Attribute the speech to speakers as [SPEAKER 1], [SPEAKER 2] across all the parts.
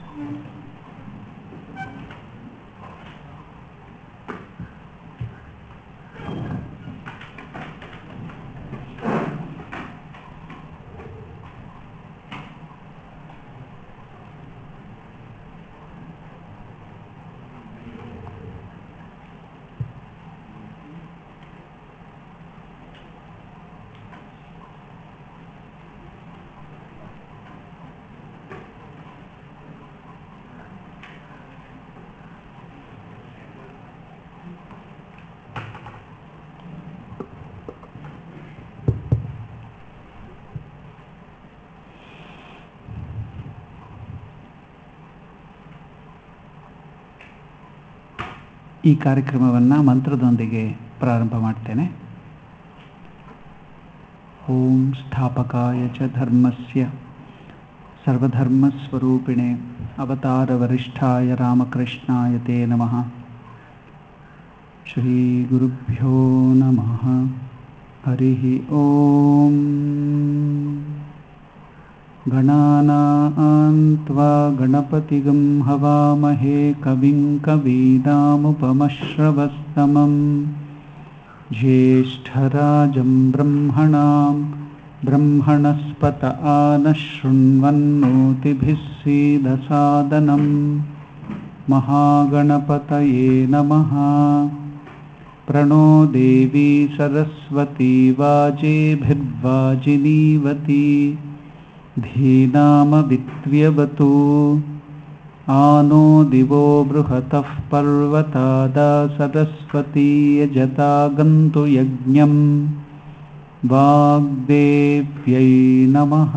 [SPEAKER 1] ಈ ಕಾರ್ಯಕ್ರಮವನ್ನು ಮಂತ್ರದೊಂದಿಗೆ ಪ್ರಾರಂಭ ಮಾಡ್ತೇನೆ ಓಂ ಸ್ಥಾಪಕಾಯ ಚ ಧರ್ಮಸ್ಯ ಸರ್ವಧರ್ಮಸ್ವರೂಪಿಣೆ ಅವತಾರವರಿಷ್ಠಾಯ ರಾಮಕೃಷ್ಣಾಯ ತೇ ನಮಃ ಶ್ರೀಗುರುಭ್ಯೋ ನಮಃ ಹರಿ ಓಂ गणानान्त्वा गणपतिगं हवामहे कविं कवीनामुपमश्रवस्तमं ज्येष्ठराजं ब्रह्मणां ब्रह्मणस्पत आनः शृण्वन्नोतिभिः सीदसादनं महागणपतये नमः प्रणो देवी सरस्वती वाजेभिर्वाजिनीवती धीनामवित्र्यवतु आनो दिवो बृहतः पर्वतादा सरस्वती यजता गन्तु यज्ञं वाग्देव्यै नमः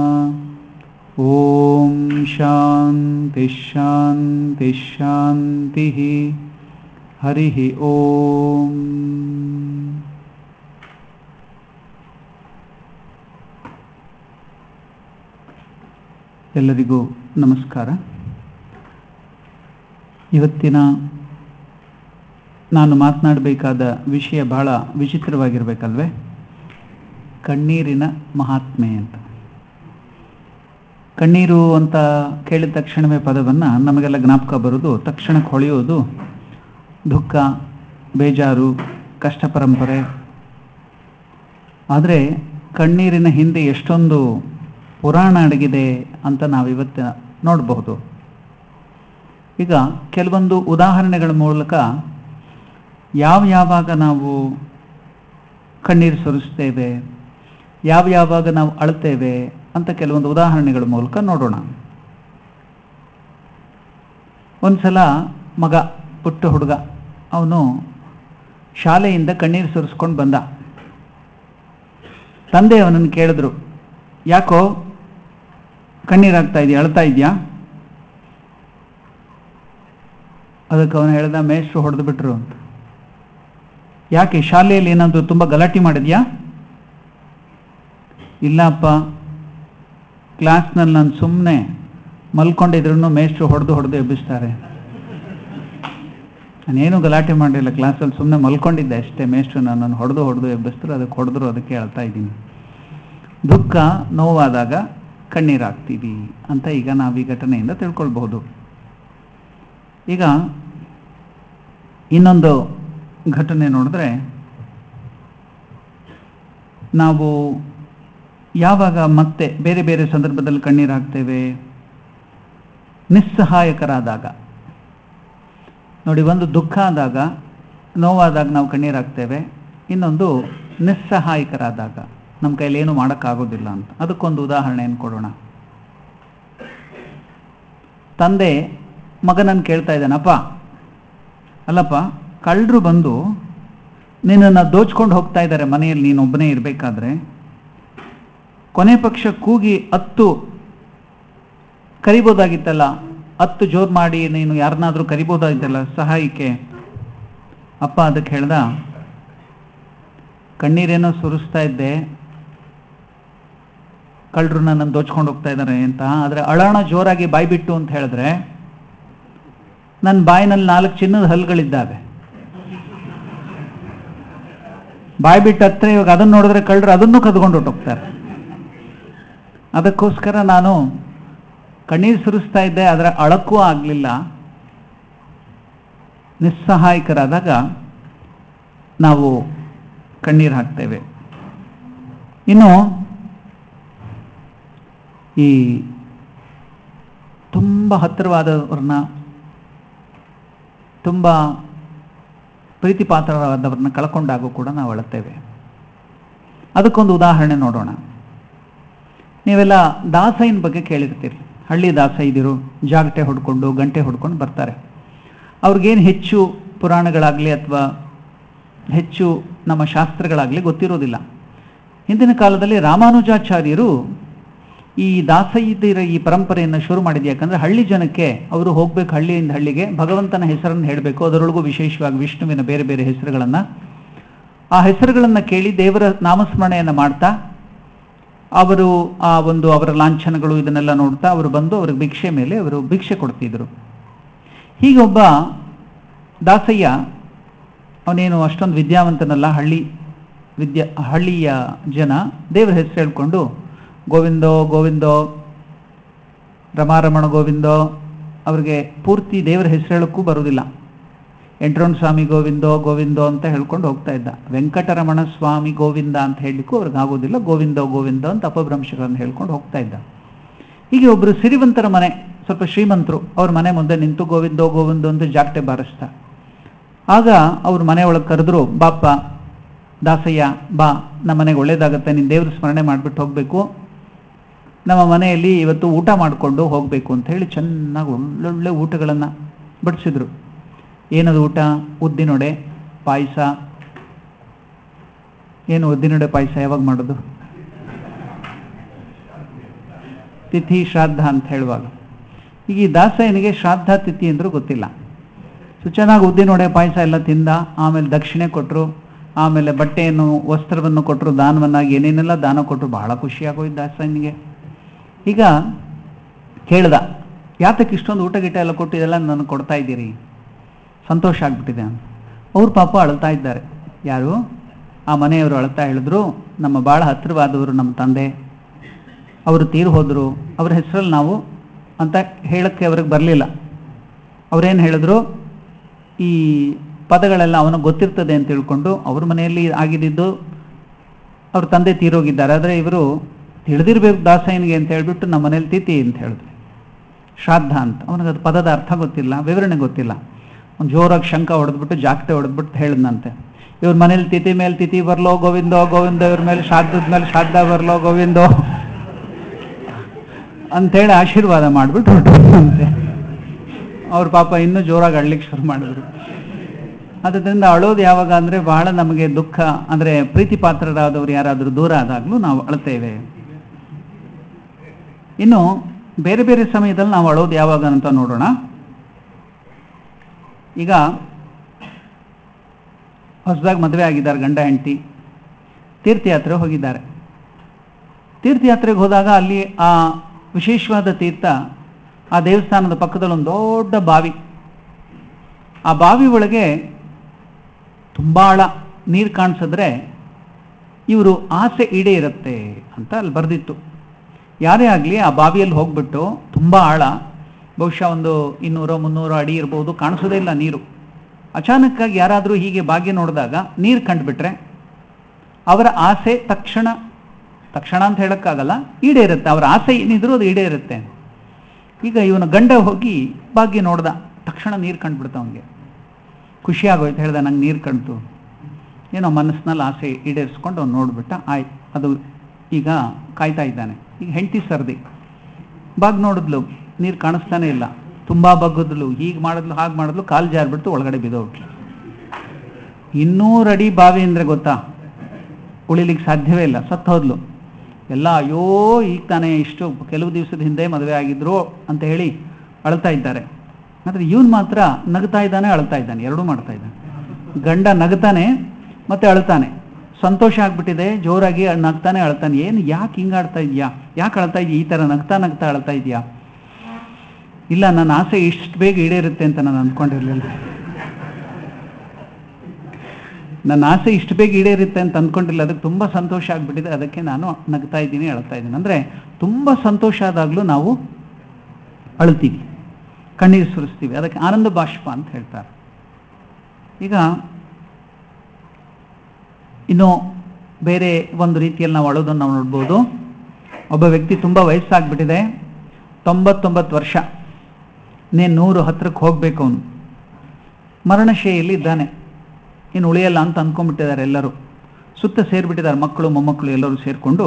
[SPEAKER 1] ॐ शान्तिः शान्तिः शान्तिः हरिः ॐ ಎಲ್ಲರಿಗೂ ನಮಸ್ಕಾರ ಇವತ್ತಿನ ನಾನು ಮಾತನಾಡಬೇಕಾದ ವಿಷಯ ಬಹಳ ವಿಚಿತ್ರವಾಗಿರಬೇಕಲ್ವೇ ಕಣ್ಣೀರಿನ ಮಹಾತ್ಮೆ ಅಂತ ಕಣ್ಣೀರು ಅಂತ ಕೇಳಿದ ತಕ್ಷಣವೇ ಪದವನ್ನು ನಮಗೆಲ್ಲ ಜ್ಞಾಪಕ ಬರೋದು ತಕ್ಷಣಕ್ಕೆ ಹೊಳೆಯೋದು ದುಃಖ ಬೇಜಾರು ಕಷ್ಟ ಪರಂಪರೆ ಆದರೆ ಕಣ್ಣೀರಿನ ಹಿಂದೆ ಎಷ್ಟೊಂದು ಪುರಾಣ ಅಡಗಿದೆ ಅಂತ ನಾವಿವತ್ತು ನೋಡಬಹುದು ಈಗ ಕೆಲವೊಂದು ಉದಾಹರಣೆಗಳ ಮೂಲಕ ಯಾವ ಯಾವಾಗ ನಾವು ಕಣ್ಣೀರು ಸುರಿಸ್ತೇವೆ ಯಾವ ಯಾವಾಗ ನಾವು ಅಳ್ತೇವೆ ಅಂತ ಕೆಲವೊಂದು ಉದಾಹರಣೆಗಳ ಮೂಲಕ ನೋಡೋಣ ಒಂದ್ಸಲ ಮಗ ಪುಟ್ಟ ಹುಡುಗ ಅವನು ಶಾಲೆಯಿಂದ ಕಣ್ಣೀರು ಸುರಿಸ್ಕೊಂಡು ಬಂದ ತಂದೆ ಅವನನ್ನು ಕೇಳಿದ್ರು ಯಾಕೋ ಕಣ್ಣೀರಾಗ್ತಾ ಇದೆಯಾ ಅಳ್ತಾ ಇದೆಯಾ ಅದಕ್ಕೆ ಅವನು ಹೇಳ್ದ ಮೇಷ್ಟ್ರು ಹೊಡೆದು ಬಿಟ್ರು ಅಂತ ಯಾಕೆ ಶಾಲೆಯಲ್ಲಿ ಏನಾದರೂ ತುಂಬ ಗಲಾಟೆ ಮಾಡಿದ್ಯಾ ಇಲ್ಲಪ್ಪ ಕ್ಲಾಸ್ನಲ್ಲಿ ನಾನು ಸುಮ್ಮನೆ ಮಲ್ಕೊಂಡಿದ್ರು ಮೇಷ್ಟ್ರು ಹೊಡೆದು ಹೊಡೆದು ಎಬ್ಬಿಸ್ತಾರೆ ನಾನೇನು ಗಲಾಟೆ ಮಾಡಲಿಲ್ಲ ಕ್ಲಾಸಲ್ಲಿ ಸುಮ್ಮನೆ ಮಲ್ಕೊಂಡಿದ್ದೆ ಅಷ್ಟೇ ಮೇಷ್ಟ್ರು ನನ್ನನ್ನು ಹೊಡೆದು ಹೊಡೆದು ಎಬ್ಬಿಸಿದ್ರು ಅದಕ್ಕೆ ಹೊಡೆದ್ರು ಅದಕ್ಕೆ ಹೇಳ್ತಾ ಇದ್ದೀನಿ ದುಃಖ ನೋವಾದಾಗ ಕಣ್ಣೀರಾಗ್ತೀವಿ ಅಂತ ಈಗ ನಾವು ಈ ಘಟನೆಯಿಂದ ತಿಳ್ಕೊಳ್ಬಹುದು ಈಗ ಇನ್ನೊಂದು ಘಟನೆ ನೋಡಿದ್ರೆ ನಾವು ಯಾವಾಗ ಮತ್ತೆ ಬೇರೆ ಬೇರೆ ಸಂದರ್ಭದಲ್ಲಿ ಕಣ್ಣೀರಾಗ್ತೇವೆ ನಿಸ್ಸಹಾಯಕರಾದಾಗ ನೋಡಿ ಒಂದು ದುಃಖ ಆದಾಗ ನೋವಾದಾಗ ನಾವು ಕಣ್ಣೀರಾಗ್ತೇವೆ ಇನ್ನೊಂದು ನಿಸ್ಸಹಾಯಕರಾದಾಗ ನಮ್ಮ ಕೈಲಿ ಏನು ಮಾಡೋಕ್ಕಾಗೋದಿಲ್ಲ ಅಂತ ಅದಕ್ಕೊಂದು ಉದಾಹರಣೆಯನ್ನು ಕೊಡೋಣ ತಂದೆ ಮಗನನ್ನು ಕೇಳ್ತಾ ಇದ್ದಾನಪ್ಪ ಅಲ್ಲಪ್ಪ ಕಳ್ಳರು ಬಂದು ನಿನ್ನನ್ನು ದೋಚ್ಕೊಂಡು ಹೋಗ್ತಾ ಇದ್ದಾರೆ ಮನೆಯಲ್ಲಿ ನೀನು ಒಬ್ಬನೇ ಇರಬೇಕಾದ್ರೆ ಕೊನೆ ಪಕ್ಷ ಕೂಗಿ ಹತ್ತು ಕರಿಬೋದಾಗಿತ್ತಲ್ಲ ಹತ್ತು ಜೋರು ಮಾಡಿ ನೀನು ಯಾರನ್ನಾದರೂ ಕರಿಬೋದಾಗಿತ್ತಲ್ಲ ಸಹಾಯಕ್ಕೆ ಅಪ್ಪ ಅದಕ್ಕೆ ಹೇಳ್ದ ಕಣ್ಣೀರೇನೋ ಸುರಿಸ್ತಾ ಇದ್ದೆ ಕಳ್ಳರು ನನ್ನನ್ನು ದೋಚ್ಕೊಂಡು ಹೋಗ್ತಾ ಇದ್ದಾರೆ ಅಂತ ಆದರೆ ಅಳಾಣ ಜೋರಾಗಿ ಬಾಯಿ ಬಿಟ್ಟು ಅಂತ ಹೇಳಿದ್ರೆ ನನ್ನ ಬಾಯಿನಲ್ಲಿ ನಾಲ್ಕು ಚಿನ್ನದ ಹಲ್ಗಳಿದ್ದಾವೆ ಬಾಯಿ ಬಿಟ್ಟು ಹತ್ರ ಇವಾಗ ಅದನ್ನು ನೋಡಿದ್ರೆ ಕಳ್ಳರು ಅದನ್ನು ಕದ್ಕೊಂಡು ಹೊಟ್ಟೋಗ್ತಾರೆ ಅದಕ್ಕೋಸ್ಕರ ನಾನು ಕಣ್ಣೀರು ಸುರಿಸ್ತಾ ಇದ್ದೆ ಅದರ ಅಳಕ್ಕೂ ಆಗಲಿಲ್ಲ ನಿಸ್ಸಹಾಯಕರಾದಾಗ ನಾವು ಕಣ್ಣೀರು ಹಾಕ್ತೇವೆ ಇನ್ನು ಈ ತುಂಬ ಹತ್ತಿರವಾದವ್ರನ್ನ ತುಂಬ ಪ್ರೀತಿಪಾತ್ರರಾದವ್ರನ್ನ ಕಳ್ಕೊಂಡಾಗೂ ಕೂಡ ನಾವು ಅಳುತ್ತೇವೆ ಅದಕ್ಕೊಂದು ಉದಾಹರಣೆ ನೋಡೋಣ ನೀವೆಲ್ಲ ದಾಸೈನ ಬಗ್ಗೆ ಕೇಳಿರ್ತೀರಿ ಹಳ್ಳಿ ದಾಸೈದಿರು ಜಾಗಟೆ ಹೊಡ್ಕೊಂಡು ಗಂಟೆ ಹೊಡ್ಕೊಂಡು ಬರ್ತಾರೆ ಅವ್ರಿಗೇನು ಹೆಚ್ಚು ಪುರಾಣಗಳಾಗಲಿ ಅಥವಾ ಹೆಚ್ಚು ನಮ್ಮ ಶಾಸ್ತ್ರಗಳಾಗಲಿ ಗೊತ್ತಿರೋದಿಲ್ಲ ಹಿಂದಿನ ಕಾಲದಲ್ಲಿ ರಾಮಾನುಜಾಚಾರ್ಯರು ಈ ದಾಸೈದಿರ ಈ ಪರಂಪರೆಯನ್ನು ಶುರು ಮಾಡಿದ್ದು ಯಾಕಂದರೆ ಹಳ್ಳಿ ಜನಕ್ಕೆ ಅವರು ಹೋಗ್ಬೇಕು ಹಳ್ಳಿಯಿಂದ ಹಳ್ಳಿಗೆ ಭಗವಂತನ ಹೆಸರನ್ನು ಹೇಳಬೇಕು ಅದರೊಳಗೂ ವಿಶೇಷವಾಗಿ ವಿಷ್ಣುವಿನ ಬೇರೆ ಬೇರೆ ಹೆಸರುಗಳನ್ನು ಆ ಹೆಸರುಗಳನ್ನು ಕೇಳಿ ದೇವರ ನಾಮಸ್ಮರಣೆಯನ್ನು ಮಾಡ್ತಾ ಅವರು ಆ ಒಂದು ಅವರ ಲಾಂಛನಗಳು ಇದನ್ನೆಲ್ಲ ನೋಡ್ತಾ ಅವರು ಬಂದು ಅವ್ರಿಗೆ ಭಿಕ್ಷೆ ಮೇಲೆ ಅವರು ಭಿಕ್ಷೆ ಕೊಡ್ತಿದ್ರು ಹೀಗೊಬ್ಬ ದಾಸಯ್ಯ ಅವನೇನು ಅಷ್ಟೊಂದು ವಿದ್ಯಾವಂತನಲ್ಲ ಹಳ್ಳಿ ವಿದ್ಯಾ ಹಳ್ಳಿಯ ಜನ ದೇವರ ಹೆಸರು ಹೇಳ್ಕೊಂಡು ಗೋವಿಂದೋ ಗೋವಿಂದೋ ರಮಾರಮಣ ಗೋವಿಂದೋ ಅವ್ರಿಗೆ ಪೂರ್ತಿ ದೇವರ ಹೆಸರು ಹೇಳಕ್ಕೂ ಬರೋದಿಲ್ಲ ಎಂಟ್ರೋನ್ ಸ್ವಾಮಿ ಗೋವಿಂದೋ ಗೋವಿಂದೋ ಅಂತ ಹೇಳ್ಕೊಂಡು ಹೋಗ್ತಾ ಇದ್ದ ವೆಂಕಟರಮಣ ಸ್ವಾಮಿ ಗೋವಿಂದ ಅಂತ ಹೇಳಲಿಕ್ಕೂ ಅವ್ರಿಗೆ ಆಗೋದಿಲ್ಲ ಗೋವಿಂದೋ ಗೋವಿಂದೋ ಅಂತ ಅಪಭ್ರಂಶಗಳನ್ನು ಹೇಳ್ಕೊಂಡು ಹೋಗ್ತಾ ಇದ್ದ ಹೀಗೆ ಒಬ್ಬರು ಸಿರಿವಂತರ ಮನೆ ಸ್ವಲ್ಪ ಶ್ರೀಮಂತರು ಅವ್ರ ಮನೆ ಮುಂದೆ ನಿಂತು ಗೋವಿಂದೋ ಗೋವಿಂದೋ ಅಂತ ಜಾಗಟೆ ಬಾರಿಸ್ತಾ ಆಗ ಅವ್ರ ಮನೆ ಒಳಗೆ ಕರೆದ್ರು ಬಾಪ್ಪ ದಾಸಯ್ಯ ಬಾ ನಮ್ಮ ಮನೆಗೆ ಒಳ್ಳೇದಾಗತ್ತೆ ನೀನು ದೇವ್ರ ಸ್ಮರಣೆ ಮಾಡಿಬಿಟ್ಟು ಹೋಗಬೇಕು ನಮ್ಮ ಮನೆಯಲ್ಲಿ ಇವತ್ತು ಊಟ ಮಾಡಿಕೊಂಡು ಹೋಗಬೇಕು ಅಂತ ಹೇಳಿ ಚೆನ್ನಾಗಿ ಒಳ್ಳೊಳ್ಳೆ ಊಟಗಳನ್ನು ಬಡಿಸಿದ್ರು ಏನದು ಊಟ ಉದ್ದಿನೊಡೆ ಪಾಯಸ ಏನು ಉದ್ದಿನೊಡೆ ಪಾಯಸ ಯಾವಾಗ ಮಾಡೋದು ತಿಥಿ ಶ್ರಾದ್ದ ಅಂತ ಹೇಳುವಾಗ ಈಗ ಈ ದಾಸಯ್ಯನಿಗೆ ಶ್ರಾದ್ದ ತಿಥಿ ಅಂದರೂ ಗೊತ್ತಿಲ್ಲ ಸೊ ಚೆನ್ನಾಗಿ ಉದ್ದಿನೊಡೆ ಪಾಯಸ ಎಲ್ಲ ತಿಂದ ಆಮೇಲೆ ದಕ್ಷಿಣೆ ಕೊಟ್ಟರು ಆಮೇಲೆ ಬಟ್ಟೆಯನ್ನು ವಸ್ತ್ರವನ್ನು ಕೊಟ್ಟರು ದಾನವನ್ನಾಗಿ ಏನೇನೆಲ್ಲ ದಾನ ಕೊಟ್ಟರು ಬಹಳ ಖುಷಿಯಾಗೋಯ್ತು ದಾಸಯ್ಯನಿಗೆ ಈಗ ಕೇಳ್ದ ಯಾತಕ್ಕೆ ಇಷ್ಟೊಂದು ಊಟ ಗಿಟ ಎಲ್ಲ ಕೊಟ್ಟು ಇದೆಲ್ಲ ನನಗೆ ಕೊಡ್ತಾ ಇದ್ದೀರಿ ಸಂತೋಷ ಆಗ್ಬಿಟ್ಟಿದೆ ಅಂತ ಅವ್ರ ಪಾಪ ಅಳ್ತಾ ಇದ್ದಾರೆ ಯಾರು ಆ ಮನೆಯವರು ಅಳ್ತಾ ಹೇಳಿದ್ರು ನಮ್ಮ ಭಾಳ ಹತ್ತಿರವಾದವರು ನಮ್ಮ ತಂದೆ ಅವರು ತೀರು ಹೋದರು ಅವ್ರ ಹೆಸರಲ್ಲಿ ನಾವು ಅಂತ ಹೇಳಕ್ಕೆ ಅವ್ರಿಗೆ ಬರಲಿಲ್ಲ ಅವರೇನು ಹೇಳಿದ್ರು ಈ ಪದಗಳೆಲ್ಲ ಅವನಿಗೆ ಗೊತ್ತಿರ್ತದೆ ಅಂತ ತಿಳ್ಕೊಂಡು ಅವ್ರ ಮನೆಯಲ್ಲಿ ಆಗಿದ್ದು ಅವ್ರ ತಂದೆ ತೀರೋಗಿದ್ದಾರೆ ಆದರೆ ಇವರು ತಿಳಿದಿರ್ಬೇಕು ದಾಸಯ್ಯನಿಗೆ ಅಂತ ಹೇಳ್ಬಿಟ್ಟು ನಮ್ಮ ಮನೇಲಿ ತಿಥಿ ಅಂತ ಹೇಳಿದ್ರು ಶ್ರಾದ್ದ ಅಂತ ಅವನಿಗೆ ಅದು ಪದದ ಅರ್ಥ ಗೊತ್ತಿಲ್ಲ ವಿವರಣೆ ಗೊತ್ತಿಲ್ಲ ಒಂದು ಜೋರಾಗಿ ಶಂಕ ಹೊಡೆದ್ಬಿಟ್ಟು ಜಾಗಟೆ ಹೊಡೆದ್ಬಿಟ್ಟು ಹೇಳಿದ್ನಂತೆ ಇವ್ರ ಮನೇಲಿ ತಿಥಿ ಮೇಲೆ ತಿಥಿ ಬರ್ಲೋ ಗೋವಿಂದೋ ಗೋವಿಂದೋ ಇವ್ರ ಮೇಲೆ ಶ್ರಾದ್ದದ ಮೇಲೆ ಶ್ರಾದ್ದ ಬರ್ಲೋ ಗೋವಿಂದೋ ಅಂತೇಳಿ ಆಶೀರ್ವಾದ ಮಾಡಿಬಿಟ್ಟು ಹೊರಟಂತೆ ಅವ್ರ ಪಾಪ ಇನ್ನೂ ಜೋರಾಗಿ ಅಳ್ಲಿಕ್ಕೆ ಶುರು ಮಾಡಿದ್ರು ಅದರಿಂದ ಅಳೋದು ಯಾವಾಗ ಅಂದರೆ ಬಹಳ ನಮಗೆ ದುಃಖ ಅಂದರೆ ಪ್ರೀತಿ ಪಾತ್ರರಾದವರು ಯಾರಾದರೂ ದೂರ ಆದಾಗಲೂ ನಾವು ಅಳ್ತೇವೆ ಇನ್ನು ಬೇರೆ ಬೇರೆ ಸಮಯದಲ್ಲಿ ನಾವು ಅಳೋದು ಯಾವಾಗ ಅಂತ ನೋಡೋಣ ಈಗ ಹೊಸದಾಗಿ ಮದುವೆ ಆಗಿದ್ದಾರೆ ಗಂಡ ಹೆಂಡತಿ ತೀರ್ಥಯಾತ್ರೆ ಹೋಗಿದ್ದಾರೆ ತೀರ್ಥಯಾತ್ರೆಗೆ ಹೋದಾಗ ಅಲ್ಲಿ ಆ ವಿಶೇಷವಾದ ತೀರ್ಥ ಆ ದೇವಸ್ಥಾನದ ಪಕ್ಕದಲ್ಲಿ ಒಂದು ದೊಡ್ಡ ಬಾವಿ ಆ ಬಾವಿ ಒಳಗೆ ತುಂಬ ಆಳ ನೀರು ಕಾಣಿಸಿದ್ರೆ ಇವರು ಆಸೆ ಈಡೇ ಇರುತ್ತೆ ಅಂತ ಅಲ್ಲಿ ಬರೆದಿತ್ತು ಯಾರೇ ಆಗಲಿ ಆ ಬಾವಿಯಲ್ಲಿ ಹೋಗ್ಬಿಟ್ಟು ತುಂಬ ಆಳ ಬಹುಶಃ ಒಂದು ಇನ್ನೂರೋ ಮುನ್ನೂರೋ ಅಡಿ ಇರ್ಬೋದು ಕಾಣಿಸೋದೇ ಇಲ್ಲ ನೀರು ಅಚಾನಕ್ಕಾಗಿ ಯಾರಾದರೂ ಹೀಗೆ ಬಾಗಿ ನೋಡಿದಾಗ ನೀರು ಕಂಡುಬಿಟ್ರೆ ಅವರ ಆಸೆ ತಕ್ಷಣ ತಕ್ಷಣ ಅಂತ ಹೇಳೋಕ್ಕಾಗಲ್ಲ ಈಡೇರುತ್ತೆ ಅವರ ಆಸೆ ಏನಿದ್ರು ಅದು ಈಡೇರುತ್ತೆ ಈಗ ಇವನ ಗಂಡ ಹೋಗಿ ಬಾಗಿ ನೋಡ್ದ ತಕ್ಷಣ ನೀರು ಕಂಡುಬಿಡ್ತ ಅವನಿಗೆ ಖುಷಿ ಆಗೋಯ್ತು ಹೇಳ್ದ ನಂಗೆ ನೀರು ಕಂಡ್ತು ಏನೋ ಮನಸ್ಸಿನಲ್ಲಿ ಆಸೆ ಈಡೇರಿಸ್ಕೊಂಡು ಅವ್ನು ನೋಡ್ಬಿಟ್ಟ ಆಯ್ತು ಅದು ಈಗ ಕಾಯ್ತಾ ಇದ್ದಾನೆ ಈಗ ಹೆಂಡತಿ ಸರ್ದಿ ಬಾಗ್ ನೋಡಿದ್ಲು ನೀರು ಕಾಣಿಸ್ತಾನೆ ಇಲ್ಲ ತುಂಬ ಬಗ್ಗದ್ಲು ಹೀಗೆ ಮಾಡಿದ್ಲು ಹಾಗೆ ಮಾಡಿದ್ಲು ಕಾಲು ಜಾರ್ಬಿಟ್ಟು ಒಳಗಡೆ ಬಿದ್ದೋಗ್ಲು ಇನ್ನೂರು ಅಡಿ ಬಾವಿ ಅಂದರೆ ಗೊತ್ತಾ ಉಳಿಲಿಕ್ಕೆ ಸಾಧ್ಯವೇ ಇಲ್ಲ ಸತ್ತು ಹೋದ್ಲು ಎಲ್ಲ ಅಯ್ಯೋ ಈಗ ತಾನೇ ಇಷ್ಟು ಕೆಲವು ದಿವಸದ ಹಿಂದೆ ಮದುವೆ ಆಗಿದ್ರು ಅಂತ ಹೇಳಿ ಅಳ್ತಾ ಇದ್ದಾರೆ ಆದರೆ ಇವನು ಮಾತ್ರ ನಗ್ತಾ ಇದ್ದಾನೆ ಅಳ್ತಾ ಇದ್ದಾನೆ ಎರಡೂ ಮಾಡ್ತಾ ಇದ್ದಾನೆ ಗಂಡ ನಗ್ತಾನೆ ಮತ್ತೆ ಅಳ್ತಾನೆ ಸಂತೋಷ ಆಗ್ಬಿಟ್ಟಿದೆ ಜೋರಾಗಿ ನಗ್ತಾನೆ ಅಳ್ತಾನೆ ಏನು ಯಾಕೆ ಹಿಂಗೆ ಆಡ್ತಾ ಇದೆಯಾ ಯಾಕೆ ಅಳ್ತಾ ಇದೆಯಾ ಈ ಥರ ನಗ್ತಾ ನಗ್ತಾ ಅಳ್ತಾ ಇದೆಯಾ ಇಲ್ಲ ನನ್ನ ಆಸೆ ಇಷ್ಟು ಬೇಗ ಈಡೇರುತ್ತೆ ಅಂತ ನಾನು ಅಂದ್ಕೊಂಡಿರ್ಲಿಲ್ಲ ನನ್ನ ಆಸೆ ಇಷ್ಟು ಬೇಗ ಈಡೇರುತ್ತೆ ಅಂತ ಅಂದ್ಕೊಂಡಿಲ್ಲ ಅದಕ್ಕೆ ತುಂಬ ಸಂತೋಷ ಆಗಿಬಿಟ್ಟಿದೆ ಅದಕ್ಕೆ ನಾನು ನಗ್ತಾ ಇದ್ದೀನಿ ಅಳ್ತಾ ಇದ್ದೀನಿ ಅಂದರೆ ತುಂಬ ಸಂತೋಷ ಆದಾಗಲೂ ನಾವು ಅಳ್ತೀವಿ ಕಣ್ಣೀರು ಸುರಿಸ್ತೀವಿ ಅದಕ್ಕೆ ಆನಂದ ಬಾಷ್ಪ ಅಂತ ಹೇಳ್ತಾರೆ ಈಗ ಇನ್ನು ಬೇರೆ ಒಂದು ರೀತಿಯಲ್ಲಿ ನಾವು ಅಳೋದನ್ನು ನಾವು ನೋಡ್ಬೋದು ಒಬ್ಬ ವ್ಯಕ್ತಿ ತುಂಬ ವಯಸ್ಸಾಗ್ಬಿಟ್ಟಿದೆ ತೊಂಬತ್ತೊಂಬತ್ತು ವರ್ಷ ಇನ್ನೇನು ನೂರು ಹತ್ರಕ್ಕೆ ಹೋಗಬೇಕು ಅವನು ಮರಣಶೈಲಿಯಲ್ಲಿ ಇದ್ದಾನೆ ಇನ್ನು ಉಳಿಯಲ್ಲ ಅಂತ ಅಂದ್ಕೊಂಡ್ಬಿಟ್ಟಿದ್ದಾರೆ ಎಲ್ಲರೂ ಸುತ್ತ ಸೇರಿಬಿಟ್ಟಿದ್ದಾರೆ ಮಕ್ಕಳು ಮೊಮ್ಮಕ್ಕಳು ಎಲ್ಲರೂ ಸೇರಿಕೊಂಡು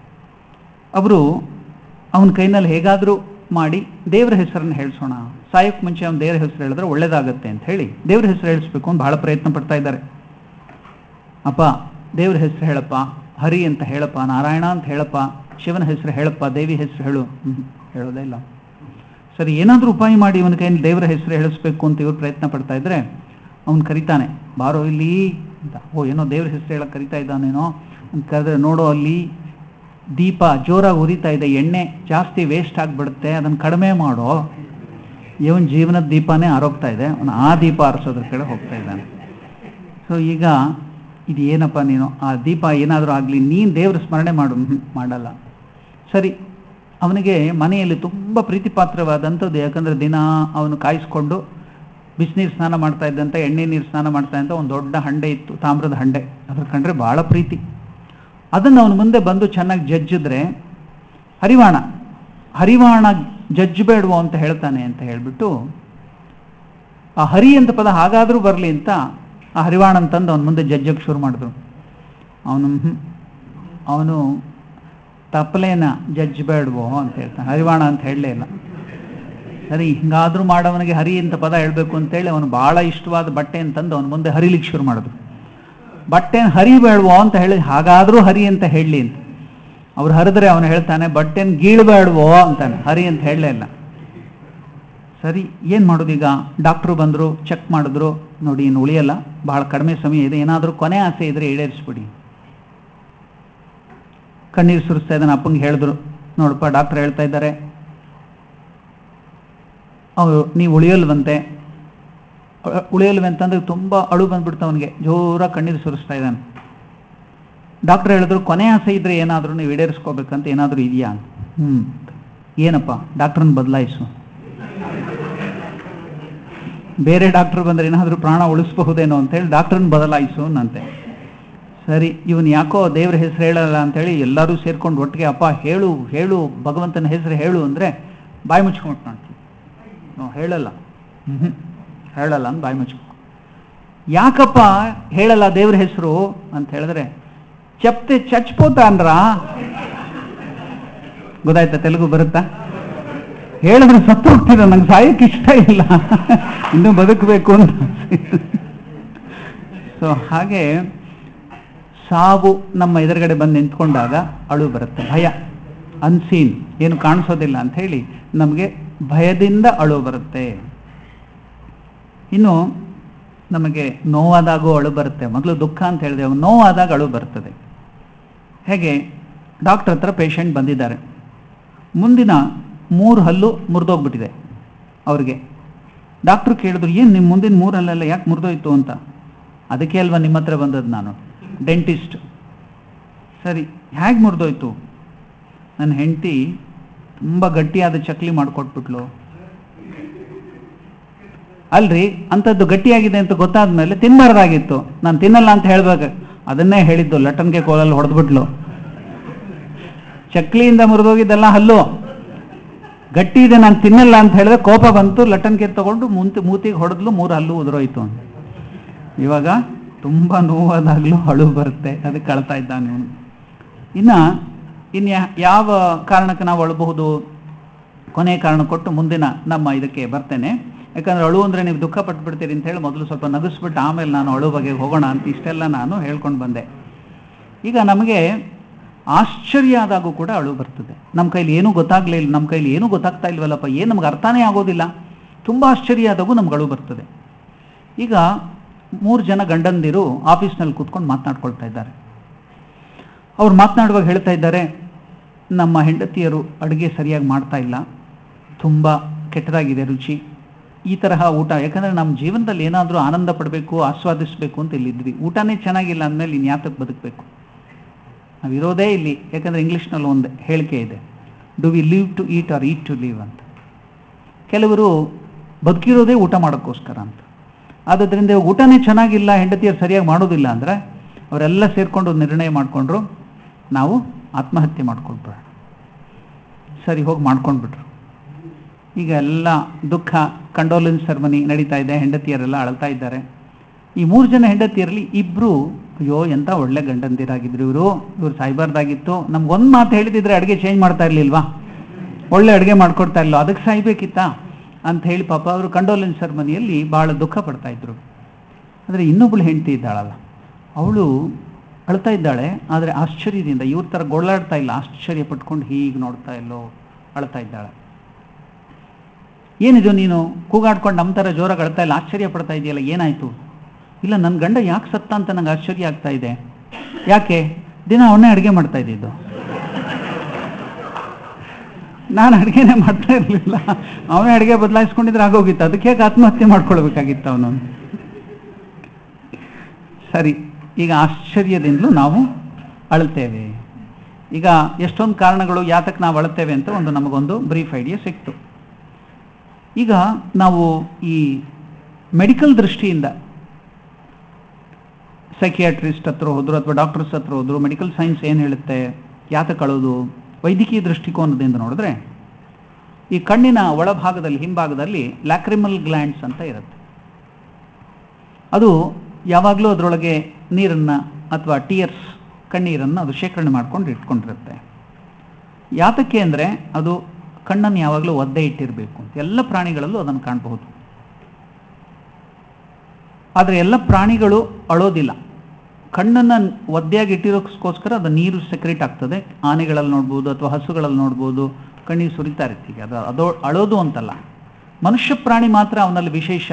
[SPEAKER 1] ಅವರು ಅವನ ಕೈನಲ್ಲಿ ಹೇಗಾದರೂ ಮಾಡಿ ದೇವರ ಹೆಸರನ್ನು ಹೇಳಿಸೋಣ ಸಾಯಕ್ಕೆ ಮುಂಚೆ ಅವನು ದೇವರ ಹೆಸರು ಹೇಳಿದ್ರೆ ಒಳ್ಳೇದಾಗತ್ತೆ ಅಂತ ಹೇಳಿ ದೇವರ ಹೆಸರು ಹೇಳಿಸ್ಬೇಕು ಅಂತ ಬಹಳ ಪ್ರಯತ್ನ ಪಡ್ತಾ ಇದ್ದಾರೆ ಅಪ್ಪ ದೇವ್ರ ಹೆಸರು ಹೇಳಪ್ಪ ಹರಿ ಅಂತ ಹೇಳಪ್ಪ ನಾರಾಯಣ ಅಂತ ಹೇಳಪ್ಪ ಶಿವನ ಹೆಸರು ಹೇಳಪ್ಪ ದೇವಿ ಹೆಸರು ಹೇಳು ಹ್ಮ್, ಹೇಳೋದೇ ಇಲ್ಲ ಸರಿ ಏನಾದರೂ ಉಪಾಯ ಮಾಡಿ ಇವನ ಕೈಯಲ್ಲಿ ದೇವರ ಹೆಸರು ಹೇಳಿಸ್ಬೇಕು ಅಂತ ಇವ್ರು ಪ್ರಯತ್ನ ಪಡ್ತಾ ಇದ್ರೆ ಅವನು ಕರಿತಾನೆ ಬಾರೋ ಇಲ್ಲಿ ಅಂತ ಓ ಏನೋ ದೇವ್ರ ಹೆಸರು ಹೇಳಕ್ ಕರಿತಾ ಇದ್ದಾನೇನೋ ಅಂತ ಕರೆದ್ರೆ ನೋಡೋ ಅಲ್ಲಿ ದೀಪ ಜೋರಾಗಿ ಉರಿತಾ ಇದೆ ಎಣ್ಣೆ ಜಾಸ್ತಿ ವೇಸ್ಟ್ ಆಗಿಬಿಡುತ್ತೆ ಅದನ್ನು ಕಡಿಮೆ ಮಾಡೋ ಇವನ್ ಜೀವನದ ದೀಪನೇ ಆರೋಗ್ತಾ ಇದೆ ಅವನು ಆ ದೀಪ ಆರಿಸೋದ್ರ ಕಡೆ ಹೋಗ್ತಾ ಇದ್ದಾನೆ ಸೊ ಈಗ ಇದು ಏನಪ್ಪ ನೀನು ಆ ದೀಪ ಏನಾದರೂ ಆಗಲಿ ನೀನು ದೇವ್ರ ಸ್ಮರಣೆ ಮಾಡು ಹ್ಮ್, ಮಾಡಲ್ಲ ಸರಿ ಅವನಿಗೆ ಮನೆಯಲ್ಲಿ ತುಂಬ ಪ್ರೀತಿಪಾತ್ರವಾದಂಥದ್ದು ಯಾಕಂದರೆ ದಿನ ಅವನು ಕಾಯಿಸ್ಕೊಂಡು ಬಿಸಿನೀರು ಸ್ನಾನ ಮಾಡ್ತಾ ಇದ್ದಂಥ ಎಣ್ಣೆ ನೀರು ಸ್ನಾನ ಮಾಡ್ತಾ ಇದ್ದಂಥ ಒಂದು ದೊಡ್ಡ ಹಂಡೆ ಇತ್ತು ತಾಮ್ರದ ಹಂಡೆ ಅದ್ರ ಕಂಡ್ರೆ ಭಾಳ ಪ್ರೀತಿ ಅದನ್ನು ಅವನು ಮುಂದೆ ಬಂದು ಚೆನ್ನಾಗಿ ಜಜ್ಜಿದ್ರೆ ಹರಿವಾಣ ಹರಿವಾಣ ಜಜ್ಜಬೇಡುವ ಅಂತ ಹೇಳ್ತಾನೆ ಅಂತ ಹೇಳಿಬಿಟ್ಟು ಆ ಹರಿ ಅಂತ ಪದ ಹಾಗಾದರೂ ಬರಲಿ ಅಂತ ಆ ಹರಿವಾಣ ಅಂತಂದು ಅವನ ಮುಂದೆ ಜಜ್ಜಕ್ಕೆ ಶುರು ಮಾಡಿದ್ರು ಅವನು ಅವನು ತಪ್ಪಲೇನ ಜಜ್ಬೇಡ್ವೋ ಅಂತ ಹೇಳ್ತಾನೆ ಹರಿವಾಣ ಅಂತ ಹೇಳಲೇ ಇಲ್ಲ ಸರಿ ಹಿಂಗಾದ್ರೂ ಮಾಡವನಿಗೆ ಹರಿ ಅಂತ ಪದ ಹೇಳಬೇಕು ಅಂತೇಳಿ ಅವನು ಭಾಳ ಇಷ್ಟವಾದ ಬಟ್ಟೆ ಅಂತಂದು ಅವನ ಮುಂದೆ ಹರಿಲಿಕ್ಕೆ ಶುರು ಮಾಡಿದ್ರು ಬಟ್ಟೆನ ಹರಿಬೇಡ್ವೋ ಅಂತ ಹೇಳಿ ಹಾಗಾದರೂ ಹರಿ ಅಂತ ಹೇಳಲಿ ಅಂತ ಅವ್ರು ಹರಿದ್ರೆ ಅವನು ಹೇಳ್ತಾನೆ ಬಟ್ಟೆನ ಗೀಳ್ಬೇಡ್ವೋ ಅಂತಾನೆ ಹರಿ ಅಂತ ಹೇಳಲೇ ಇಲ್ಲ ಸರಿ ಏನು ಮಾಡೋದು ಈಗ ಡಾಕ್ಟ್ರು ಬಂದರು ಚೆಕ್ ಮಾಡಿದ್ರು ನೋಡಿ ಇನ್ನು ಉಳಿಯಲ್ಲ ಭಾಳ ಕಡಿಮೆ ಸಮಯ ಇದೆ ಏನಾದರೂ ಕೊನೆ ಆಸೆ ಇದ್ರೆ ಈಡೇರಿಸ್ಬಿಡಿ ಕಣ್ಣೀರು ಸುರಿಸ್ತಾ ಇದ್ದಾನೆ ಅಪ್ಪಂಗೆ ಹೇಳಿದ್ರು ನೋಡಪ್ಪ ಡಾಕ್ಟರ್ ಹೇಳ್ತಾ ಇದ್ದಾರೆ ಅವರು ನೀವು ಉಳಿಯಲ್ವಂತೆ ಅ- ಉಳಿಯಲ್ವೆ ಅಂತಂದ್ರೆ ತುಂಬ ಅಳು ಬಂದ್ಬಿಡ್ತು ಅವನಿಗೆ ಜೋರಾಗಿ ಕಣ್ಣೀರು ಸುರಿಸ್ತಾ ಇದ್ದಾನೆ ಡಾಕ್ಟರ್ ಹೇಳಿದ್ರು ಕೊನೆ ಆಸೆ ಇದ್ರೆ ಏನಾದರೂ ನೀವು ಈಡೇರಿಸ್ಕೋಬೇಕಂತ ಏನಾದರೂ ಇದೆಯಾ ಹ್ಞೂ ಏನಪ್ಪ ಡಾಕ್ಟ್ರನ್ನ ಬದಲಾಯಿಸು ಬೇರೆ ಡಾಕ್ಟರ್ ಬಂದರೆ ಏನಾದರೂ ಪ್ರಾಣ ಉಳಿಸಬಹುದೇನೋ ಅಂತೇಳಿ ಡಾಕ್ಟ್ರನ್ನ ಬದಲಾಯಿಸು ಅಂತೆ ಸರಿ ಇವನು ಯಾಕೋ ದೇವ್ರ ಹೆಸರು ಹೇಳಲ್ಲ ಅಂತೇಳಿ ಎಲ್ಲರೂ ಸೇರ್ಕೊಂಡು ಒಟ್ಟಿಗೆ ಅಪ್ಪ ಹೇಳು ಹೇಳು ಭಗವಂತನ ಹೆಸರು ಹೇಳು ಅಂದರೆ ಬಾಯಿ ಮುಚ್ಕೊಂಡು ಕಾಣ್ತೀವಿ ನಾವು ಹೇಳಲ್ಲ ಹ್ಞೂ ಹೇಳಲ್ಲ ಅಂತ ಬಾಯಿ ಮುಚ್ಕೊ ಯಾಕಪ್ಪ ಹೇಳಲ್ಲ ದೇವ್ರ ಹೆಸರು ಅಂತ ಹೇಳಿದ್ರೆ ಚೆಪ್ತೆ ಚಚ್ಪೋತ ಅಂದ್ರ ಗೊತ್ತಾಯ್ತಾ ತೆಲುಗು ಬರುತ್ತಾ ಹೇಳಿದ್ರೆ ಸತ್ತು ಹೋಗ್ತಿದ ನಂಗೆ ಸಾಯಕ್ಕೆ ಇಷ್ಟ ಇಲ್ಲ ಇನ್ನೂ ಬದುಕಬೇಕು ಅಂತ ಸೊ ಹಾಗೆ ಸಾವು ನಮ್ಮ ಎದುರುಗಡೆ ಬಂದು ನಿಂತ್ಕೊಂಡಾಗ ಅಳು ಬರುತ್ತೆ ಭಯ ಅನ್ಸೀನ್ ಏನು ಕಾಣಿಸೋದಿಲ್ಲ ಅಂತ ಹೇಳಿ ನಮಗೆ ಭಯದಿಂದ ಅಳು ಬರುತ್ತೆ ಇನ್ನು ನಮಗೆ ನೋವಾದಾಗೂ ಅಳು ಬರುತ್ತೆ ಮೊದಲು ದುಃಖ ಅಂತ ಹೇಳಿದೆ ನೋವಾದಾಗ ಅಳು ಬರ್ತದೆ ಹೇಗೆ ಡಾಕ್ಟರ್ ಹತ್ರ ಪೇಷಂಟ್ ಬಂದಿದ್ದಾರೆ ಮುಂದಿನ ಮೂರು ಹಲ್ಲು ಮುರಿದೋಗ್ಬಿಟ್ಟಿದೆ ಅವ್ರಿಗೆ ಡಾಕ್ಟ್ರು ಕೇಳಿದ್ರು ಏನು ನಿಮ್ಮ ಮುಂದಿನ ಮೂರು ಹಲ್ಲೆಲ್ಲ ಯಾಕೆ ಮುರಿದೋಯ್ತು ಅಂತ ಅದಕ್ಕೆ ಅಲ್ವಾ ನಿಮ್ಮ ಹತ್ರ ಬಂದದ್ದು ನಾನು ಡೆಂಟಿಸ್ಟ್ ಸರಿ ಹೇಗೆ ಮುರಿದೋಯ್ತು ನನ್ನ ಹೆಂಡತಿ ತುಂಬ ಗಟ್ಟಿಯಾದ ಚಕ್ಲಿ ಮಾಡಿಕೊಟ್ಬಿಟ್ಲು ಅಲ್ರಿ ಅಂಥದ್ದು ಗಟ್ಟಿಯಾಗಿದೆ ಅಂತ ಗೊತ್ತಾದ ಮೇಲೆ ತಿನ್ನಬಾರ್ದಾಗಿತ್ತು ನಾನು ತಿನ್ನಲ್ಲ ಅಂತ ಹೇಳ್ಬೇಕು ಅದನ್ನೇ ಹೇಳಿದ್ದು ಲಟನ್ಗೆ ಕೋಲಲ್ಲಿ ಹೊಡೆದ್ಬಿಟ್ಲು ಚಕ್ಲಿಯಿಂದ ಮುರಿದೋಗಿದ್ದೆಲ್ಲ ಹಲ್ಲು ಗಟ್ಟಿ ಇದೆ ನಾನು ತಿನ್ನಲ್ಲ ಅಂತ ಹೇಳಿದ್ರೆ ಕೋಪ ಬಂತು ಲಟನ್ಗೆ ತಗೊಂಡು ಮುಂತೆ ಮೂತಿಗೆ ಹೊಡೆದ್ಲು ಮೂರು ಹಲ್ಲು ಉದುರೋಯ್ತು ಅಂತ ಇವಾಗ ತುಂಬ ನೋವಾದಾಗಲೂ ಅಳು ಬರುತ್ತೆ ಅದಕ್ಕೆ ಅಳ್ತಾ ಇದ್ದಾನೆ ಅವನು ಇನ್ನು ಇನ್ನು ಯಾ- ಯಾವ ಕಾರಣಕ್ಕೆ ನಾವು ಅಳಬಹುದು ಕೊನೆ ಕಾರಣ ಕೊಟ್ಟು ಮುಂದಿನ ನಮ್ಮ ಇದಕ್ಕೆ ಬರ್ತೇನೆ ಯಾಕಂದ್ರೆ ಅಳು ಅಂದರೆ ನೀವು ದುಃಖ ಪಟ್ಬಿಡ್ತೀರಿ ಅಂತ ಹೇಳಿ ಮೊದಲು ಸ್ವಲ್ಪ ನಗಿಸ್ಬಿಟ್ಟು ಆಮೇಲೆ ನಾನು ಅಳು ಬಗ್ಗೆ ಹೋಗೋಣ ಅಂತ ಇಷ್ಟೆಲ್ಲ ನಾನು ಹೇಳ್ಕೊಂಡು ಬಂದೆ ಈಗ ನಮಗೆ ಆಶ್ಚರ್ಯ ಆದಾಗೂ ಕೂಡ ಅಳು ಬರ್ತದೆ ನಮ್ಮ ಕೈಲಿ ಏನೂ ಗೊತ್ತಾಗ್ಲೇ ಇಲ್ಲ ನಮ್ಮ ಕೈಲಿ ಏನೂ ಗೊತ್ತಾಗ್ತಾ ಇಲ್ವಲ್ಲಪ್ಪ ಏನು ನಮ್ಗೆ ಅರ್ಥನೇ ಆಗೋದಿಲ್ಲ ತುಂಬ ಆಶ್ಚರ್ಯ ಆದಾಗೂ ನಮ್ಗೆ ಅಳು ಬರ್ತದೆ ಈಗ ಮೂರು ಜನ ಗಂಡಂದಿರು ಆಫೀಸ್ನಲ್ಲಿ ಕೂತ್ಕೊಂಡು ಮಾತನಾಡ್ಕೊಳ್ತಾ ಇದ್ದಾರೆ ಅವ್ರು ಮಾತನಾಡುವಾಗ ಹೇಳ್ತಾ ಇದ್ದಾರೆ ನಮ್ಮ ಹೆಂಡತಿಯರು ಅಡುಗೆ ಸರಿಯಾಗಿ ಮಾಡ್ತಾ ಇಲ್ಲ ತುಂಬ ಕೆಟ್ಟದಾಗಿದೆ ರುಚಿ ಈ ತರಹ ಊಟ ಯಾಕಂದರೆ ನಮ್ಮ ಜೀವನದಲ್ಲಿ ಏನಾದರೂ ಆನಂದ ಪಡಬೇಕು ಆಸ್ವಾದಿಸಬೇಕು ಅಂತ ಇಲ್ಲಿದ್ವಿ ಊಟನೇ ಚೆನ್ನಾಗಿಲ್ಲ ಅಂದಮೇಲೆ ಇನ್ನು ಯಾತಕ್ಕೆ ಬದುಕಬೇಕು ನಾವು ಇರೋದೇ ಇಲ್ಲಿ ಯಾಕಂದರೆ ಇಂಗ್ಲೀಷ್ನಲ್ಲಿ ಒಂದು ಹೇಳಿಕೆ ಇದೆ do we live to eat or eat to live ಅಂತ ಕೆಲವರು ಬದುಕಿರೋದೇ ಊಟ ಮಾಡೋಕ್ಕೋಸ್ಕರ ಅಂತ ಆದ್ದರಿಂದ ಇವಾಗ ಊಟನೇ ಚೆನ್ನಾಗಿಲ್ಲ ಹೆಂಡತಿಯರು ಸರಿಯಾಗಿ ಮಾಡೋದಿಲ್ಲ ಅಂದರೆ ಅವರೆಲ್ಲ ಸೇರಿಕೊಂಡು ನಿರ್ಣಯ ಮಾಡಿಕೊಂಡ್ರು ನಾವು ಆತ್ಮಹತ್ಯೆ ಮಾಡ್ಕೊಳ್ಬೇಡ ಸರಿ ಹೋಗಿ ಮಾಡ್ಕೊಂಡ್ಬಿಟ್ರು ಈಗ ಎಲ್ಲ ದುಃಖ ಕಂಡೋಲೆನ್ಸ್ ಸೆರ್ಮನಿ ನಡೀತಾ ಇದೆ ಹೆಂಡತಿಯರೆಲ್ಲ ಅಳ್ತಾ ಇದ್ದಾರೆ ಈ ಮೂರು ಜನ ಹೆಂಡತಿಯರಲ್ಲಿ ಇಬ್ಬರು ಅಯ್ಯೋ ಎಂಥ ಒಳ್ಳೆ ಗಂಡಂದಿರಾಗಿದ್ರು ಇವರು ಇವ್ರು ಸಾಯ್ಬಾರ್ದಾಗಿತ್ತು ನಮ್ಗೊಂದು ಮಾತು ಹೇಳಿದಿದ್ರೆ ಅಡುಗೆ ಚೇಂಜ್ ಮಾಡ್ತಾ ಇರಲಿಲ್ವಾ ಒಳ್ಳೆ ಅಡುಗೆ ಮಾಡ್ಕೊಡ್ತಾ ಇಲ್ಲ ಅದಕ್ಕೆ ಸಾಯ್ಬೇಕಿತ್ತಾ ಅಂತ ಹೇಳಿ ಪಾಪ ಅವರು ಕಂಡೋಲೆನ್ಸ್ ಸೆರ್ಮನಿಯಲ್ಲಿ ಭಾಳ ದುಃಖ ಪಡ್ತಾ ಇದ್ರು ಆದರೆ ಇನ್ನೊಬ್ಬಳು ಹೆಂಡತಿ ಇದ್ದಾಳಲ್ಲ ಅವಳು ಅಳ್ತಾ ಇದ್ದಾಳೆ ಆದರೆ ಆಶ್ಚರ್ಯದಿಂದ ಇವ್ರ ಥರ ಗೊಳ್ಳಾಡ್ತಾ ಇಲ್ಲ ಆಶ್ಚರ್ಯ ಪಟ್ಕೊಂಡು ಹೀಗೆ ನೋಡ್ತಾ ಇಲ್ಲೋ ಅಳ್ತಾ ಇದ್ದಾಳೆ ಏನಿದು ನೀನು ಕೂಗಾಡ್ಕೊಂಡು ನಮ್ಮ ಥರ ಜೋರಾಗಿ ಅಳ್ತಾ ಇಲ್ಲ ಆಶ್ಚರ್ಯ ಪಡ್ತಾ ಇದೆಯಲ್ಲ ಏನಾಯಿತು ಇಲ್ಲ ನನ್ನ ಗಂಡ ಯಾಕೆ ಸತ್ತ ಅಂತ ನಂಗೆ ಆಶ್ಚರ್ಯ ಆಗ್ತಾ ಇದೆ ಯಾಕೆ ದಿನ ಅವನ್ನೇ ಅಡುಗೆ ಮಾಡ್ತಾ ಇದ್ದಿದ್ದು ನಾನು ಅಡುಗೆನೇ ಮಾಡ್ತಾ ಇರಲಿಲ್ಲ ಅವನೇ ಅಡುಗೆ ಬದಲಾಯಿಸ್ಕೊಂಡಿದ್ರೆ ಆಗೋಗಿತ್ತು ಅದಕ್ಕೆ ಯಾಕೆ ಆತ್ಮಹತ್ಯೆ ಮಾಡ್ಕೊಳ್ಬೇಕಾಗಿತ್ತು ಅವನು ಸರಿ ಈಗ ಆಶ್ಚರ್ಯದಿಂದಲೂ ನಾವು ಅಳ್ತೇವೆ ಈಗ ಎಷ್ಟೊಂದು ಕಾರಣಗಳು ಯಾತಕ್ಕೆ ನಾವು ಅಳ್ತೇವೆ ಅಂತ ಒಂದು ನಮಗೊಂದು ಬ್ರೀಫ್ ಐಡಿಯಾ ಸಿಕ್ತು ಈಗ ನಾವು ಈ ಮೆಡಿಕಲ್ ದೃಷ್ಟಿಯಿಂದ ಸೈಕಿಯಾಟ್ರಿಸ್ಟ್ ಹತ್ರ ಹೋದ್ರು ಅಥವಾ ಡಾಕ್ಟರ್ಸ್ ಹತ್ರ ಹೋದ್ರು ಮೆಡಿಕಲ್ ಸೈನ್ಸ್ ಏನು ಹೇಳುತ್ತೆ ಯಾತಕ್ಕೆ ಅಳೋದು ವೈದ್ಯಕೀಯ ದೃಷ್ಟಿಕೋನದಿಂದ ನೋಡಿದ್ರೆ ಈ ಕಣ್ಣಿನ ಒಳಭಾಗದಲ್ಲಿ ಹಿಂಭಾಗದಲ್ಲಿ ಲ್ಯಾಕ್ರಿಮಲ್ ಗ್ಲ್ಯಾಂಡ್ಸ್ ಅಂತ ಇರುತ್ತೆ ಅದು ಯಾವಾಗಲೂ ಅದರೊಳಗೆ ನೀರನ್ನು ಅಥವಾ ಟಿಯರ್ಸ್ ಕಣ್ಣೀರನ್ನು ಅದು ಶೇಖರಣೆ ಮಾಡ್ಕೊಂಡು ಇಟ್ಕೊಂಡಿರುತ್ತೆ ಯಾತಕ್ಕೆ ಅಂದರೆ ಅದು ಕಣ್ಣನ್ನು ಯಾವಾಗಲೂ ಒದ್ದೆ ಇಟ್ಟಿರಬೇಕು ಅಂತ ಎಲ್ಲ ಪ್ರಾಣಿಗಳಲ್ಲೂ ಅದನ್ನು ಕಾಣಬಹುದು ಆದರೆ ಎಲ್ಲ ಪ್ರಾಣಿಗಳು ಅಳೋದಿಲ್ಲ ಕಣ್ಣನ್ನು ಒದ್ದೆಯಾಗಿ ಇಟ್ಟಿರೋಕ್ಕೋಸ್ಕರ ಅದು ನೀರು ಸೆಕ್ರೇಟ್ ಆಗ್ತದೆ ಆನೆಗಳಲ್ಲಿ ನೋಡ್ಬೋದು ಅಥವಾ ಹಸುಗಳಲ್ಲಿ ನೋಡ್ಬೋದು ಕಣ್ಣೀರು ಸುರಿತಾ ಇರ್ತೀವಿ ಅದು ಅದು ಅಳೋದು ಅಂತಲ್ಲ ಮನುಷ್ಯ ಪ್ರಾಣಿ ಮಾತ್ರ ಅವನಲ್ಲಿ ವಿಶೇಷ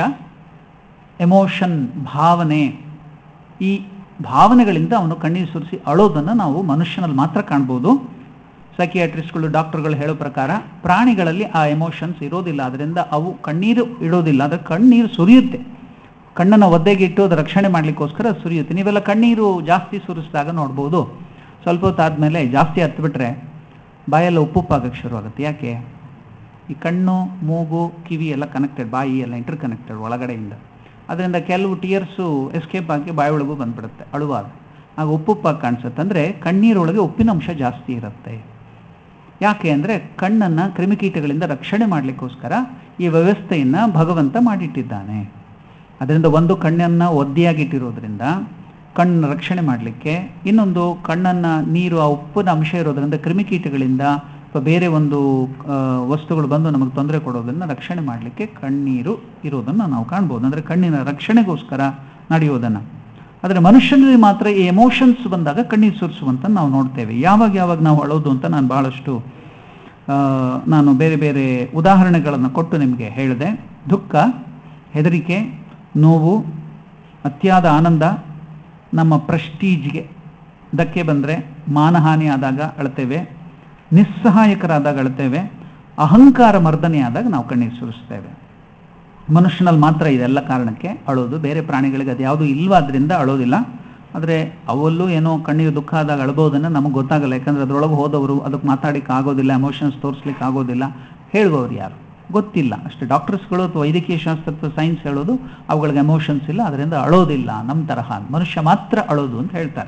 [SPEAKER 1] ಎಮೋಷನ್ ಭಾವನೆ ಈ ಭಾವನೆಗಳಿಂದ ಅವನು ಕಣ್ಣೀರು ಸುರಿಸಿ ಅಳೋದನ್ನು ನಾವು ಮನುಷ್ಯನಲ್ಲಿ ಮಾತ್ರ ಕಾಣ್ಬೋದು ಸೈಕಿಯಾಟ್ರಿಸ್ಟ್ಗಳು ಡಾಕ್ಟರ್ಗಳು ಹೇಳೋ ಪ್ರಕಾರ ಪ್ರಾಣಿಗಳಲ್ಲಿ ಆ ಎಮೋಷನ್ಸ್ ಇರೋದಿಲ್ಲ ಅದರಿಂದ ಅವು ಕಣ್ಣೀರು ಇಡೋದಿಲ್ಲ ಆದರೆ ಕಣ್ಣೀರು ಸುರಿಯುತ್ತೆ ಕಣ್ಣನ್ನು ಒದ್ದೆಗೆ ಇಟ್ಟು ಅದು ರಕ್ಷಣೆ ಮಾಡಲಿಕ್ಕೋಸ್ಕರ ಅದು ಸುರಿಯುತ್ತೆ ನೀವೆಲ್ಲ ಕಣ್ಣೀರು ಜಾಸ್ತಿ ಸುರಿಸಿದಾಗ ನೋಡ್ಬೋದು ಸ್ವಲ್ಪ ಹೊತ್ತಾದಮೇಲೆ ಜಾಸ್ತಿ ಹತ್ಬಿಟ್ರೆ ಬಾಯೆಲ್ಲ ಉಪ್ಪುಪ್ಪಾಗಕ್ಕೆ ಶುರುವಾಗುತ್ತೆ ಯಾಕೆ ಈ ಕಣ್ಣು ಮೂಗು ಕಿವಿ ಎಲ್ಲ ಕನೆಕ್ಟೆಡ್ ಬಾಯಿ ಎಲ್ಲ ಇಂಟರ್ ಕನೆಕ್ಟೆಡ್ ಒಳಗಡೆಯಿಂದ ಅದರಿಂದ ಕೆಲವು ಟಿಯರ್ಸು ಎಸ್ಕೇಪ್ ಆಗಿ ಬಾಯಿ ಒಳಗೂ ಬಂದ್ಬಿಡುತ್ತೆ ಅಳುವಾಗ ಆಗ ಉಪ್ಪುಪ್ಪಾಗಿ ಕಾಣಿಸುತ್ತೆ ಅಂದರೆ ಕಣ್ಣೀರೊಳಗೆ ಉಪ್ಪಿನ ಅಂಶ ಜಾಸ್ತಿ ಇರುತ್ತೆ ಯಾಕೆ ಅಂದರೆ ಕಣ್ಣನ್ನು ಕ್ರಿಮಿಕೀಟಗಳಿಂದ ರಕ್ಷಣೆ ಮಾಡಲಿಕ್ಕೋಸ್ಕರ ಈ ವ್ಯವಸ್ಥೆಯನ್ನು ಭಗವಂತ ಮಾಡಿಟ್ಟಿದ್ದಾನೆ ಅದರಿಂದ ಒಂದು ಕಣ್ಣನ್ನು ಒದ್ದೆಯಾಗಿಟ್ಟಿರೋದ್ರಿಂದ ಕಣ್ಣು ರಕ್ಷಣೆ ಮಾಡಲಿಕ್ಕೆ ಇನ್ನೊಂದು ಕಣ್ಣನ್ನು ನೀರು ಆ ಉಪ್ಪಿನ ಅಂಶ ಇರೋದ್ರಿಂದ ಕ್ರಿಮಿಕೀಟಗಳಿಂದ ಅಥವಾ ಬೇರೆ ಒಂದು ಆ, ವಸ್ತುಗಳು ಬಂದು ನಮಗೆ ತೊಂದರೆ ಕೊಡೋದನ್ನು ರಕ್ಷಣೆ ಮಾಡಲಿಕ್ಕೆ ಕಣ್ಣೀರು ಇರೋದನ್ನು ನಾವು ಕಾಣ್ಬೋದು ಅಂದರೆ ಕಣ್ಣಿನ ರಕ್ಷಣೆಗೋಸ್ಕರ ನಡೆಯೋದನ್ನು ಆದರೆ ಮನುಷ್ಯನಲ್ಲಿ ಮಾತ್ರ ಈ ಎಮೋಷನ್ಸ್ ಬಂದಾಗ ಕಣ್ಣೀರು ಸುರಿಸುವಂತ ನಾವು ನೋಡ್ತೇವೆ ಯಾವಾಗ ಯಾವಾಗ ನಾವು ಅಳೋದು ಅಂತ ನಾನು ಭಾಳಷ್ಟು ಆ, ನಾನು ಬೇರೆ ಬೇರೆ ಉದಾಹರಣೆಗಳನ್ನು ಕೊಟ್ಟು ನಿಮಗೆ ಹೇಳಿದೆ ದುಃಖ ಹೆದರಿಕೆ ನೋವು ಅತಿಯಾದ ಆನಂದ ನಮ್ಮ ಪ್ರೆಸ್ಟೀಜ್ಗೆ ಧಕ್ಕೆ ಬಂದರೆ ಮಾನಹಾನಿ ಆದಾಗ ಅಳ್ತೇವೆ ನಿಸ್ಸಹಾಯಕರಾದಾಗ ಅಳ್ತೇವೆ ಅಹಂಕಾರ ಮರ್ದನೆ ಆದಾಗ ನಾವು ಕಣ್ಣೀರು ಸುರಿಸ್ತೇವೆ ಮನುಷ್ಯನಲ್ಲಿ ಮಾತ್ರ ಇದೆಲ್ಲ ಕಾರಣಕ್ಕೆ ಅಳೋದು ಬೇರೆ ಪ್ರಾಣಿಗಳಿಗೆ ಅದು ಯಾವುದು ಇಲ್ವಾದ್ರಿಂದ ಅಳೋದಿಲ್ಲ ಆದರೆ ಅವಲ್ಲೂ ಏನೋ ಕಣ್ಣೀರು ದುಃಖ ಆದಾಗ ಅಳ್ಬೋದನ್ನು ನಮಗೆ ಗೊತ್ತಾಗಲ್ಲ ಯಾಕಂದ್ರೆ ಅದರೊಳಗೆ ಹೋದವರು ಅದಕ್ಕೆ ಮಾತಾಡಲಿಕ್ಕೆ ಆಗೋದಿಲ್ಲ ಎಮೋಷನ್ಸ್ ತೋರಿಸ್ಲಿಕ್ಕೆ ಆಗೋದಿಲ್ಲ ಹೇಳುವವರು ಯಾರು ಗೊತ್ತಿಲ್ಲ ಅಷ್ಟೇ ಡಾಕ್ಟರ್ಸ್ಗಳು ಅಥವಾ ವೈದ್ಯಕೀಯ ಶಾಸ್ತ್ರ ಅಥವಾ ಸೈನ್ಸ್ ಹೇಳೋದು ಅವುಗಳಿಗೆ ಎಮೋಷನ್ಸ್ ಇಲ್ಲ ಅದರಿಂದ ಅಳೋದಿಲ್ಲ ನಮ್ಮ ತರಹ ಮನುಷ್ಯ ಮಾತ್ರ ಅಳೋದು ಅಂತ ಹೇಳ್ತಾರೆ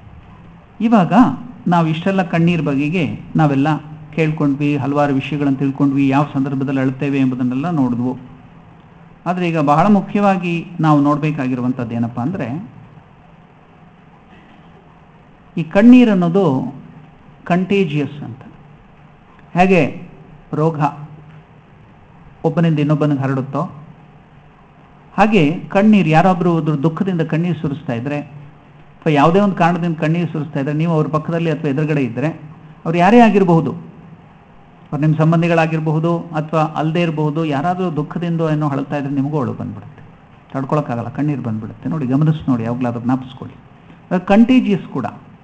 [SPEAKER 1] ಇವಾಗ ನಾವು ಇಷ್ಟೆಲ್ಲ ಕಣ್ಣೀರ್ ಬಗೆಗೆ ನಾವೆಲ್ಲ ಕೇಳ್ಕೊಂಡ್ವಿ ಹಲವಾರು ವಿಷಯಗಳನ್ನು ತಿಳ್ಕೊಂಡ್ವಿ ಯಾವ ಸಂದರ್ಭದಲ್ಲಿ ಅಳ್ತೇವೆ ಎಂಬುದನ್ನೆಲ್ಲ ನೋಡಿದ್ವು ಆದರೆ ಈಗ ಬಹಳ ಮುಖ್ಯವಾಗಿ ನಾವು ನೋಡಬೇಕಾಗಿರುವಂಥದ್ದು ಏನಪ್ಪ ಅಂದರೆ ಈ ಕಣ್ಣೀರು ಅನ್ನೋದು ಕಂಟೇಜಿಯಸ್ ಅಂತ ಹೇಗೆ ರೋಗ ಒಬ್ಬನಿಂದ ಇನ್ನೊಬ್ಬನಿಗೆ ಹರಡುತ್ತೋ ಹಾಗೆ ಕಣ್ಣೀರು ಯಾರೊಬ್ಬರು ಅದ್ರ ದುಃಖದಿಂದ ಕಣ್ಣೀರು ಸುರಿಸ್ತಾ ಇದ್ರೆ ಅಥವಾ ಯಾವುದೇ ಒಂದು ಕಾರಣದಿಂದ ಕಣ್ಣೀರು ಸುರಿಸ್ತಾ ಇದ್ರೆ ನೀವು ಅವ್ರ ಪಕ್ಕದಲ್ಲಿ ಅಥವಾ ಎದುರುಗಡೆ ಇದ್ದರೆ ಅವ್ರು ಯಾರೇ ಆಗಿರಬಹುದು ಅವ್ರು ನಿಮ್ಮ ಸಂಬಂಧಿಗಳಾಗಿರಬಹುದು ಅಥವಾ ಅಲ್ಲದೆ ಇರಬಹುದು ಯಾರಾದರೂ ದುಃಖದಿಂದ ಏನೋ ಅಳ್ತಾ ಇದ್ರೆ ನಿಮಗೂ ಅಳು ಬಂದ್ಬಿಡುತ್ತೆ ತಡ್ಕೊಳಕ್ಕಾಗಲ್ಲ ಕಣ್ಣೀರು ಬಂದ್ಬಿಡುತ್ತೆ ನೋಡಿ ಗಮನಿಸಿ ನೋಡಿ ಯಾವಾಗಲಾದ್ರೂ ಜ್ಞಾಪಿಸ್ಕೊಳ್ಳಿ ಅದು ಕಂಟೇಜಿಯಸ್ ಕೂಡ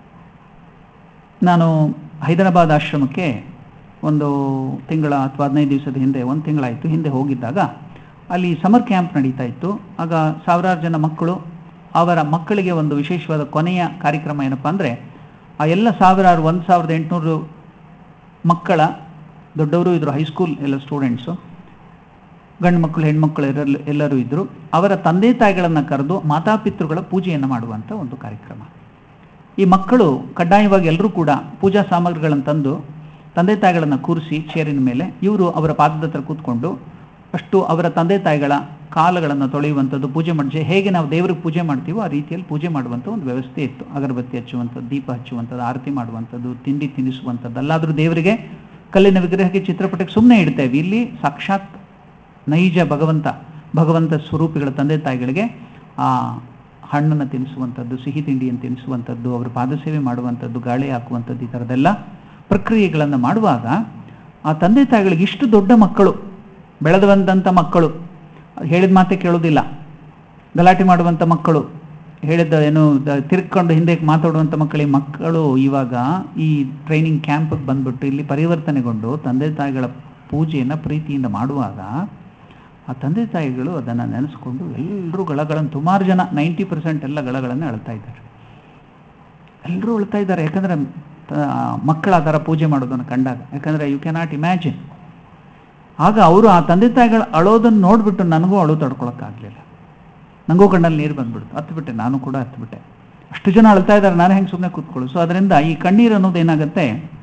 [SPEAKER 1] ನಾನು ಹೈದರಾಬಾದ್ ಆಶ್ರಮಕ್ಕೆ ಒಂದು ತಿಂಗಳ ಅಥವಾ ಹದಿನೈದು ದಿವಸದ ಹಿಂದೆ ಒಂದು ತಿಂಗಳಾಯಿತು ಹಿಂದೆ ಹೋಗಿದ್ದಾಗ ಅಲ್ಲಿ ಸಮರ್ ಕ್ಯಾಂಪ್ ನಡೀತಾ ಇತ್ತು ಆಗ ಸಾವಿರಾರು ಜನ ಮಕ್ಕಳು ಅವರ ಮಕ್ಕಳಿಗೆ ಒಂದು ವಿಶೇಷವಾದ ಕೊನೆಯ ಕಾರ್ಯಕ್ರಮ ಏನಪ್ಪ ಅಂದರೆ ಆ ಎಲ್ಲ ಸಾವಿರಾರು ಒಂದು ಸಾವಿರದ ಎಂಟುನೂರು ಮಕ್ಕಳ ದೊಡ್ಡವರು ಇದ್ರು ಹೈಸ್ಕೂಲ್ ಎಲ್ಲ ಸ್ಟೂಡೆಂಟ್ಸು ಗಂಡು ಮಕ್ಕಳು ಹೆಣ್ಮಕ್ಳು ಎಲ್ಲರೂ ಎಲ್ಲರೂ ಇದ್ದರು ಅವರ ತಂದೆ ತಾಯಿಗಳನ್ನು ಕರೆದು ಮಾತಾಪಿತೃಗಳ ಪೂಜೆಯನ್ನು ಮಾಡುವಂಥ ಒಂದು ಕಾರ್ಯಕ್ರಮ ಈ ಮಕ್ಕಳು ಕಡ್ಡಾಯವಾಗಿ ಎಲ್ಲರೂ ಕೂಡ ಪೂಜಾ ಸಾಮಗ್ರಿಗಳನ್ನು ತಂದು ತಂದೆ ತಾಯಿಗಳನ್ನು ಕೂರಿಸಿ ಚೇರಿನ ಮೇಲೆ ಇವರು ಅವರ ಪಾದದ ಹತ್ರ ಕೂತ್ಕೊಂಡು ಅಷ್ಟು ಅವರ ತಂದೆ ತಾಯಿಗಳ ಕಾಲಗಳನ್ನು ತೊಳೆಯುವಂಥದ್ದು ಪೂಜೆ ಮಾಡಿ ಹೇಗೆ ನಾವು ದೇವರಿಗೆ ಪೂಜೆ ಮಾಡ್ತೀವೋ ಆ ರೀತಿಯಲ್ಲಿ ಪೂಜೆ ಮಾಡುವಂಥ ಒಂದು ವ್ಯವಸ್ಥೆ ಇತ್ತು ಅಗರಬತ್ತಿ ಹಚ್ಚುವಂಥದ್ದು ದೀಪ ಹಚ್ಚುವಂಥದ್ದು ಆರತಿ ಮಾಡುವಂಥದ್ದು ತಿಂಡಿ ತಿನ್ನಿಸುವಂಥದ್ದು ಅಲ್ಲಾದರೂ ದೇವರಿಗೆ ಕಲ್ಲಿನ ವಿಗ್ರಹಕ್ಕೆ ಚಿತ್ರಪಟಕ್ಕೆ ಸುಮ್ಮನೆ ಇಡ್ತೇವೆ ಇಲ್ಲಿ ಸಾಕ್ಷಾತ್ ನೈಜ ಭಗವಂತ ಭಗವಂತ ಸ್ವರೂಪಿಗಳ ತಂದೆ ತಾಯಿಗಳಿಗೆ ಆ ಹಣ್ಣನ್ನು ತಿನ್ನಿಸುವಂಥದ್ದು ಸಿಹಿ ತಿಂಡಿಯನ್ನು ತಿನ್ನಿಸುವಂಥದ್ದು ಅವರ ಪಾದಸೇವೆ ಮಾಡುವಂಥದ್ದು ಗಾಳಿ ಹಾಕುವಂಥದ್ದು ಈ ಥರದ್ದೆಲ್ಲ ಪ್ರಕ್ರಿಯೆಗಳನ್ನು ಮಾಡುವಾಗ ಆ ತಂದೆ ತಾಯಿಗಳಿಗೆ ಇಷ್ಟು ದೊಡ್ಡ ಮಕ್ಕಳು ಬೆಳೆದು ಬಂದಂಥ ಮಕ್ಕಳು ಹೇಳಿದ ಮಾತೆ ಕೇಳೋದಿಲ್ಲ ಗಲಾಟೆ ಮಾಡುವಂಥ ಮಕ್ಕಳು ಹೇಳಿದ ಏನು ದ- ತಿರ್ಕೊಂಡು ಹಿಂದೆ ಮಾತಾಡುವಂಥ ಮಕ್ಕಳಿಗೆ ಮಕ್ಕಳು ಇವಾಗ ಈ ಟ್ರೈನಿಂಗ್ ಕ್ಯಾಂಪಿಗೆ ಬಂದ್ಬಿಟ್ಟು ಇಲ್ಲಿ ಪರಿವರ್ತನೆಗೊಂಡು ತಂದೆ ತಾಯಿಗಳ ಪೂಜೆಯನ್ನು ಪ್ರೀತಿಯಿಂದ ಮಾಡುವಾಗ ಆ ತಂದೆ ತಾಯಿಗಳು ಅದನ್ನು ನೆನೆಸ್ಕೊಂಡು ಎಲ್ಲರೂ ಗಳಗಳನ್ನು ಸುಮಾರು ಜನ ನೈಂಟಿ ಪರ್ಸೆಂಟ್ ಎಲ್ಲ ಗಳಗಳನ್ನು ಅಳ್ತಾ ಇದ್ದಾರೆ ಎಲ್ಲರೂ ಅಳ್ತಾ ಇದ್ದಾರೆ ಯಾಕಂದರೆ ಮಕ್ಕಳು ಆ ಥರ ಪೂಜೆ ಮಾಡೋದನ್ನು ಕಂಡಾಗ ಯಾಕಂದರೆ ಯು ಕ್ಯಾನಾಟ್ ಇಮ್ಯಾಜಿನ್ ಆಗ ಅವರು ಆ ತಂದೆ ತಾಯಿಗಳು ಅಳೋದನ್ನು ನೋಡಿಬಿಟ್ಟು ನನಗೂ ಅಳು ತಡ್ಕೊಳಕ್ಕಾಗಲಿಲ್ಲ ನನಗೂ ಕಣ್ಣಲ್ಲಿ ನೀರು ಬಂದ್ಬಿಡ್ತು ಹತ್ಬಿಟ್ಟೆ ನಾನು ಕೂಡ ಹತ್ಬಿಟ್ಟೆ ಅಷ್ಟು ಜನ ಅಳ್ತಾ ಇದ್ದಾರೆ ನಾನು ಹೆಂಗೆ ಸುಮ್ಮನೆ ಕೂತ್ಕೊಳ್ಳು ಸೊ ಅದರಿಂದ ಈ ಕಣ್ಣೀರು ಅನ್ನೋದು ಏನಾಗುತ್ತೆ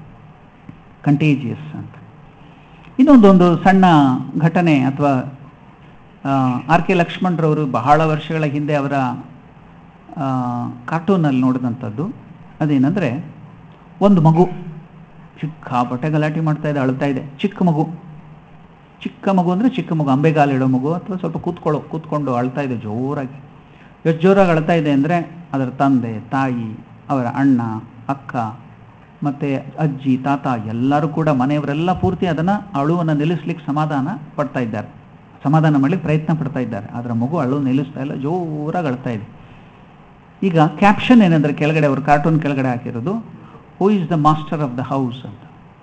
[SPEAKER 1] ಕಂಟೇಜಿಯಸ್ ಅಂತ ಇನ್ನೊಂದು ಒಂದು ಸಣ್ಣ ಘಟನೆ ಅಥವಾ ಆರ್ ಕೆ ಲಕ್ಷ್ಮಣರವರು ಬಹಳ ವರ್ಷಗಳ ಹಿಂದೆ ಅವರ ಕಾರ್ಟೂನಲ್ಲಿ ನೋಡಿದಂಥದ್ದು ಅದೇನೆಂದರೆ ಒಂದು ಮಗು ಚಿಕ್ಕ ಬಟ್ಟೆ ಗಲಾಟೆ ಮಾಡ್ತಾ ಇದೆ ಅಳ್ತಾ ಇದೆ ಚಿಕ್ಕ ಮಗು ಚಿಕ್ಕ ಮಗು ಅಂದರೆ ಚಿಕ್ಕ ಮಗು ಅಂಬೆಗಾಲು ಇಡೋ ಮಗು ಅಥವಾ ಸ್ವಲ್ಪ ಕೂತ್ಕೊಳ್ಳೋ ಕೂತ್ಕೊಂಡು ಅಳ್ತಾ ಇದೆ ಜೋರಾಗಿ ಎಷ್ಟು ಜೋರಾಗಿ ಅಳ್ತಾ ಇದೆ ಅಂದರೆ ಅದರ ತಂದೆ ತಾಯಿ ಅವರ ಅಣ್ಣ ಅಕ್ಕ ಮತ್ತು ಅಜ್ಜಿ ತಾತ ಎಲ್ಲರೂ ಕೂಡ ಮನೆಯವರೆಲ್ಲ ಪೂರ್ತಿ ಅದನ್ನು ಅಳುವನ್ನು ನಿಲ್ಲಿಸ್ಲಿಕ್ಕೆ ಸಮಾಧಾನ ಪಡ್ತಾ ಇದ್ದಾರೆ ಸಮಾಧಾನ ಮಾಡಲಿಕ್ಕೆ ಪ್ರಯತ್ನ ಪಡ್ತಾ ಇದ್ದಾರೆ ಅದರ ಮಗು ಅಳು ನಿಲ್ಲಿಸ್ತಾ ಇಲ್ಲ ಜೋರಾಗಿ ಅಳ್ತಾ ಇದೆ ಈಗ ಕ್ಯಾಪ್ಷನ್ ಏನಂದರೆ ಕೆಳಗಡೆ ಅವರು ಕಾರ್ಟೂನ್ ಕೆಳಗಡೆ ಹಾಕಿರೋದು who is the master of the house ಅಂತ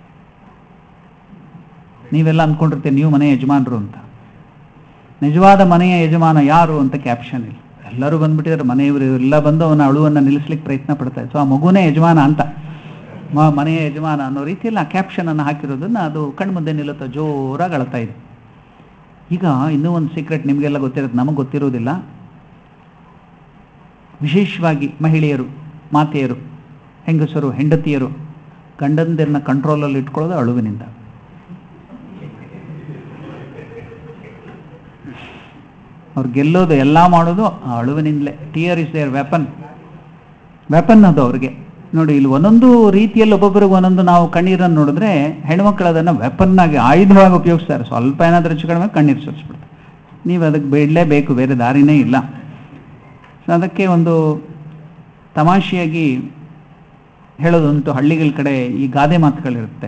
[SPEAKER 1] ನೀವೆಲ್ಲ ಅಂದ್ಕೊಂಡಿರ್ತೀರಿ ನೀವು ಮನೆ ಯಜಮಾನರು ಅಂತ ನಿಜವಾದ ಮನೆಯ ಯಜಮಾನ ಯಾರು ಅಂತ ಕ್ಯಾಪ್ಷನ್ ಇಲ್ಲ ಎಲ್ಲರೂ ಬಂದ್ಬಿಟ್ಟಿದ್ದಾರೆ ಮನೆಯವರು ಎಲ್ಲ ಬಂದು ಅವನ ಅಳುವನ್ನು ನಿಲ್ಲಿಸ್ಲಿಕ್ಕೆ ಪ್ರಯತ್ನ ಪಡ್ತಾರೆ ಸೊ ಆ ಮಗುನೇ ಯಜಮಾನ ಅಂತ ಮ- ಮನೆಯ ಯಜಮಾನ ಅನ್ನೋ ರೀತಿಯಲ್ಲಿ ಆ ಕ್ಯಾಪ್ಷನನ್ನು ಹಾಕಿರೋದನ್ನ ಅದು ಕಣ್ಮುಂದೆ ನಿಲ್ಲುತ್ತಾ ಜೋರಾಗಿ ಅಳ್ತಾ ಇದೆ ಈಗ ಇನ್ನೂ ಒಂದು ಸೀಕ್ರೆಟ್ ನಿಮಗೆಲ್ಲ ಗೊತ್ತಿರುತ್ತೆ ನಮಗೆ ಗೊತ್ತಿರೋದಿಲ್ಲ ವಿಶೇಷವಾಗಿ ಮಹಿಳೆಯರು ಮಾತೆಯರು ಹೆಂಗಸರು ಹೆಂಡತಿಯರು ಗಂಡಂದಿರನ್ನ ಕಂಟ್ರೋಲಲ್ಲಿ ಇಟ್ಕೊಳ್ಳೋದು ಅಳುವಿನಿಂದ ಅವ್ರು ಗೆಲ್ಲೋದು ಎಲ್ಲ ಮಾಡೋದು ಆ ಅಳುವಿನಿಂದಲೇ tear is their weapon weapon ಅದು ಅವ್ರಿಗೆ ನೋಡಿ ಇಲ್ಲಿ ಒಂದೊಂದು ರೀತಿಯಲ್ಲಿ ಒಬ್ಬೊಬ್ಬರಿಗೆ ಒಂದೊಂದು ನಾವು ಕಣ್ಣೀರನ್ನು ನೋಡಿದ್ರೆ ಹೆಣ್ಮಕ್ಳು ಅದನ್ನು ವೆಪನ್ನಾಗಿ ಆಯುಧವಾಗಿ ಉಪಯೋಗಿಸ್ತಾರೆ ಸ್ವಲ್ಪ ಏನಾದರೂ ಹೆಚ್ಚು ಕಡಿಮೆ ಕಣ್ಣೀರು ಸುರಿಸ್ಬಿಡ್ತಾರೆ ನೀವು ಅದಕ್ಕೆ ಬೇಡಲೇಬೇಕು ಬೇರೆ ದಾರಿನೇ ಇಲ್ಲ ಸೊ ಅದಕ್ಕೆ ಒಂದು ತಮಾಷೆಯಾಗಿ ಹೇಳೋದುಂಟು ಹಳ್ಳಿಗಳ ಕಡೆ ಈ ಗಾದೆ ಮಾತುಗಳಿರುತ್ತೆ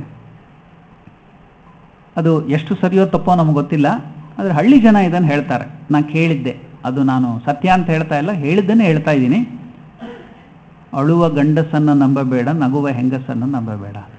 [SPEAKER 1] ಅದು ಎಷ್ಟು ಸರಿಯೋ ತಪ್ಪೋ ನಮಗೆ ಗೊತ್ತಿಲ್ಲ ಆದರೆ ಹಳ್ಳಿ ಜನ ಇದನ್ನು ಹೇಳ್ತಾರೆ ನಾನು ಕೇಳಿದ್ದೆ ಅದು ನಾನು ಸತ್ಯ ಅಂತ ಹೇಳ್ತಾ ಇಲ್ಲ ಹೇಳಿದ್ದನ್ನೇ ಹೇಳ್ತಾ ಇದ್ದೀನಿ ಅಳುವ ಗಂಡಸನ್ನು ನಂಬಬೇಡ ನಗುವ ಹೆಂಗಸನ್ನು ನಂಬಬೇಡ ಅಂತ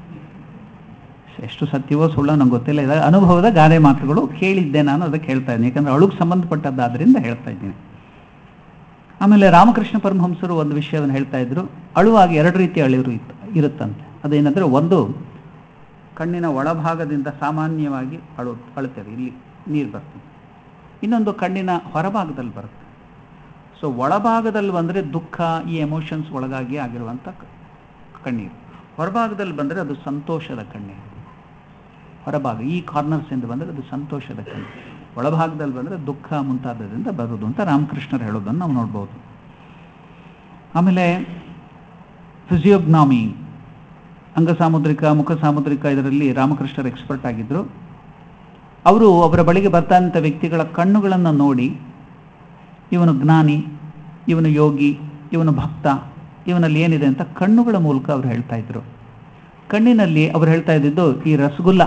[SPEAKER 1] ಎಷ್ಟು ಸತ್ಯವೋ ಸುಳ್ಳೋ ನಂಗೆ ಗೊತ್ತಿಲ್ಲ ಇದೆ ಅನುಭವದ ಗಾದೆ ಮಾತುಗಳು ಕೇಳಿದ್ದೆ ನಾನು ಅದಕ್ಕೆ ಹೇಳ್ತಾ ಇದ್ದೀನಿ ಯಾಕಂದರೆ ಅಳುಗೆ ಸಂಬಂಧಪಟ್ಟದ್ದಾದ್ರಿಂದ ಹೇಳ್ತಾ ಇದ್ದೀನಿ ಆಮೇಲೆ ರಾಮಕೃಷ್ಣ ಪರಮಹಂಸರು ಒಂದು ವಿಷಯವನ್ನು ಹೇಳ್ತಾ ಇದ್ರು ಅಳುವಾಗಿ ಎರಡು ರೀತಿಯ ಅಳಿರು ಇತ್ತು ಇರುತ್ತಂತೆ ಅದೇನೆಂದರೆ ಒಂದು ಕಣ್ಣಿನ ಒಳಭಾಗದಿಂದ ಸಾಮಾನ್ಯವಾಗಿ ಅಳು ಅಳುತ್ತೇವೆ ಇಲ್ಲಿ ನೀರು ಬರ್ತದೆ ಇನ್ನೊಂದು ಕಣ್ಣಿನ ಹೊರಭಾಗದಲ್ಲಿ ಬರುತ್ತೆ ಸೊ ಒಳಭಾಗದಲ್ಲಿ ಬಂದರೆ ದುಃಖ ಈ ಎಮೋಷನ್ಸ್ ಒಳಗಾಗಿ ಆಗಿರುವಂಥ ಕ- ಕಣ್ಣೀರು ಹೊರಭಾಗದಲ್ಲಿ ಬಂದರೆ ಅದು ಸಂತೋಷದ ಕಣ್ಣೀರು ಹೊರಭಾಗ ಈ ಕಾರ್ನರ್ಸಿಂದ ಬಂದರೆ ಅದು ಸಂತೋಷದ ಕಣ್ಣೀರು ಒಳಭಾಗದಲ್ಲಿ ಬಂದರೆ ದುಃಖ ಮುಂತಾದದಿಂದ ಬರೋದು ಅಂತ ರಾಮಕೃಷ್ಣರು ಹೇಳೋದನ್ನು ನಾವು ನೋಡ್ಬೋದು ಆಮೇಲೆ ಫಿಸಿಯೋಗ್ನಾಮಿ ಅಂಗಸಾಮುದ್ರಿಕ ಮುಖ ಸಾಮುದ್ರಿಕ ಇದರಲ್ಲಿ ರಾಮಕೃಷ್ಣರು ಎಕ್ಸ್ಪರ್ಟ್ ಆಗಿದ್ದರು ಅವರು ಅವರ ಬಳಿಗೆ ಬರ್ತಾ ಇದ್ದಂಥ ವ್ಯಕ್ತಿಗಳ ಕಣ್ಣುಗಳನ್ನು ನೋಡಿ ಇವನು ಜ್ಞಾನಿ ಇವನು ಯೋಗಿ ಇವನು ಭಕ್ತ ಇವನಲ್ಲಿ ಏನಿದೆ ಅಂತ ಕಣ್ಣುಗಳ ಮೂಲಕ ಅವ್ರು ಹೇಳ್ತಾ ಇದ್ರು ಕಣ್ಣಿನಲ್ಲಿ ಅವ್ರು ಹೇಳ್ತಾ ಇದ್ದಿದ್ದು ಈ ರಸಗುಲ್ಲ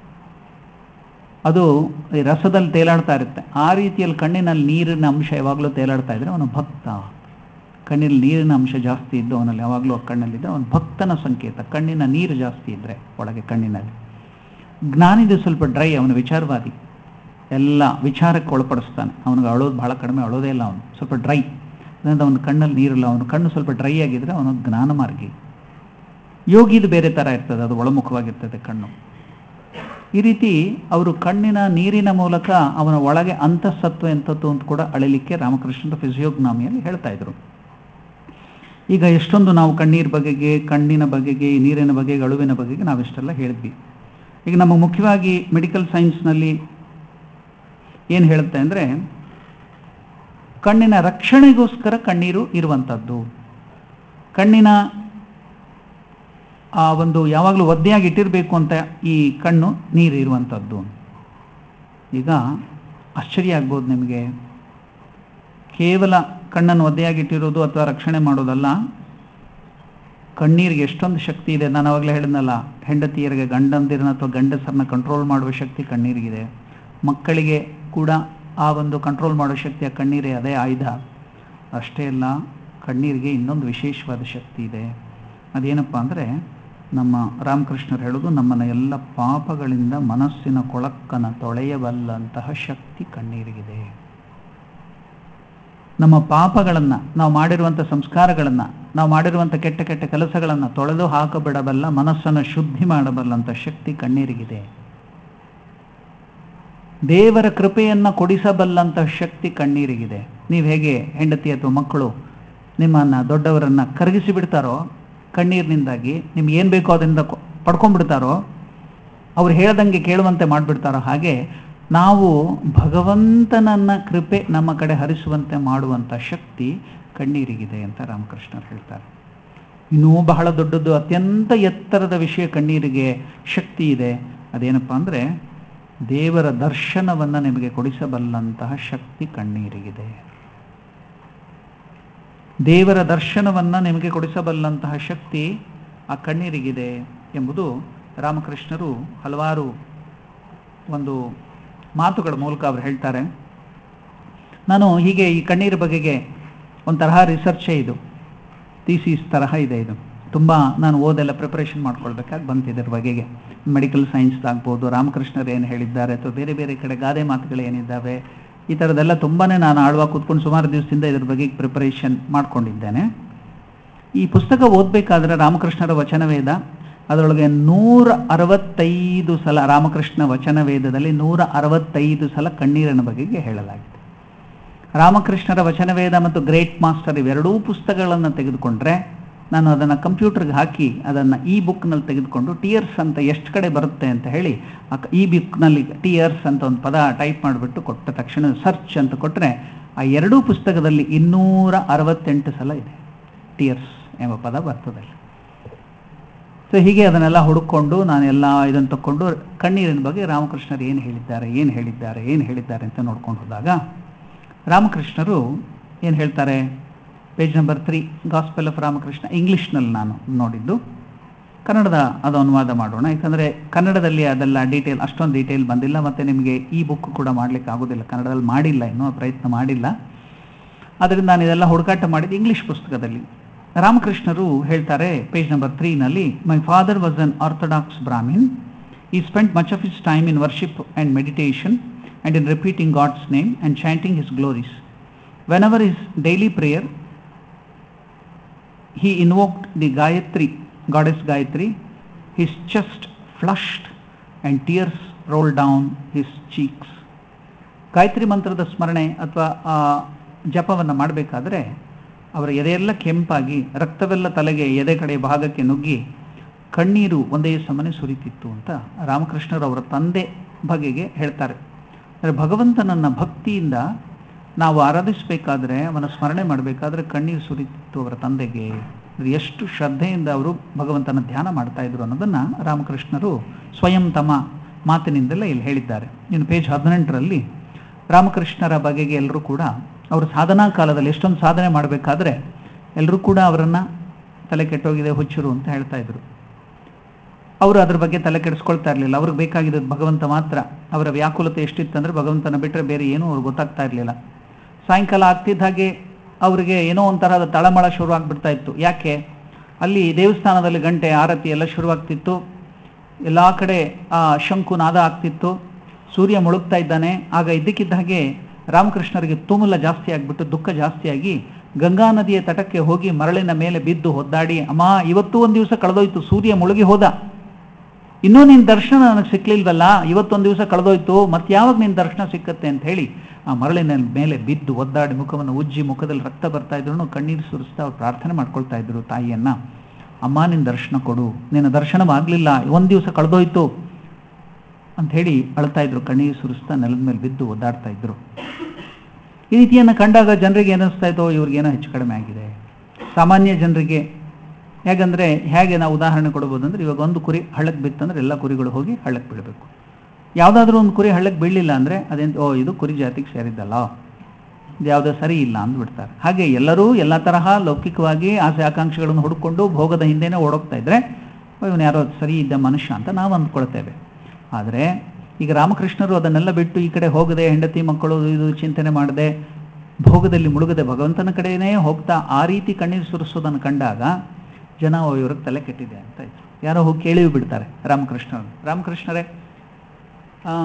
[SPEAKER 1] ಅದು ಈ ರಸದಲ್ಲಿ ತೇಲಾಡ್ತಾ ಇರುತ್ತೆ ಆ ರೀತಿಯಲ್ಲಿ ಕಣ್ಣಿನಲ್ಲಿ ನೀರಿನ ಅಂಶ ಯಾವಾಗಲೂ ತೇಲಾಡ್ತಾ ಇದ್ರೆ ಅವನು ಭಕ್ತ ಕಣ್ಣಿನಲ್ಲಿ ನೀರಿನ ಅಂಶ ಜಾಸ್ತಿ ಇದ್ದು ಅವನಲ್ಲಿ ಯಾವಾಗಲೂ ಕಣ್ಣಲ್ಲಿದ್ದರೆ ಅವನು ಭಕ್ತನ ಸಂಕೇತ ಕಣ್ಣಿನ ನೀರು ಜಾಸ್ತಿ ಇದ್ದರೆ ಒಳಗೆ ಕಣ್ಣಿನಲ್ಲಿ ಜ್ಞಾನಿದು ಸ್ವಲ್ಪ ಡ್ರೈ ಅವನು ವಿಚಾರವಾದಿ ಎಲ್ಲ ವಿಚಾರಕ್ಕೆ ಒಳಪಡಿಸ್ತಾನೆ ಅವನಿಗೆ ಅಳೋದು ಭಾಳ ಕಡಿಮೆ ಅಳೋದೇ ಇಲ್ಲ ಅವನು ಸ್ವಲ್ಪ ಡ್ರೈ ಅದರಿಂದ ಅವನ ಕಣ್ಣಲ್ಲಿ ನೀರಿಲ್ಲ ಅವನ ಕಣ್ಣು ಸ್ವಲ್ಪ ಡ್ರೈ ಆಗಿದ್ರೆ ಅವನು ಜ್ಞಾನ ಮಾರ್ಗಿ ಯೋಗಿದು ಬೇರೆ ಥರ ಇರ್ತದೆ ಅದು ಒಳಮುಖವಾಗಿರ್ತದೆ ಕಣ್ಣು ಈ ರೀತಿ ಅವರು ಕಣ್ಣಿನ ನೀರಿನ ಮೂಲಕ ಅವನ ಒಳಗೆ ಅಂತಃಸತ್ವ ಎಂಥದ್ದು ಅಂತ ಕೂಡ ಅಳಿಲಿಕ್ಕೆ ರಾಮಕೃಷ್ಣರ ಫಿಸಿಯೋಗ್ನಾಮಿಯಲ್ಲಿ ಹೇಳ್ತಾ ಇದ್ರು ಈಗ ಎಷ್ಟೊಂದು ನಾವು ಕಣ್ಣೀರ್ ಬಗೆಗೆ ಕಣ್ಣಿನ ಬಗೆಗೆ ನೀರಿನ ಬಗೆಗೆ ಅಳುವಿನ ಬಗೆಗೆ ನಾವಿಷ್ಟೆಲ್ಲ ಹೇಳಿದ್ವಿ ಈಗ ನಮಗೆ ಮುಖ್ಯವಾಗಿ ಮೆಡಿಕಲ್ ಸೈನ್ಸ್ನಲ್ಲಿ ಏನು ಹೇಳುತ್ತೆ ಅಂದರೆ ಕಣ್ಣಿನ ರಕ್ಷಣೆಗೋಸ್ಕರ ಕಣ್ಣೀರು ಇರುವಂಥದ್ದು ಕಣ್ಣಿನ ಆ ಒಂದು ಯಾವಾಗಲೂ ಒದ್ದೆಯಾಗಿ ಇಟ್ಟಿರಬೇಕು ಅಂತ ಈ ಕಣ್ಣು ನೀರು ಇರುವಂಥದ್ದು ಈಗ ಆಶ್ಚರ್ಯ ಆಗ್ಬೋದು ನಿಮಗೆ ಕೇವಲ ಕಣ್ಣನ್ನು ಒದ್ದೆಯಾಗಿಟ್ಟಿರೋದು ಅಥವಾ ರಕ್ಷಣೆ ಮಾಡೋದಲ್ಲ ಕಣ್ಣೀರಿಗೆ ಎಷ್ಟೊಂದು ಶಕ್ತಿ ಇದೆ ನಾನು ಅವಾಗಲೇ ಹೇಳಿದ್ನಲ್ಲ ಹೆಂಡತಿಯರಿಗೆ ಗಂಡಂದಿರನ್ನ ಅಥವಾ ಗಂಡಸರನ್ನ ಕಂಟ್ರೋಲ್ ಮಾಡುವ ಶಕ್ತಿ ಕಣ್ಣೀರಿಗಿದೆ ಮಕ್ಕಳಿಗೆ ಕೂಡ ಆ ಒಂದು ಕಂಟ್ರೋಲ್ ಮಾಡೋ ಶಕ್ತಿ ಆ ಕಣ್ಣೀರೇ ಅದೇ ಆಯುಧ ಅಷ್ಟೇ ಅಲ್ಲ ಕಣ್ಣೀರಿಗೆ ಇನ್ನೊಂದು ವಿಶೇಷವಾದ ಶಕ್ತಿ ಇದೆ ಅದೇನಪ್ಪ ಅಂದರೆ ನಮ್ಮ ರಾಮಕೃಷ್ಣರು ಹೇಳೋದು ನಮ್ಮನ್ನ ಎಲ್ಲ ಪಾಪಗಳಿಂದ ಮನಸ್ಸಿನ ಕೊಳಕನ್ನು ತೊಳೆಯಬಲ್ಲಂತಹ ಶಕ್ತಿ ಕಣ್ಣೀರಿಗಿದೆ ನಮ್ಮ ಪಾಪಗಳನ್ನು ನಾವು ಮಾಡಿರುವಂಥ ಸಂಸ್ಕಾರಗಳನ್ನು ನಾವು ಮಾಡಿರುವಂಥ ಕೆಟ್ಟ ಕೆಟ್ಟ ಕೆಲಸಗಳನ್ನು ತೊಳೆದು ಹಾಕಬಿಡಬಲ್ಲ ಮನಸ್ಸನ್ನು ಶುದ್ಧಿ ಮಾಡಬಲ್ಲಂಥ ಶಕ್ತಿ ಕಣ್ಣೀರಿಗಿದೆ ದೇವರ ಕೃಪೆಯನ್ನು ಕೊಡಿಸಬಲ್ಲಂತಹ ಶಕ್ತಿ ಕಣ್ಣೀರಿಗಿದೆ ನೀವು ಹೇಗೆ ಹೆಂಡತಿ ಅಥವಾ ಮಕ್ಕಳು ನಿಮ್ಮನ್ನು ದೊಡ್ಡವರನ್ನು ಕರಗಿಸಿ ಬಿಡ್ತಾರೋ ಕಣ್ಣೀರಿನಿಂದಾಗಿ ನಿಮ್ಗೆ ಏನು ಬೇಕೋ ಅದರಿಂದ ಕೊ- ಪಡ್ಕೊಂಡ್ಬಿಡ್ತಾರೋ ಅವ್ರು ಹೇಳ್ದಂಗೆ ಕೇಳುವಂತೆ ಮಾಡಿಬಿಡ್ತಾರೋ ಹಾಗೆ ನಾವು ಭಗವಂತನನ್ನ ಕೃಪೆ ನಮ್ಮ ಕಡೆ ಹರಿಸುವಂತೆ ಮಾಡುವಂಥ ಶಕ್ತಿ ಕಣ್ಣೀರಿಗಿದೆ ಅಂತ ರಾಮಕೃಷ್ಣರು ಹೇಳ್ತಾರೆ ಇನ್ನೂ ಬಹಳ ದೊಡ್ಡದು ಅತ್ಯಂತ ಎತ್ತರದ ವಿಷಯ ಕಣ್ಣೀರಿಗೆ ಶಕ್ತಿ ಇದೆ ಅದೇನಪ್ಪ ಅಂದರೆ ದೇವರ ದರ್ಶನವನ್ನು ನಿಮಗೆ ಕೊಡಿಸಬಲ್ಲಂತಹ ಶಕ್ತಿ ಕಣ್ಣೀರಿಗಿದೆ ದೇವರ ದರ್ಶನವನ್ನು ನಿಮಗೆ ಕೊಡಿಸಬಲ್ಲಂತಹ ಶಕ್ತಿ ಆ ಕಣ್ಣೀರಿಗಿದೆ ಎಂಬುದು ರಾಮಕೃಷ್ಣರು ಹಲವಾರು ಒಂದು ಮಾತುಗಳ ಮೂಲಕ ಅವರು ಹೇಳ್ತಾರೆ ನಾನು ಹೀಗೆ ಈ ಕಣ್ಣೀರ ಬಗೆಗೆ ಒಂದು ತರಹ ರಿಸರ್ಚೇ ಇದು ಥೀಸಿಸ್ ತರಹ ಇದೆ ಇದು ತುಂಬ ನಾನು ಓದೆಲ್ಲ ಪ್ರಿಪರೇಷನ್ ಮಾಡ್ಕೊಳ್ಬೇಕಾಗಿ ಬಂತು ಇದ್ರ ಬಗೆಗೆ ಮೆಡಿಕಲ್ ಸೈನ್ಸ್ ಆಗ್ಬೋದು ರಾಮಕೃಷ್ಣರು ಏನು ಹೇಳಿದ್ದಾರೆ ಅಥವಾ ಬೇರೆ ಬೇರೆ ಕಡೆ ಗಾದೆ ಮಾತುಗಳು ಏನಿದ್ದಾವೆ ಈ ಥರದ್ದೆಲ್ಲ ತುಂಬಾ ನಾನು ಆಳ್ವಾಗಿ ಕೂತ್ಕೊಂಡು ಸುಮಾರು ದಿವಸದಿಂದ ಇದ್ರ ಬಗ್ಗೆ ಪ್ರಿಪರೇಷನ್ ಮಾಡ್ಕೊಂಡಿದ್ದೇನೆ ಈ ಪುಸ್ತಕ ಓದಬೇಕಾದ್ರೆ ರಾಮಕೃಷ್ಣರ ವಚನವೇದ ಅದರೊಳಗೆ ನೂರ ಅರವತ್ತೈದು ಸಲ ರಾಮಕೃಷ್ಣ ವಚನ ವೇದದಲ್ಲಿ ನೂರ ಅರವತ್ತೈದು ಸಲ ಕಣ್ಣೀರಿನ ಬಗೆಗೆ ಹೇಳಲಾಗಿದೆ ರಾಮಕೃಷ್ಣರ ವಚನವೇದ ಮತ್ತು ಗ್ರೇಟ್ ಮಾಸ್ಟರ್ ಇವೆರಡೂ ಪುಸ್ತಕಗಳನ್ನು ತೆಗೆದುಕೊಂಡ್ರೆ ನಾನು ಅದನ್ನು ಕಂಪ್ಯೂಟರ್ಗೆ ಹಾಕಿ ಅದನ್ನು ಈ ಬುಕ್ನಲ್ಲಿ ತೆಗೆದುಕೊಂಡು ಟಿಯರ್ಸ್ ಅಂತ ಎಷ್ಟು ಕಡೆ ಬರುತ್ತೆ ಅಂತ ಹೇಳಿ ಆ ಕ- ಈ ಬುಕ್ನಲ್ಲಿ ಟಿಯರ್ಸ್ ಅಂತ ಒಂದು ಪದ ಟೈಪ್ ಮಾಡಿಬಿಟ್ಟು ಕೊಟ್ಟ ತಕ್ಷಣ ಸರ್ಚ್ ಅಂತ ಕೊಟ್ಟರೆ ಆ ಎರಡೂ ಪುಸ್ತಕದಲ್ಲಿ ಇನ್ನೂರ ಅರವತ್ತೆಂಟು ಸಲ ಇದೆ ಟಿಯರ್ಸ್ ಎಂಬ ಪದ ಬರ್ತದೆ ಸೊ ಹೀಗೆ ಅದನ್ನೆಲ್ಲ ಹುಡುಕೊಂಡು ನಾನೆಲ್ಲ ಇದನ್ನು ತಕ್ಕೊಂಡು ಕಣ್ಣೀರಿನ ಬಗ್ಗೆ ರಾಮಕೃಷ್ಣರು ಏನು ಹೇಳಿದ್ದಾರೆ ಏನು ಹೇಳಿದ್ದಾರೆ ಏನು ಹೇಳಿದ್ದಾರೆ ಅಂತ ನೋಡ್ಕೊಂಡು ಹೋದಾಗ ರಾಮಕೃಷ್ಣರು ಏನು ಹೇಳ್ತಾರೆ page number three gospel of Ramakrishna ಇಂಗ್ಲೀಷ್ನಲ್ಲಿ ನಾನು ನೋಡಿದ್ದು ಕನ್ನಡದ ಅದು ಅನುವಾದ ಮಾಡೋಣ ಯಾಕಂದರೆ ಕನ್ನಡದಲ್ಲಿ ಅದೆಲ್ಲ ಡೀಟೇಲ್ ಅಷ್ಟೊಂದು ಡೀಟೇಲ್ ಬಂದಿಲ್ಲ ಮತ್ತು ನಿಮಗೆ ಈ ಬುಕ್ ಕೂಡ ಮಾಡಲಿಕ್ಕೆ ಆಗೋದಿಲ್ಲ ಕನ್ನಡದಲ್ಲಿ ಮಾಡಿಲ್ಲ ಇನ್ನೂ ಪ್ರಯತ್ನ ಮಾಡಿಲ್ಲ ಅದರಿಂದ ನಾನು ಇದೆಲ್ಲ ಹುಡುಕಾಟ ಮಾಡಿದ್ದು ಇಂಗ್ಲಿಷ್ ಪುಸ್ತಕದಲ್ಲಿ ರಾಮಕೃಷ್ಣರು ಹೇಳ್ತಾರೆ ಪೇಜ್ ನಂಬರ್ ತ್ರೀನಲ್ಲಿ my father was an orthodox brahmin he spent much of his time in worship and meditation and in repeating God's name and chanting his glories when our his daily prayer he invoked the Gayatri, goddess Gayatri. His chest flushed and tears rolled down his cheeks. Gayatri ಮಂತ್ರದ ಸ್ಮರಣೆ ಅಥವಾ ಆ ಜಪವನ್ನು ಮಾಡಬೇಕಾದ್ರೆ ಅವರ ಎದೆಯೆಲ್ಲ ಕೆಂಪಾಗಿ ರಕ್ತವೆಲ್ಲ ತಲೆಗೆ ಎದೆ ಕಡೆ ಭಾಗಕ್ಕೆ ನುಗ್ಗಿ ಕಣ್ಣೀರು ಒಂದೇ ಸಮನೆ ಸುರಿತಿತ್ತು ಅಂತ ರಾಮಕೃಷ್ಣರು ಅವರ ತಂದೆ ಬಗೆಗೆ ಹೇಳ್ತಾರೆ ಅಂದರೆ ಭಗವಂತನನ್ನ ಭಕ್ತಿಯಿಂದ ನಾವು ಆರಾಧಿಸಬೇಕಾದ್ರೆ ಅವನ ಸ್ಮರಣೆ ಮಾಡಬೇಕಾದ್ರೆ ಕಣ್ಣೀರು ಸುರಿತಿತ್ತು ಅವರ ತಂದೆಗೆ ಅದು ಎಷ್ಟು ಶ್ರದ್ಧೆಯಿಂದ ಅವರು ಭಗವಂತನ ಧ್ಯಾನ ಮಾಡ್ತಾ ಇದ್ರು ಅನ್ನೋದನ್ನು ರಾಮಕೃಷ್ಣರು ಸ್ವಯಂ ತಮ್ಮ ಮಾತಿನಿಂದಲೇ ಇಲ್ಲಿ ಹೇಳಿದ್ದಾರೆ ಇನ್ನು ಪೇಜ್ ಹದಿನೆಂಟರಲ್ಲಿ ರಾಮಕೃಷ್ಣರ ಬಗೆಗೆ ಎಲ್ಲರೂ ಕೂಡ ಅವರು ಸಾಧನಾ ಕಾಲದಲ್ಲಿ ಎಷ್ಟೊಂದು ಸಾಧನೆ ಮಾಡಬೇಕಾದ್ರೆ ಎಲ್ಲರೂ ಕೂಡ ಅವರನ್ನು ತಲೆ ಕೆಟ್ಟೋಗಿದೆ ಹುಚ್ಚರು ಅಂತ ಹೇಳ್ತಾ ಇದ್ರು ಅವರು ಅದ್ರ ಬಗ್ಗೆ ತಲೆ ಕೆಡಿಸ್ಕೊಳ್ತಾ ಇರಲಿಲ್ಲ ಅವ್ರಿಗೆ ಬೇಕಾಗಿದ್ದು ಭಗವಂತ ಮಾತ್ರ ಅವರ ವ್ಯಾಕುಲತೆ ಎಷ್ಟಿತ್ತಂದ್ರೆ ಭಗವಂತನ ಬಿಟ್ಟರೆ ಬೇರೆ ಏನೂ ಅವ್ರಿಗೆ ಗೊತ್ತಾಗ್ತಾ ಇರಲಿಲ್ಲ ಸಾಯಂಕಾಲ ಆಗ್ತಿದ್ದ ಹಾಗೆ ಅವರಿಗೆ ಏನೋ ಒಂಥರದ ತಳಮಳ ಶುರುವಾಗ್ಬಿಡ್ತಾ ಇತ್ತು ಯಾಕೆ ಅಲ್ಲಿ ದೇವಸ್ಥಾನದಲ್ಲಿ ಗಂಟೆ ಆರತಿ ಎಲ್ಲ ಶುರುವಾಗ್ತಿತ್ತು ಎಲ್ಲ ಕಡೆ ಆ ಶಂಕು ನಾದ ಆಗ್ತಿತ್ತು ಸೂರ್ಯ ಮುಳುಗ್ತಾ ಇದ್ದಾನೆ ಆಗ ಇದ್ದಕ್ಕಿದ್ದ ಹಾಗೆ ರಾಮಕೃಷ್ಣರಿಗೆ ತುಮುಲ ಜಾಸ್ತಿ ಆಗಿಬಿಟ್ಟು ದುಃಖ ಜಾಸ್ತಿಯಾಗಿ ಗಂಗಾ ನದಿಯ ತಟಕ್ಕೆ ಹೋಗಿ ಮರಳಿನ ಮೇಲೆ ಬಿದ್ದು ಒದ್ದಾಡಿ ಅಮ್ಮ ಇವತ್ತು ಒಂದು ದಿವಸ ಕಳೆದೋಯ್ತು ಸೂರ್ಯ ಮುಳುಗಿ ಹೋದ ಇನ್ನೂ ನಿನ್ನ ದರ್ಶನ ನನಗೆ ಸಿಕ್ಲಿಲ್ವಲ್ಲ ಇವತ್ತೊಂದು ದಿವಸ ಕಳೆದೋಯ್ತು ಮತ್ತೆ ಯಾವಾಗ ನಿನ್ನ ದರ್ಶನ ಸಿಕ್ಕತ್ತೆ ಅಂತ ಹೇಳಿ ಆ ಮರಳಿನ ಮೇಲೆ ಬಿದ್ದು ಒದ್ದಾಡಿ ಮುಖವನ್ನು ಉಜ್ಜಿ ಮುಖದಲ್ಲಿ ರಕ್ತ ಬರ್ತಾ ಇದ್ರು ಕಣ್ಣೀರು ಸುರಿಸ್ತಾ ಅವ್ರು ಪ್ರಾರ್ಥನೆ ಮಾಡ್ಕೊಳ್ತಾ ಇದ್ರು ತಾಯಿಯನ್ನ ಅಮ್ಮ ನಿನ್ನ ದರ್ಶನ ಕೊಡು ನಿನ್ನ ದರ್ಶನವಾಗಲಿಲ್ಲ ಒಂದು ದಿವಸ ಕಳೆದೋಯ್ತು ಅಂತ ಹೇಳಿ ಅಳ್ತಾ ಇದ್ರು ಕಣ್ಣೀರು ಸುರಿಸ್ತಾ ನೆಲದ ಮೇಲೆ ಬಿದ್ದು ಒದ್ದಾಡ್ತಾ ಇದ್ರು ಈ ರೀತಿಯನ್ನು ಕಂಡಾಗ ಜನರಿಗೆ ಏನಿಸ್ತಾ ಇತ್ತೋ ಇವ್ರಿಗೇನೋ ಹೆಚ್ಚು ಕಡಿಮೆ ಆಗಿದೆ ಸಾಮಾನ್ಯ ಜನರಿಗೆ ಹೇಗಂದ್ರೆ ಹೇಗೆ ನಾವು ಉದಾಹರಣೆ ಕೊಡ್ಬೋದು ಅಂದ್ರೆ ಇವಾಗ ಒಂದು ಕುರಿ ಹಳ್ಳಕ್ಕೆ ಬಿತ್ತಂದ್ರೆ ಎಲ್ಲ ಕುರಿಗಳು ಹೋಗಿ ಹಳ್ಳಕ್ಕೆ ಬೀಳಬೇಕು ಯಾವುದಾದ್ರೂ ಒಂದು ಕುರಿ ಹಳ್ಳಕ್ಕೆ ಬೀಳಲಿಲ್ಲ ಅಂದರೆ ಅದೇಂತ ಓ ಇದು ಕುರಿ ಜಾತಿಗೆ ಸೇರಿದ್ದಲ್ಲ ಇದು ಯಾವುದೋ ಸರಿ ಇಲ್ಲ ಅಂದ್ಬಿಡ್ತಾರೆ ಹಾಗೆ ಎಲ್ಲರೂ ಎಲ್ಲ ತರಹ ಲೌಕಿಕವಾಗಿ ಆಸೆ ಆಕಾಂಕ್ಷೆಗಳನ್ನು ಹುಡುಕೊಂಡು ಭೋಗದ ಹಿಂದೆನೇ ಓಡೋಗ್ತಾ ಇದ್ರೆ ಇವನು ಯಾರೋ ಸರಿ ಇದ್ದ ಮನುಷ್ಯ ಅಂತ ನಾವು ಅಂದ್ಕೊಳ್ತೇವೆ ಆದರೆ ಈಗ ರಾಮಕೃಷ್ಣರು ಅದನ್ನೆಲ್ಲ ಬಿಟ್ಟು ಈ ಕಡೆ ಹೋಗದೆ ಹೆಂಡತಿ ಮಕ್ಕಳು ಇದು ಚಿಂತನೆ ಮಾಡದೆ ಭೋಗದಲ್ಲಿ ಮುಳುಗದೆ ಭಗವಂತನ ಕಡೆನೇ ಹೋಗ್ತಾ ಆ ರೀತಿ ಕಣ್ಣೀರು ಸುರಿಸೋದನ್ನು ಕಂಡಾಗ ಜನ ಓ ಇವ್ರಿಗೆ ತಲೆ ಕೆಟ್ಟಿದೆ ಅಂತ ಇದ್ರು ಯಾರೋ ಹೋಗಿ ಕೇಳಿಯೂ ಬಿಡ್ತಾರೆ ರಾಮಕೃಷ್ಣರು ರಾಮಕೃಷ್ಣರೇ ಆ,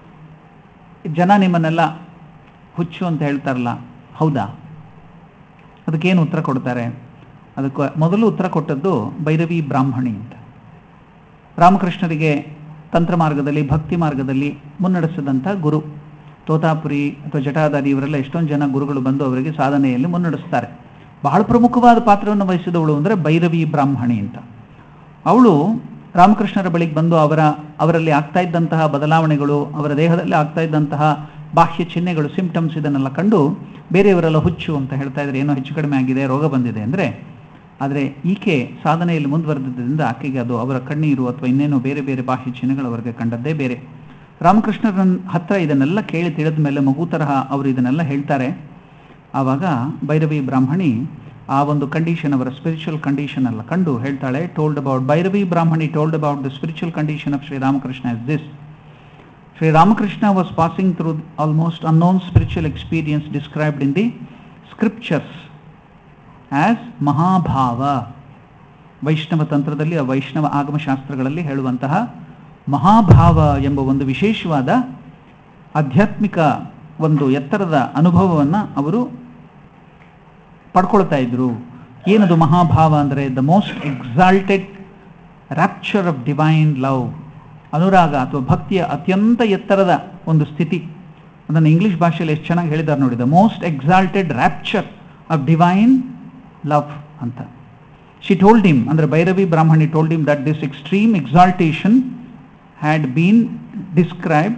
[SPEAKER 1] ಜನ ನಿಮ್ಮನ್ನೆಲ್ಲ ಹುಚ್ಚು ಅಂತ ಹೇಳ್ತಾರಲ್ಲ ಹೌದಾ ಅದಕ್ಕೇನು ಉತ್ತರ ಕೊಡ್ತಾರೆ ಅದಕ್ಕೆ ಮೊದಲು ಉತ್ತರ ಕೊಟ್ಟದ್ದು ಭೈರವಿ ಬ್ರಾಹ್ಮಣಿ ಅಂತ ರಾಮಕೃಷ್ಣರಿಗೆ ತಂತ್ರ ಮಾರ್ಗದಲ್ಲಿ ಭಕ್ತಿ ಮಾರ್ಗದಲ್ಲಿ ಮುನ್ನಡೆಸಿದಂಥ ಗುರು ತೋತಾಪುರಿ ಅಥವಾ ಜಟಾಧಾರಿ ಇವರೆಲ್ಲ ಎಷ್ಟೊಂದು ಜನ ಗುರುಗಳು ಬಂದು ಅವರಿಗೆ ಸಾಧನೆಯಲ್ಲಿ ಮುನ್ನಡೆಸ್ತಾರೆ ಬಹಳ ಪ್ರಮುಖವಾದ ಪಾತ್ರವನ್ನು ವಹಿಸಿದವಳು ಅಂದರೆ ಭೈರವಿ ಬ್ರಾಹ್ಮಣಿ ಅಂತ ಅವಳು ರಾಮಕೃಷ್ಣರ ಬಳಿಗೆ ಬಂದು ಅವರ ಅವರಲ್ಲಿ ಆಗ್ತಾ ಇದ್ದಂತಹ ಬದಲಾವಣೆಗಳು ಅವರ ದೇಹದಲ್ಲಿ ಆಗ್ತಾ ಇದ್ದಂತಹ ಬಾಹ್ಯ ಚಿಹ್ನೆಗಳು ಸಿಂಪ್ಟಮ್ಸ್ ಇದನ್ನೆಲ್ಲ ಕಂಡು ಬೇರೆಯವರೆಲ್ಲ ಹುಚ್ಚು ಅಂತ ಹೇಳ್ತಾ ಇದ್ರೆ ಏನೋ ಹೆಚ್ಚು ಕಡಿಮೆ ಆಗಿದೆ ರೋಗ ಬಂದಿದೆ ಅಂದರೆ ಆದರೆ ಈಕೆ ಸಾಧನೆಯಲ್ಲಿ ಮುಂದುವರೆದಿದ್ದರಿಂದ ಆಕೆಗೆ ಅದು ಅವರ ಕಣ್ಣೀರು ಅಥವಾ ಇನ್ನೇನೋ ಬೇರೆ ಬೇರೆ ಬಾಹ್ಯ ಚಿಹ್ನೆಗಳು ಅವರಿಗೆ ಕಂಡದ್ದೇ ಬೇರೆ ರಾಮಕೃಷ್ಣರ ಹತ್ರ ಇದನ್ನೆಲ್ಲ ಕೇಳಿ ತಿಳಿದ ಮೇಲೆ ಮಗು ತರಹ ಅವರು ಇದನ್ನೆಲ್ಲ ಹೇಳ್ತಾರೆ ಆವಾಗ ಭೈರವಿ ಬ್ರಾಹ್ಮಣಿ ಆ ಒಂದು ಕಂಡೀಷನ್ ಅವರ ಸ್ಪಿರಿಚುವಲ್ ಕಂಡೀಷನ್ ಎಲ್ಲ ಕಂಡು ಹೇಳ್ತಾಳೆ told about Bhairavi Brahmani told about the spiritual condition of Sri Ramakrishna is this Sri Ramakrishna was passing through almost unknown spiritual experience described in the scriptures as mahabhava ವೈಷ್ಣವ ತಂತ್ರದಲ್ಲಿ ಆ ವೈಷ್ಣವ ಆಗಮಶಾಸ್ತ್ರಗಳಲ್ಲಿ ಹೇಳುವಂತಹ ಮಹಾಭಾವ ಎಂಬ ಒಂದು ವಿಶೇಷವಾದ ಆಧ್ಯಾತ್ಮಿಕ ಒಂದು ಎತ್ತರದ ಅನುಭವವನ್ನು ಅವರು ಪಡ್ಕೊಳ್ತಾ ಇದ್ರು ಏನದು ಮಹಾಭಾವ ಅಂದರೆ the most exalted rapture of divine love ಅನುರಾಗ ಅಥವಾ ಭಕ್ತಿಯ ಅತ್ಯಂತ ಎತ್ತರದ ಒಂದು ಸ್ಥಿತಿ ಅದನ್ನು ಇಂಗ್ಲಿಷ್ ಭಾಷೆಯಲ್ಲಿ ಎಷ್ಟು ಚೆನ್ನಾಗಿ ಹೇಳಿದ್ದಾರೆ ನೋಡಿ the most exalted rapture of divine love ಅಂತ ಶಿ ಟೋಲ್ಡ್ ಹಿಮ್ ಅಂದರೆ Bhairavi Brahmani told him that this extreme exaltation had been described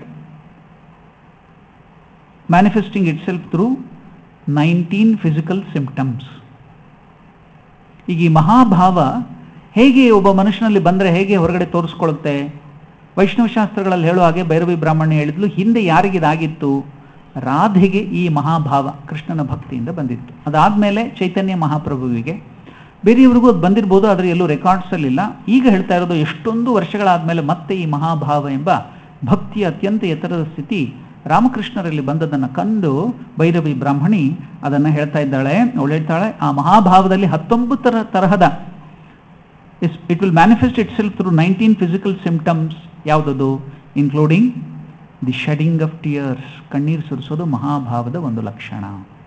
[SPEAKER 1] manifesting itself through 19 physical symptoms. ಈಗ ಈ ಮಹಾಭಾವ ಹೇಗೆ ಒಬ್ಬ ಮನುಷ್ಯನಲ್ಲಿ ಬಂದರೆ ಹೇಗೆ ಹೊರಗಡೆ ತೋರಿಸ್ಕೊಳ್ಳುತ್ತೆ ವೈಷ್ಣವ ಶಾಸ್ತ್ರಗಳಲ್ಲಿ ಹೇಳೋ ಹಾಗೆ ಭೈರವಿ ಬ್ರಾಹ್ಮಣ್ಯ ಹೇಳಿದ್ಲು ಹಿಂದೆ ಯಾರಿಗಿದಾಗಿತ್ತು ರಾಧೆಗೆ ಈ ಮಹಾಭಾವ ಕೃಷ್ಣನ ಭಕ್ತಿಯಿಂದ ಬಂದಿತ್ತು ಅದಾದಮೇಲೆ ಚೈತನ್ಯ ಮಹಾಪ್ರಭುವಿಗೆ ಬೇರೆಯವ್ರಿಗೂ ಅದು ಬಂದಿರ್ಬೋದು ಆದರೆ ಎಲ್ಲೂ ರೆಕಾರ್ಡ್ಸಲ್ಲಿಲ್ಲ ಈಗ ಹೇಳ್ತಾ ಇರೋದು ಎಷ್ಟೊಂದು ವರ್ಷಗಳಾದಮೇಲೆ ಮತ್ತೆ ಈ ಮಹಾಭಾವ ಎಂಬ ಭಕ್ತಿಯ ಅತ್ಯಂತ ಎತ್ತರದ ಸ್ಥಿತಿ ರಾಮಕೃಷ್ಣರಲ್ಲಿ ಬಂದದನ್ನು ಕಂಡು ಭೈರವಿ ಬ್ರಾಹ್ಮಣಿ ಅದನ್ನು ಹೇಳ್ತಾ ಇದ್ದಾಳೆ ಅವಳು ಹೇಳ್ತಾಳೆ ಆ ಮಹಾಭಾವದಲ್ಲಿ ಹತ್ತೊಂಬತ್ತರ ತರಹದ it will manifest itself through nineteen physical symptoms ಯಾವುದದು including the shedding of tears ಕಣ್ಣೀರು ಸುರಿಸೋದು ಮಹಾಭಾವದ ಒಂದು ಲಕ್ಷಣ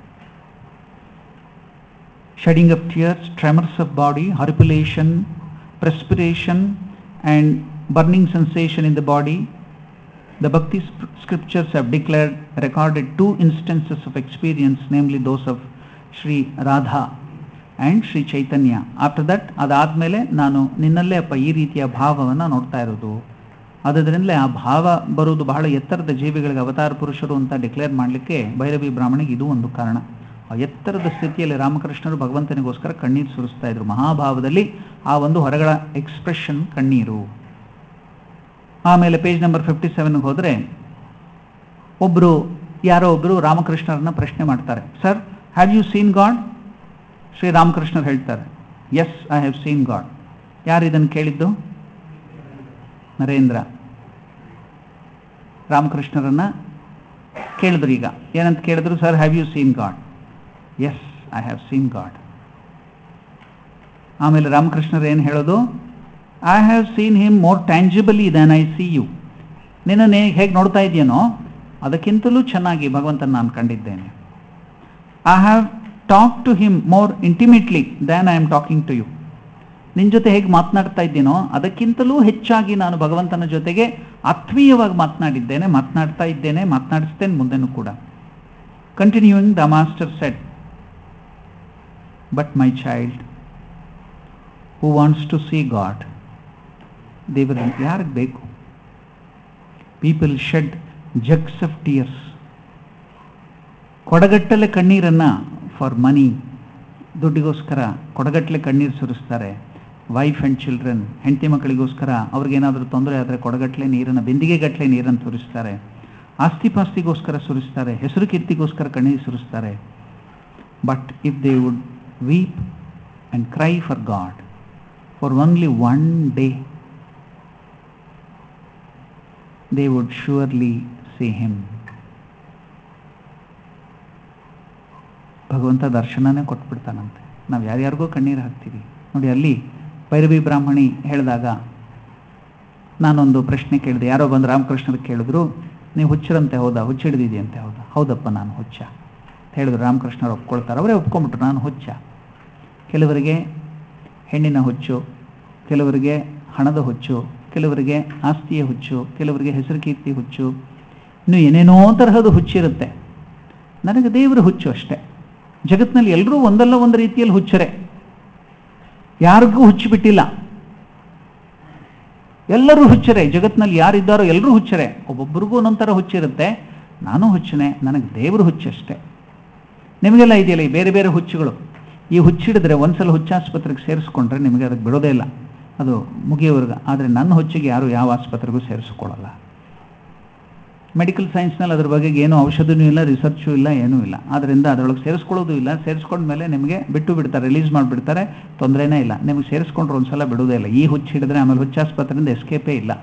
[SPEAKER 1] shedding of tears, tremors of body, horripilation, perspiration, and burning sensation in the body. The Bhakti sp- scriptures have declared, recorded two instances of experience, namely those of Sri Radha and Sri Chaitanya. After that, ಅದಾದಮೇಲೆ ನಾನು ನಿನ್ನಲ್ಲೇ ಅಪ್ಪ ಈ ರೀತಿಯ ಭಾವವನ್ನು ನೋಡ್ತಾ ಇರೋದು ಆದ್ದರಿಂದಲೇ ಆ ಭಾವ ಬರುವುದು ಬಹಳ ಎತ್ತರದ ಜೀವಿಗಳಿಗೆ ಅವತಾರ ಪುರುಷರು ಅಂತ ಡಿಕ್ಲೇರ್ ಮಾಡಲಿಕ್ಕೆ ಭೈರವಿ ಬ್ರಾಹ್ಮಣಿಗೆ ಇದು ಒಂದು ಕಾರಣ ಆ ಎತ್ತರದ ಸ್ಥಿತಿಯಲ್ಲಿ ರಾಮಕೃಷ್ಣರು ಭಗವಂತನಿಗೋಸ್ಕರ ಕಣ್ಣೀರು ಸುರಿಸ್ತಾ ಇದ್ರು ಮಹಾಭಾವದಲ್ಲಿ ಆ ಒಂದು ಹೊರಗಳ ಎಕ್ಸ್ಪ್ರೆಷನ್ ಕಣ್ಣೀರು ಆಮೇಲೆ ಪೇಜ್ ನಂಬರ್ ಫಿಫ್ಟಿ ಸೆವೆನ್ಗೆ ಹೋದರೆ ಒಬ್ಬರು ಯಾರೋ ಒಬ್ಬರು ರಾಮಕೃಷ್ಣರನ್ನ ಪ್ರಶ್ನೆ ಮಾಡ್ತಾರೆ sir have you seen God Shri ರಾಮಕೃಷ್ಣರು ಹೇಳ್ತಾರೆ yes I have seen God ಯಾರು ಇದನ್ನು ಕೇಳಿದ್ದು ನರೇಂದ್ರ ರಾಮಕೃಷ್ಣರನ್ನ ಕೇಳಿದ್ರು ಈಗ ಏನಂತ ಕೇಳಿದ್ರು sir have you seen God yes I have seen God ಆಮೇಲೆ ರಾಮಕೃಷ್ಣರು ಏನು ಹೇಳೋದು I have seen him more tangibly than I see you ನಿನ್ನನ್ನು ಹೇಗೆ ನೋಡ್ತಾ ಇದೆಯೇನೋ ಅದಕ್ಕಿಂತಲೂ ಚೆನ್ನಾಗಿ ಭಗವಂತನ ನಾನು ಕಂಡಿದ್ದೇನೆ I have talk to him more intimately than I am talking to you ನಿನ್ನ ಜೊತೆ ಹೇಗೆ ಮಾತನಾಡ್ತಾ ಇದ್ದೀನೋ ಅದಕ್ಕಿಂತಲೂ ಹೆಚ್ಚಾಗಿ ನಾನು ಭಗವಂತನ ಜೊತೆಗೆ ಆತ್ಮೀಯವಾಗಿ ಮಾತನಾಡಿದ್ದೇನೆ ಮಾತನಾಡ್ತಾ ಇದ್ದೇನೆ ಮಾತನಾಡಿಸ್ತೇನೆ ಮುಂದೆನೂ ಕೂಡ continuing the master said but my child who wants to see God ದೇವರ ಯಾರಿಗೆ ಬೇಕು people shed jugs of tears ಕೊಡಗಟ್ಟಲೆ ಕಣ್ಣೀರನ್ನು ಫಾರ್ ಮನಿ ದುಡ್ಡಿಗೋಸ್ಕರ ಕೊಡಗಟ್ಟಲೆ ಕಣ್ಣೀರು ಸುರಿಸ್ತಾರೆ ವೈಫ್ ಆ್ಯಂಡ್ ಚಿಲ್ಡ್ರನ್ ಹೆಂಡತಿ ಮಕ್ಕಳಿಗೋಸ್ಕರ ಅವ್ರಿಗೇನಾದರೂ ತೊಂದರೆ ಆದರೆ ಕೊಡಗಟ್ಟಲೆ ನೀರನ್ನು ಬಿಂದಿಗೆಗಟ್ಟಲೆ ನೀರನ್ನು ಸುರಿಸ್ತಾರೆ ಆಸ್ತಿ ಪಾಸ್ತಿಗೋಸ್ಕರ ಸುರಿಸ್ತಾರೆ ಹೆಸರು ಕೀರ್ತಿಗೋಸ್ಕರ ಕಣ್ಣೀರು ಸುರಿಸ್ತಾರೆ but if they would weep and cry for God for only one day they would surely see him ಭಗವಂತ ದರ್ಶನನೇ ಕೊಟ್ಬಿಡ್ತಾನಂತೆ ನಾವು ಯಾರ್ಯಾರಿಗೋ ಕಣ್ಣೀರು ಹಾಕ್ತೀವಿ ನೋಡಿ ಅಲ್ಲಿ ಭೈರವಿ ಬ್ರಾಹ್ಮಣಿ ಹೇಳಿದಾಗ ನಾನೊಂದು ಪ್ರಶ್ನೆ ಕೇಳಿದೆ ಯಾರೋ ಬಂದು ರಾಮಕೃಷ್ಣರು ಕೇಳಿದ್ರು ನೀವು ಹುಚ್ಚರಂತೆ ಹೌದಾ ಹುಚ್ಚಿಡ್ದಿದೆಯಂತೆ ಹೌದಾ ಹೌದಪ್ಪ ನಾನು ಹುಚ್ಚ ಅಂತ ಹೇಳಿದ್ರು ರಾಮಕೃಷ್ಣರು ಒಪ್ಕೊಳ್ತಾರೆ ಅವರೇ ಒಪ್ಕೊಂಬಿಟ್ರು ನಾನು ಹುಚ್ಚ ಕೆಲವರಿಗೆ ಹೆಣ್ಣಿನ ಹುಚ್ಚು ಕೆಲವರಿಗೆ ಹಣದ ಹುಚ್ಚು ಕೆಲವರಿಗೆ ಆಸ್ತಿಯ ಹುಚ್ಚು ಕೆಲವರಿಗೆ ಹೆಸರು ಕೀರ್ತಿ ಹುಚ್ಚು ಇನ್ನು ಏನೇನೋ ತರಹದ ಹುಚ್ಚಿರುತ್ತೆ ನನಗೆ ದೇವರ ಹುಚ್ಚು ಅಷ್ಟೇ ಜಗತ್ತಿನಲ್ಲಿ ಎಲ್ಲರೂ ಒಂದಲ್ಲ ಒಂದು ರೀತಿಯಲ್ಲಿ ಹುಚ್ಚರೆ ಯಾರಿಗೂ ಹುಚ್ಚು ಬಿಟ್ಟಿಲ್ಲ ಎಲ್ಲರೂ ಹುಚ್ಚರೆ ಜಗತ್ತಿನಲ್ಲಿ ಯಾರಿದ್ದಾರೋ ಎಲ್ಲರೂ ಹುಚ್ಚರೆ ಒಬ್ಬೊಬ್ಬರಿಗೂ ಒಂದೊಂಥರ ಹುಚ್ಚಿರುತ್ತೆ ನಾನು ಹುಚ್ಚನೆ ನನಗೆ ದೇವರು ಹುಚ್ಚಷ್ಟೇ ನಿಮಗೆಲ್ಲ ಇದೆಯಲ್ಲ ಈ ಬೇರೆ ಬೇರೆ ಹುಚ್ಚುಗಳು ಈ ಹುಚ್ಚಿಡಿದ್ರೆ ಒಂದ್ಸಲ ಹುಚ್ಚಾಸ್ಪತ್ರೆಗೆ ಸೇರಿಸ್ಕೊಂಡ್ರೆ ನಿಮಗೆ ಅದಕ್ಕೆ ಬಿಡೋದೇ ಇಲ್ಲ ಅದು ಮುಗಿಯೋವರೆಗೆ ಆದರೆ ನನ್ನ ಹುಚ್ಚಿಗೆ ಯಾರು ಯಾವ ಆಸ್ಪತ್ರೆಗೂ ಸೇರಿಸ್ಕೊಳ್ಳಲ್ಲ ಮೆಡಿಕಲ್ ಸೈನ್ಸ್ನಲ್ಲಿ ಅದ್ರ ಬಗ್ಗೆ ಏನೂ ಔಷಧಿನೂ ಇಲ್ಲ ರಿಸರ್ಚು ಇಲ್ಲ ಏನೂ ಇಲ್ಲ ಆದ್ದರಿಂದ ಅದರೊಳಗೆ ಸೇರಿಸ್ಕೊಳ್ಳೋದು ಇಲ್ಲ ಸೇರಿಸ್ಕೊಂಡ್ಮೇಲೆ ನಿಮಗೆ ಬಿಟ್ಟು ಬಿಡ್ತಾರೆ ರಿಲೀಸ್ ಮಾಡಿಬಿಡ್ತಾರೆ ತೊಂದರೆನೇ ಇಲ್ಲ ನಿಮಗೆ ಸೇರಿಸ್ಕೊಂಡ್ರೆ ಒಂದ್ಸಲ ಬಿಡೋದೇ ಇಲ್ಲ ಈ ಹುಚ್ಚು ಹಿಡಿದ್ರೆ ಆಮೇಲೆ ಹುಚ್ಚಾಸ್ಪತ್ರೆಯಿಂದ ಎಸ್ಕೇಪೇ ಇಲ್ಲ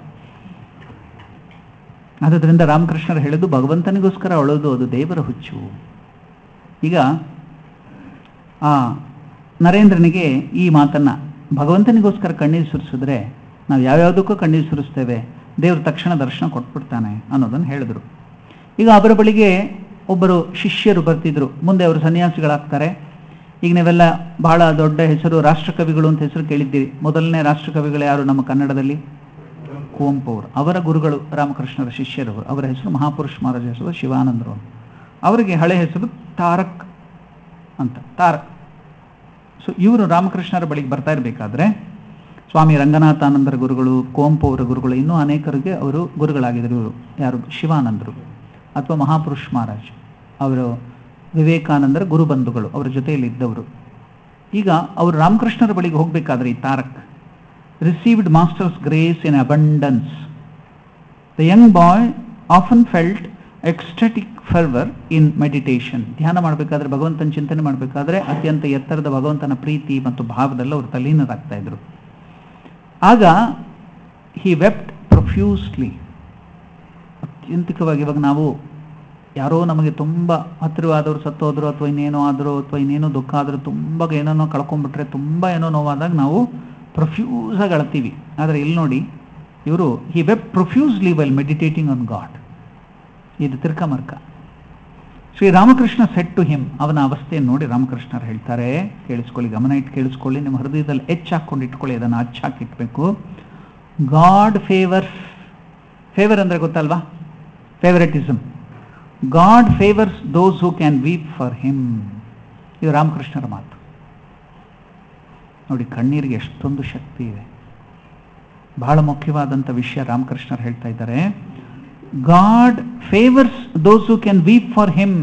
[SPEAKER 1] ಆದ್ದರಿಂದ ರಾಮಕೃಷ್ಣರು ಹೇಳಿದ್ದು ಭಗವಂತನಿಗೋಸ್ಕರ ಅಳೋದು ಅದು ದೇವರ ಹುಚ್ಚು ಈಗ ಆ ನರೇಂದ್ರನಿಗೆ ಈ ಮಾತನ್ನು ಭಗವಂತನಿಗೋಸ್ಕರ ಕಣ್ಣೀರು ಸುರಿಸಿದ್ರೆ ನಾವು ಯಾವ್ಯಾವುದಕ್ಕೂ ಕಣ್ಣೀರು ಸುರಿಸ್ತೇವೆ ದೇವ್ರ ತಕ್ಷಣ ದರ್ಶನ ಕೊಟ್ಬಿಡ್ತಾನೆ ಅನ್ನೋದನ್ನು ಹೇಳಿದ್ರು ಈಗ ಅವರ ಬಳಿಗೆ ಒಬ್ಬರು ಶಿಷ್ಯರು ಬರ್ತಿದ್ರು ಮುಂದೆ ಅವರು ಸನ್ಯಾಸಿಗಳಾಗ್ತಾರೆ ಈಗ ನೀವೆಲ್ಲ ಬಹಳ ದೊಡ್ಡ ಹೆಸರು ರಾಷ್ಟ್ರಕವಿಗಳು ಅಂತ ಹೆಸರು ಕೇಳಿದ್ದೀರಿ ಮೊದಲನೇ ರಾಷ್ಟ್ರಕವಿಗಳು ಯಾರು ನಮ್ಮ ಕನ್ನಡದಲ್ಲಿ ಕುವೆಂಪು ಅವರು ಅವರ ಗುರುಗಳು ರಾಮಕೃಷ್ಣರ ಶಿಷ್ಯರು ಅವರ ಹೆಸರು ಮಹಾಪುರುಷ ಮಹಾರಾಜ ಹೆಸರು ಶಿವಾನಂದರು ಅವರಿಗೆ ಹಳೆ ಹೆಸರು ತಾರಕ್ ಅಂತ ತಾರಕ್ ಸೊ ಇವರು ರಾಮಕೃಷ್ಣರ ಬಳಿಗೆ ಬರ್ತಾ ಇರಬೇಕಾದ್ರೆ ಸ್ವಾಮಿ ರಂಗನಾಥಾನಂದರ ಗುರುಗಳು ಕುವೆಂಪು ಅವರ ಗುರುಗಳು ಇನ್ನೂ ಅನೇಕರಿಗೆ ಅವರು ಗುರುಗಳಾಗಿದ್ದರು ಇವರು ಯಾರು ಶಿವಾನಂದರು ಅಥವಾ ಮಹಾಪುರುಷ್ ಮಹಾರಾಜ್ ಅವರು ವಿವೇಕಾನಂದರ ಗುರುಬಂಧುಗಳು ಅವರ ಜೊತೆಯಲ್ಲಿ ಇದ್ದವರು ಈಗ ಅವರು ರಾಮಕೃಷ್ಣರ ಬಳಿಗೆ ಹೋಗಬೇಕಾದ್ರೆ ಈ Tarak received master's grace in abundance the young boy often felt ecstatic fervour in meditation ಧ್ಯಾನ ಮಾಡಬೇಕಾದ್ರೆ ಭಗವಂತನ ಚಿಂತನೆ ಮಾಡಬೇಕಾದ್ರೆ ಅತ್ಯಂತ ಎತ್ತರದ ಭಗವಂತನ ಪ್ರೀತಿ ಮತ್ತು ಭಾವದಲ್ಲಿ ಅವರು ತಲ್ಲೀನರಾಗ್ತಾ ಇದ್ರು ಆಗ ಹಿ ವೆಪ್ಟ್ ಪ್ರೊಫ್ಯೂಸ್ಲಿ ಅತ್ಯಂತಿಕವಾಗಿ ಇವಾಗ ನಾವು ಯಾರೋ ನಮಗೆ ತುಂಬ ಹತ್ತಿರವಾದವರು ಸತ್ತೋದ್ರು ಅಥವಾ ಇನ್ನೇನೋ ಆದರೂ ಅಥವಾ ಇನ್ನೇನೋ ದುಃಖ ಆದರೂ ತುಂಬ ಏನೋ ಕಳ್ಕೊಂಡ್ಬಿಟ್ರೆ ತುಂಬ ಏನೋ ನೋವಾದಾಗ ನಾವು ಪ್ರೊಫ್ಯೂಸಾಗಿ ಅಳ್ತೀವಿ ಆದರೆ ಇಲ್ಲಿ ನೋಡಿ ಇವರು he wept profusely while meditating on God ಇದು ತಿರ್ಕಮರ್ಕ Shri Ramakrishna said to him ಅವನ ಅವಸ್ಥೆಯನ್ನು ನೋಡಿ ರಾಮಕೃಷ್ಣರು ಹೇಳ್ತಾರೆ ಕೇಳಿಸ್ಕೊಳ್ಳಿ ಗಮನ ಇಟ್ಟು ಕೇಳಿಸ್ಕೊಳ್ಳಿ ನಿಮ್ಮ ಹೃದಯದಲ್ಲಿ ಹೆಚ್ಚು ಹಾಕ್ಕೊಂಡು ಇಟ್ಕೊಳ್ಳಿ ಅದನ್ನು ಹಚ್ಚ ಹಾಕಿಟ್ಬೇಕು ಗಾಡ್ ಫೇವರ್ಸ್ ಫೇವರ್ ಅಂದರೆ ಗೊತ್ತಲ್ವಾ favouritism God favours those who can weep for him ಇದು ರಾಮಕೃಷ್ಣರ ಮಾತು ನೋಡಿ ಕಣ್ಣೀರಿಗೆ ಎಷ್ಟೊಂದು ಶಕ್ತಿ ಇದೆ ಬಹಳ ಮುಖ್ಯವಾದಂಥ ವಿಷಯ ರಾಮಕೃಷ್ಣರು ಹೇಳ್ತಾ ಇದ್ದಾರೆ God favours those who can weep for him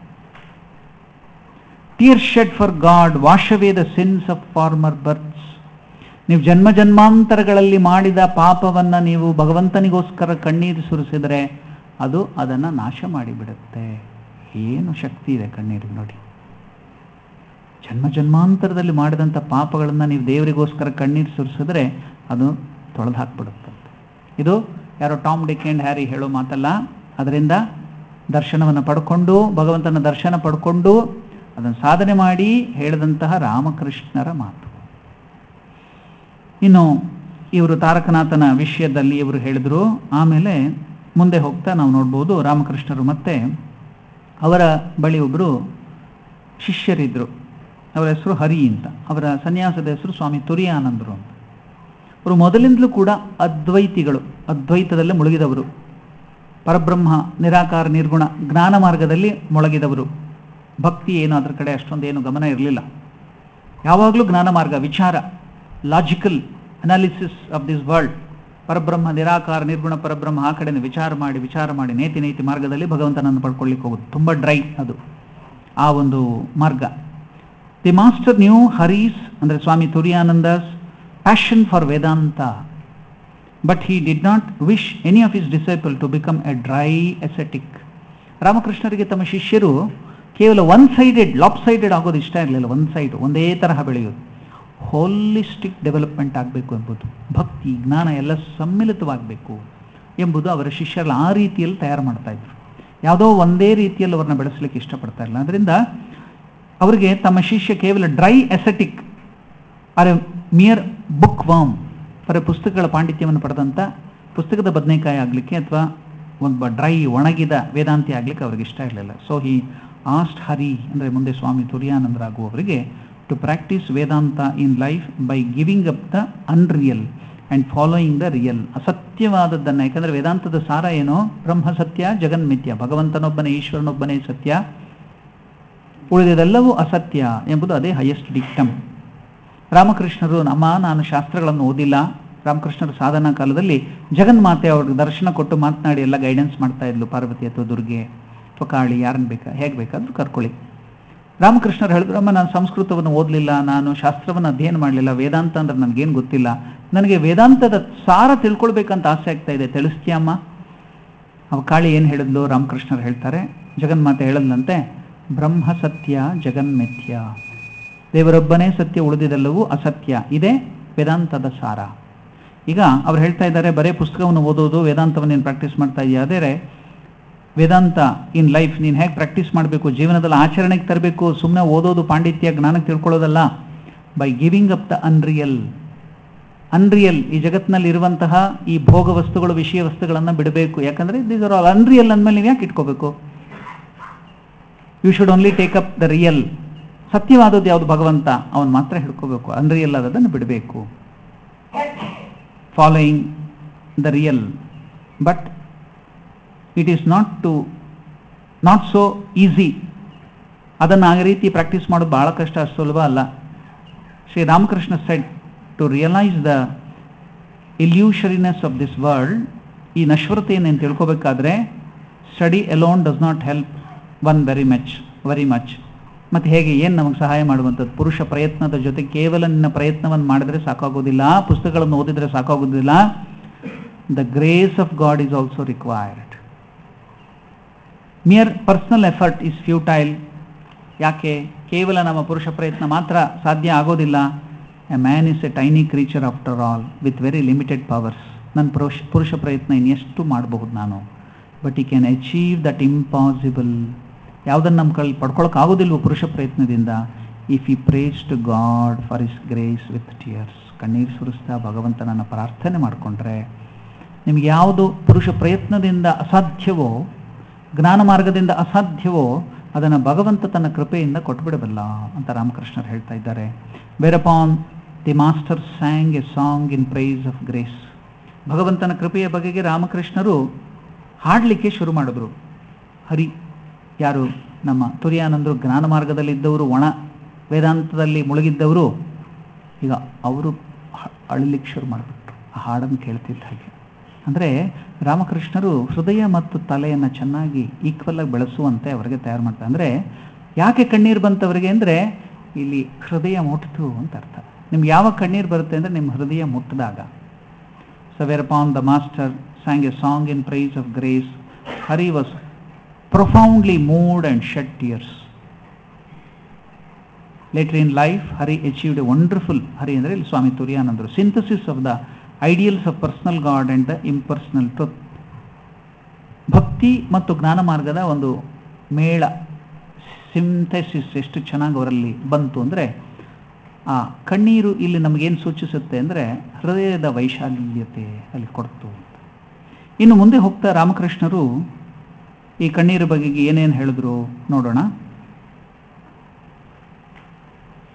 [SPEAKER 1] tears shed for God wash away the sins of former births ನೀವು ಜನ್ಮ ಜನ್ಮಾಂತರಗಳಲ್ಲಿ ಮಾಡಿದ ಪಾಪವನ್ನ ನೀವು ಭಗವಂತನಿಗೋಸ್ಕರ ಕಣ್ಣೀರು ಸುರಿಸಿದರೆ ಅದು ಅದನ್ನು ನಾಶ ಮಾಡಿಬಿಡುತ್ತೆ ಏನು ಶಕ್ತಿ ಇದೆ ಕಣ್ಣೀರಿಗೆ ನೋಡಿ ಜನ್ಮ ಜನ್ಮಾಂತರದಲ್ಲಿ ಮಾಡಿದಂಥ ಪಾಪಗಳನ್ನು ನೀವು ದೇವರಿಗೋಸ್ಕರ ಕಣ್ಣೀರು ಸುರಿಸಿದ್ರೆ ಅದು ತೊಳೆದು ಹಾಕ್ಬಿಡುತ್ತೆ ಇದು ಯಾರೋ ಟಾಮ್ ಡಿಕ್ ಆ್ಯಂಡ್ ಹ್ಯಾರಿ ಹೇಳೋ ಮಾತಲ್ಲ ಅದರಿಂದ ದರ್ಶನವನ್ನು ಪಡ್ಕೊಂಡು ಭಗವಂತನ ದರ್ಶನ ಪಡ್ಕೊಂಡು ಅದನ್ನು ಸಾಧನೆ ಮಾಡಿ ಹೇಳಿದಂತಹ ರಾಮಕೃಷ್ಣರ ಮಾತು ಇನ್ನು ಇವರು ತಾರಕನಾಥನ ವಿಷಯದಲ್ಲಿ ಇವರು ಹೇಳಿದರು ಆಮೇಲೆ ಮುಂದೆ ಹೋಗ್ತಾ ನಾವು ನೋಡ್ಬೋದು ರಾಮಕೃಷ್ಣರು ಮತ್ತೆ ಅವರ ಬಳಿ ಒಬ್ಬರು ಶಿಷ್ಯರಿದ್ದರು ಅವರ ಹೆಸರು ಹರಿ ಅಂತ ಅವರ ಸನ್ಯಾಸದ ಹೆಸರು ಸ್ವಾಮಿ ತುರಿಯಾನಂದರು ಅಂತ ಅವರು ಮೊದಲಿಂದಲೂ ಕೂಡ ಅದ್ವೈತಿಗಳು ಅದ್ವೈತದಲ್ಲೇ ಮುಳುಗಿದವರು ಪರಬ್ರಹ್ಮ ನಿರಾಕಾರ ನಿರ್ಗುಣ ಜ್ಞಾನ ಮಾರ್ಗದಲ್ಲಿ ಮೊಳಗಿದವರು ಭಕ್ತಿ ಏನು ಅದರ ಕಡೆ ಅಷ್ಟೊಂದೇನು ಗಮನ ಇರಲಿಲ್ಲ ಯಾವಾಗಲೂ ಜ್ಞಾನ ಮಾರ್ಗ ವಿಚಾರ logical analysis of this world ಪರಬ್ರಹ್ಮ ನಿರಾಕಾರ ನಿರ್ಗುಣ ಪರಬ್ರಹ್ಮ ಆ ಕಡೆನೇ ವಿಚಾರ ಮಾಡಿ ವಿಚಾರ ಮಾಡಿ ನೇತಿ ನೇತಿ ಮಾರ್ಗದಲ್ಲಿ ಭಗವಂತನನ್ನು ಪಡ್ಕೊಳ್ಳಿಕ್ಕೆ ಹೋಗೋದು ತುಂಬ ಡ್ರೈ ಅದು ಆ ಒಂದು ಮಾರ್ಗ ದಿ ಮಾಸ್ಟರ್ ನ್ಯೂ ಹರೀಸ್ ಅಂದರೆ Swami Turiyananda's passion for Vedanta but he did not wish any of his disciple to become a dry ascetic ರಾಮಕೃಷ್ಣರಿಗೆ ತಮ್ಮ ಶಿಷ್ಯರು ಕೇವಲ ಒನ್ ಸೈಡೆಡ್ ಲಾಪ್ ಸೈಡೆಡ್ ಆಗೋದು ಇಷ್ಟ ಇರಲಿಲ್ಲ ಒಂದು ಸೈಡ್ ಒಂದೇ ತರಹ ಬೆಳೆಯೋದು ಹೋಲಿಸ್ಟಿಕ್ ಡೆವಲಪ್ಮೆಂಟ್ ಆಗಬೇಕು ಎಂಬುದು ಭಕ್ತಿ ಜ್ಞಾನ ಎಲ್ಲ ಸಮ್ಮಿಲಿತವಾಗಬೇಕು ಎಂಬುದು ಅವರ ಶಿಷ್ಯರಲ್ಲಿ ಆ ರೀತಿಯಲ್ಲಿ ತಯಾರು ಮಾಡ್ತಾ ಇದ್ರು ಯಾವುದೋ ಒಂದೇ ರೀತಿಯಲ್ಲಿ ಅವ್ರನ್ನ ಬೆಳೆಸಲಿಕ್ಕೆ ಇಷ್ಟಪಡ್ತಾ ಇಲ್ಲ ಅದರಿಂದ ಅವರಿಗೆ ತಮ್ಮ ಶಿಷ್ಯ ಕೇವಲ dry ascetic or a mere book worm ಬರೀ ಪುಸ್ತಕಗಳ ಪಾಂಡಿತ್ಯವನ್ನು ಪಡೆದಂಥ ಪುಸ್ತಕದ ಬದನೆಕಾಯಿ ಆಗಲಿಕ್ಕೆ ಅಥವಾ ಒಬ್ಬ ಡ್ರೈ ಒಣಗಿದ ವೇದಾಂತಿ ಆಗಲಿಕ್ಕೆ ಅವ್ರಿಗೆ ಇಷ್ಟ ಇರಲಿಲ್ಲ ಸೊ ಹಿ ಆಸ್ಟ್ ಹರಿ ಅಂದರೆ ಮುಂದೆ ಸ್ವಾಮಿ ತುರಿಯಾನಂದರಾಗುವವರಿಗೆ to practise Vedanta in life by giving up the unreal and following the real ಅಸತ್ಯವಾದದ್ದನ್ನು ಯಾಕಂದರೆ ವೇದಾಂತದ ಸಾರ ಏನು ಬ್ರಹ್ಮ ಸತ್ಯ ಜಗನ್ಮಿತ್ಯ ಭಗವಂತನೊಬ್ಬನೇ ಈಶ್ವರನೊಬ್ಬನೇ ಸತ್ಯ ಉಳಿದದೆಲ್ಲವೂ ಅಸತ್ಯ ಎಂಬುದು ಅದೇ ಹೈಯೆಸ್ಟ್ ಡಿಕ್ಟಮ್ ರಾಮಕೃಷ್ಣರು ನಮ್ಮ ನಾನು ಶಾಸ್ತ್ರಗಳನ್ನು ಓದಿಲ್ಲ ರಾಮಕೃಷ್ಣರ ಸಾಧನಾ ಕಾಲದಲ್ಲಿ ಜಗನ್ಮಾತೆ ಅವ್ರಿಗೆ ದರ್ಶನ ಕೊಟ್ಟು ಮಾತನಾಡಿ ಎಲ್ಲ ಗೈಡೆನ್ಸ್ ಮಾಡ್ತಾ ಇದ್ಲು ಪಾರ್ವತಿ ಅಥವಾ ದುರ್ಗೆ ಅಥವಾ ಕಾಳಿ ಯಾರನ್ನ ಬೇಕಾ ಹೇಗೆ ಬೇಕಾದ್ರೂ ಕರ್ಕೊಳ್ಳಿ ರಾಮಕೃಷ್ಣರು ಹೇಳಿದ್ರು ಅಮ್ಮ ನಾನು ಸಂಸ್ಕೃತವನ್ನು ಓದಲಿಲ್ಲ ನಾನು ಶಾಸ್ತ್ರವನ್ನು ಅಧ್ಯಯನ ಮಾಡಲಿಲ್ಲ ವೇದಾಂತ ಅಂದ್ರೆ ನನಗೇನು ಗೊತ್ತಿಲ್ಲ ನನಗೆ ವೇದಾಂತದ ಸಾರ ತಿಳ್ಕೊಳ್ಬೇಕಂತ ಆಸೆ ಆಗ್ತಾ ಇದೆ ತಿಳಿಸ್ತೀಯಮ್ಮ ಅವ ಕಾಳಿ ಏನು ಹೇಳಿದ್ಲು ರಾಮಕೃಷ್ಣರು ಹೇಳ್ತಾರೆ ಜಗನ್ಮಾತೆ ಹೇಳದ್ಲಂತೆ ಬ್ರಹ್ಮ ಸತ್ಯ ಜಗನ್ಮಿಥ್ಯ ದೇವರೊಬ್ಬನೇ ಸತ್ಯ ಉಳಿದಿದೆಲ್ಲವೂ ಅಸತ್ಯ ಇದೇ ವೇದಾಂತದ ಸಾರ ಈಗ ಅವ್ರು ಹೇಳ್ತಾ ಇದ್ದಾರೆ ಬರೇ ಪುಸ್ತಕವನ್ನು ಓದೋದು ವೇದಾಂತವನ್ನು ನೀನು ಪ್ರಾಕ್ಟೀಸ್ ಮಾಡ್ತಾ ಇದೆಯಾ ಅದೇ ವೇದಾಂತ ಇನ್ ಲೈಫ್ ನೀನು ಹೇಗೆ ಪ್ರಾಕ್ಟೀಸ್ ಮಾಡಬೇಕು ಜೀವನದಲ್ಲಿ ಆಚರಣೆಗೆ ತರಬೇಕು ಸುಮ್ಮನೆ ಓದೋದು ಪಾಂಡಿತ್ಯ ಜ್ಞಾನಕ್ಕೆ ತಿಳ್ಕೊಳ್ಳೋದಲ್ಲ by giving up the unreal unreal ಈ ಜಗತ್ತಿನಲ್ಲಿ ಇರುವಂತಹ ಈ ಭೋಗ ವಸ್ತುಗಳು ವಿಷಯ ವಸ್ತುಗಳನ್ನು ಬಿಡಬೇಕು ಯಾಕಂದರೆ ದೀಸ್ ಆರ್ ಆಲ್ ಅನ್ರಿಯಲ್ ಅಂದಮೇಲೆ ನೀವು ಯಾಕೆ ಇಟ್ಕೋಬೇಕು you should only take up the real ಸತ್ಯವಾದದ್ದು ಯಾವುದು ಭಗವಂತ ಅವನು ಮಾತ್ರ ಹಿಡ್ಕೋಬೇಕು ಅನ್ರಿಯಲ್ ಆದದನ್ನು ಬಿಡಬೇಕು following the real but it is not to not so easy ಅದನ್ನು ಆ ರೀತಿ ಪ್ರಾಕ್ಟೀಸ್ ಮಾಡೋದು ಭಾಳ ಕಷ್ಟ ಅಷ್ಟು ಸುಲಭ ಅಲ್ಲ Shri Ramakrishna said to realise the illusoriness of this world ಈ ನಶ್ವರತೆಯನ್ನು ತಿಳ್ಕೋಬೇಕಾದ್ರೆ study alone does not help one very much very much ಮತ್ತು ಹೇಗೆ ಏನು ನಮಗೆ ಸಹಾಯ ಮಾಡುವಂಥದ್ದು ಪುರುಷ ಪ್ರಯತ್ನದ ಜೊತೆ ಕೇವಲ ನಿನ್ನ ಪ್ರಯತ್ನವನ್ನು ಮಾಡಿದ್ರೆ ಸಾಕಾಗೋದಿಲ್ಲ ಪುಸ್ತಕಗಳನ್ನು ಓದಿದರೆ ಸಾಕಾಗೋದಿಲ್ಲ the grace of God is also required mere personal effort is futile ಯಾಕೆ ಕೇವಲ ನಮ್ಮ ಪುರುಷ ಪ್ರಯತ್ನ ಮಾತ್ರ ಸಾಧ್ಯ ಆಗೋದಿಲ್ಲ a man is a tiny creature after all with very limited powers ನನ್ನ ಪುರುಷ ಪುರುಷ ಪ್ರಯತ್ನ ಇನ್ನೆಷ್ಟು ಮಾಡಬಹುದು ನಾನು ಬಟ್ ಈ ಕ್ಯಾನ್ ಅಚೀವ್ ದಟ್ ಇಂಪಾಸಿಬಲ್ ಯಾವುದನ್ನು ನಮ್ಮ ಕೈ ಪಡ್ಕೊಳಕ್ಕಾಗೋದಿಲ್ವೋ ಪುರುಷ ಪ್ರಯತ್ನದಿಂದ if he prays to God for his grace with tears ಕಣ್ಣೀರು ಸುರಿಸ್ತಾ ಭಗವಂತನನ್ನು ಪ್ರಾರ್ಥನೆ ಮಾಡಿಕೊಂಡ್ರೆ ನಿಮ್ಗೆ ಯಾವುದು ಪುರುಷ ಪ್ರಯತ್ನದಿಂದ ಅಸಾಧ್ಯವೋ ಜ್ಞಾನ ಮಾರ್ಗದಿಂದ ಅಸಾಧ್ಯವೋ ಅದನ್ನು ಭಗವಂತ ತನ್ನ ಕೃಪೆಯಿಂದ ಕೊಟ್ಬಿಡಬಲ್ಲ ಅಂತ ರಾಮಕೃಷ್ಣರು ಹೇಳ್ತಾ ಇದ್ದಾರೆ whereupon the master sang a song in praise of grace ಭಗವಂತನ ಕೃಪೆಯ ಬಗೆಗೆ ರಾಮಕೃಷ್ಣರು ಹಾಡಲಿಕ್ಕೆ ಶುರು ಮಾಡಿದ್ರು ಹರಿ ಯಾರು ನಮ್ಮ ತುರಿಯಾನಂದರು ಜ್ಞಾನ ಮಾರ್ಗದಲ್ಲಿದ್ದವರು ಒಣ ವೇದಾಂತದಲ್ಲಿ ಮುಳುಗಿದ್ದವರು ಈಗ ಅವರು ಅಳಲಿಕ್ಕೆ ಶುರು ಮಾಡಿಬಿಟ್ರು ಆ ಹಾಡನ್ನು ಕೇಳ್ತಿದ್ದ ಹಾಗೆ ಅಂದರೆ ರಾಮಕೃಷ್ಣರು ಹೃದಯ ಮತ್ತು ತಲೆಯನ್ನು ಚೆನ್ನಾಗಿ ಈಕ್ವಲ್ ಆಗಿ ಬೆಳೆಸುವಂತೆ ಅವರಿಗೆ ತಯಾರು ಮಾಡ್ತಾರೆ ಅಂದರೆ ಯಾಕೆ ಕಣ್ಣೀರು ಬಂತವರಿಗೆ ಅಂದರೆ ಇಲ್ಲಿ ಹೃದಯ ಮುಟ್ಟಿತು ಅಂತ ಅರ್ಥ ನಿಮ್ಗೆ ಯಾವ ಕಣ್ಣೀರು ಬರುತ್ತೆ ಅಂದರೆ ನಿಮ್ಮ ಹೃದಯ ಮುಟ್ಟಿದಾಗ so whereupon the master sang a song in praise of grace Hari was profoundly moved and shed tears later in life Hari achieved a wonderful Hari ಅಂದರೆ ಇಲ್ಲಿ ಸ್ವಾಮಿ ತುರಿಯಾನಂದರು synthesis of the ideals of personal God and the impersonal truth ಭಕ್ತಿ ಮತ್ತು ಜ್ಞಾನ ಮಾರ್ಗದ ಒಂದು ಮೇಳ synthesis ಎಷ್ಟು ಚೆನ್ನಾಗಿ ಅವರಲ್ಲಿ ಬಂತು ಅಂದರೆ ಆ ಕಣ್ಣೀರು ಇಲ್ಲಿ ನಮಗೇನು ಸೂಚಿಸುತ್ತೆ ಅಂದರೆ ಹೃದಯದ ವೈಶಾಲ್ಯತೆ ಅಲ್ಲಿ ಕೊಡ್ತು ಇನ್ನು ಮುಂದೆ ಹೋಗ್ತಾ ರಾಮಕೃಷ್ಣರು ಈ ಕಣ್ಣೀರು ಬಗೆಗೆ ಏನೇನು ಹೇಳಿದ್ರು ನೋಡೋಣ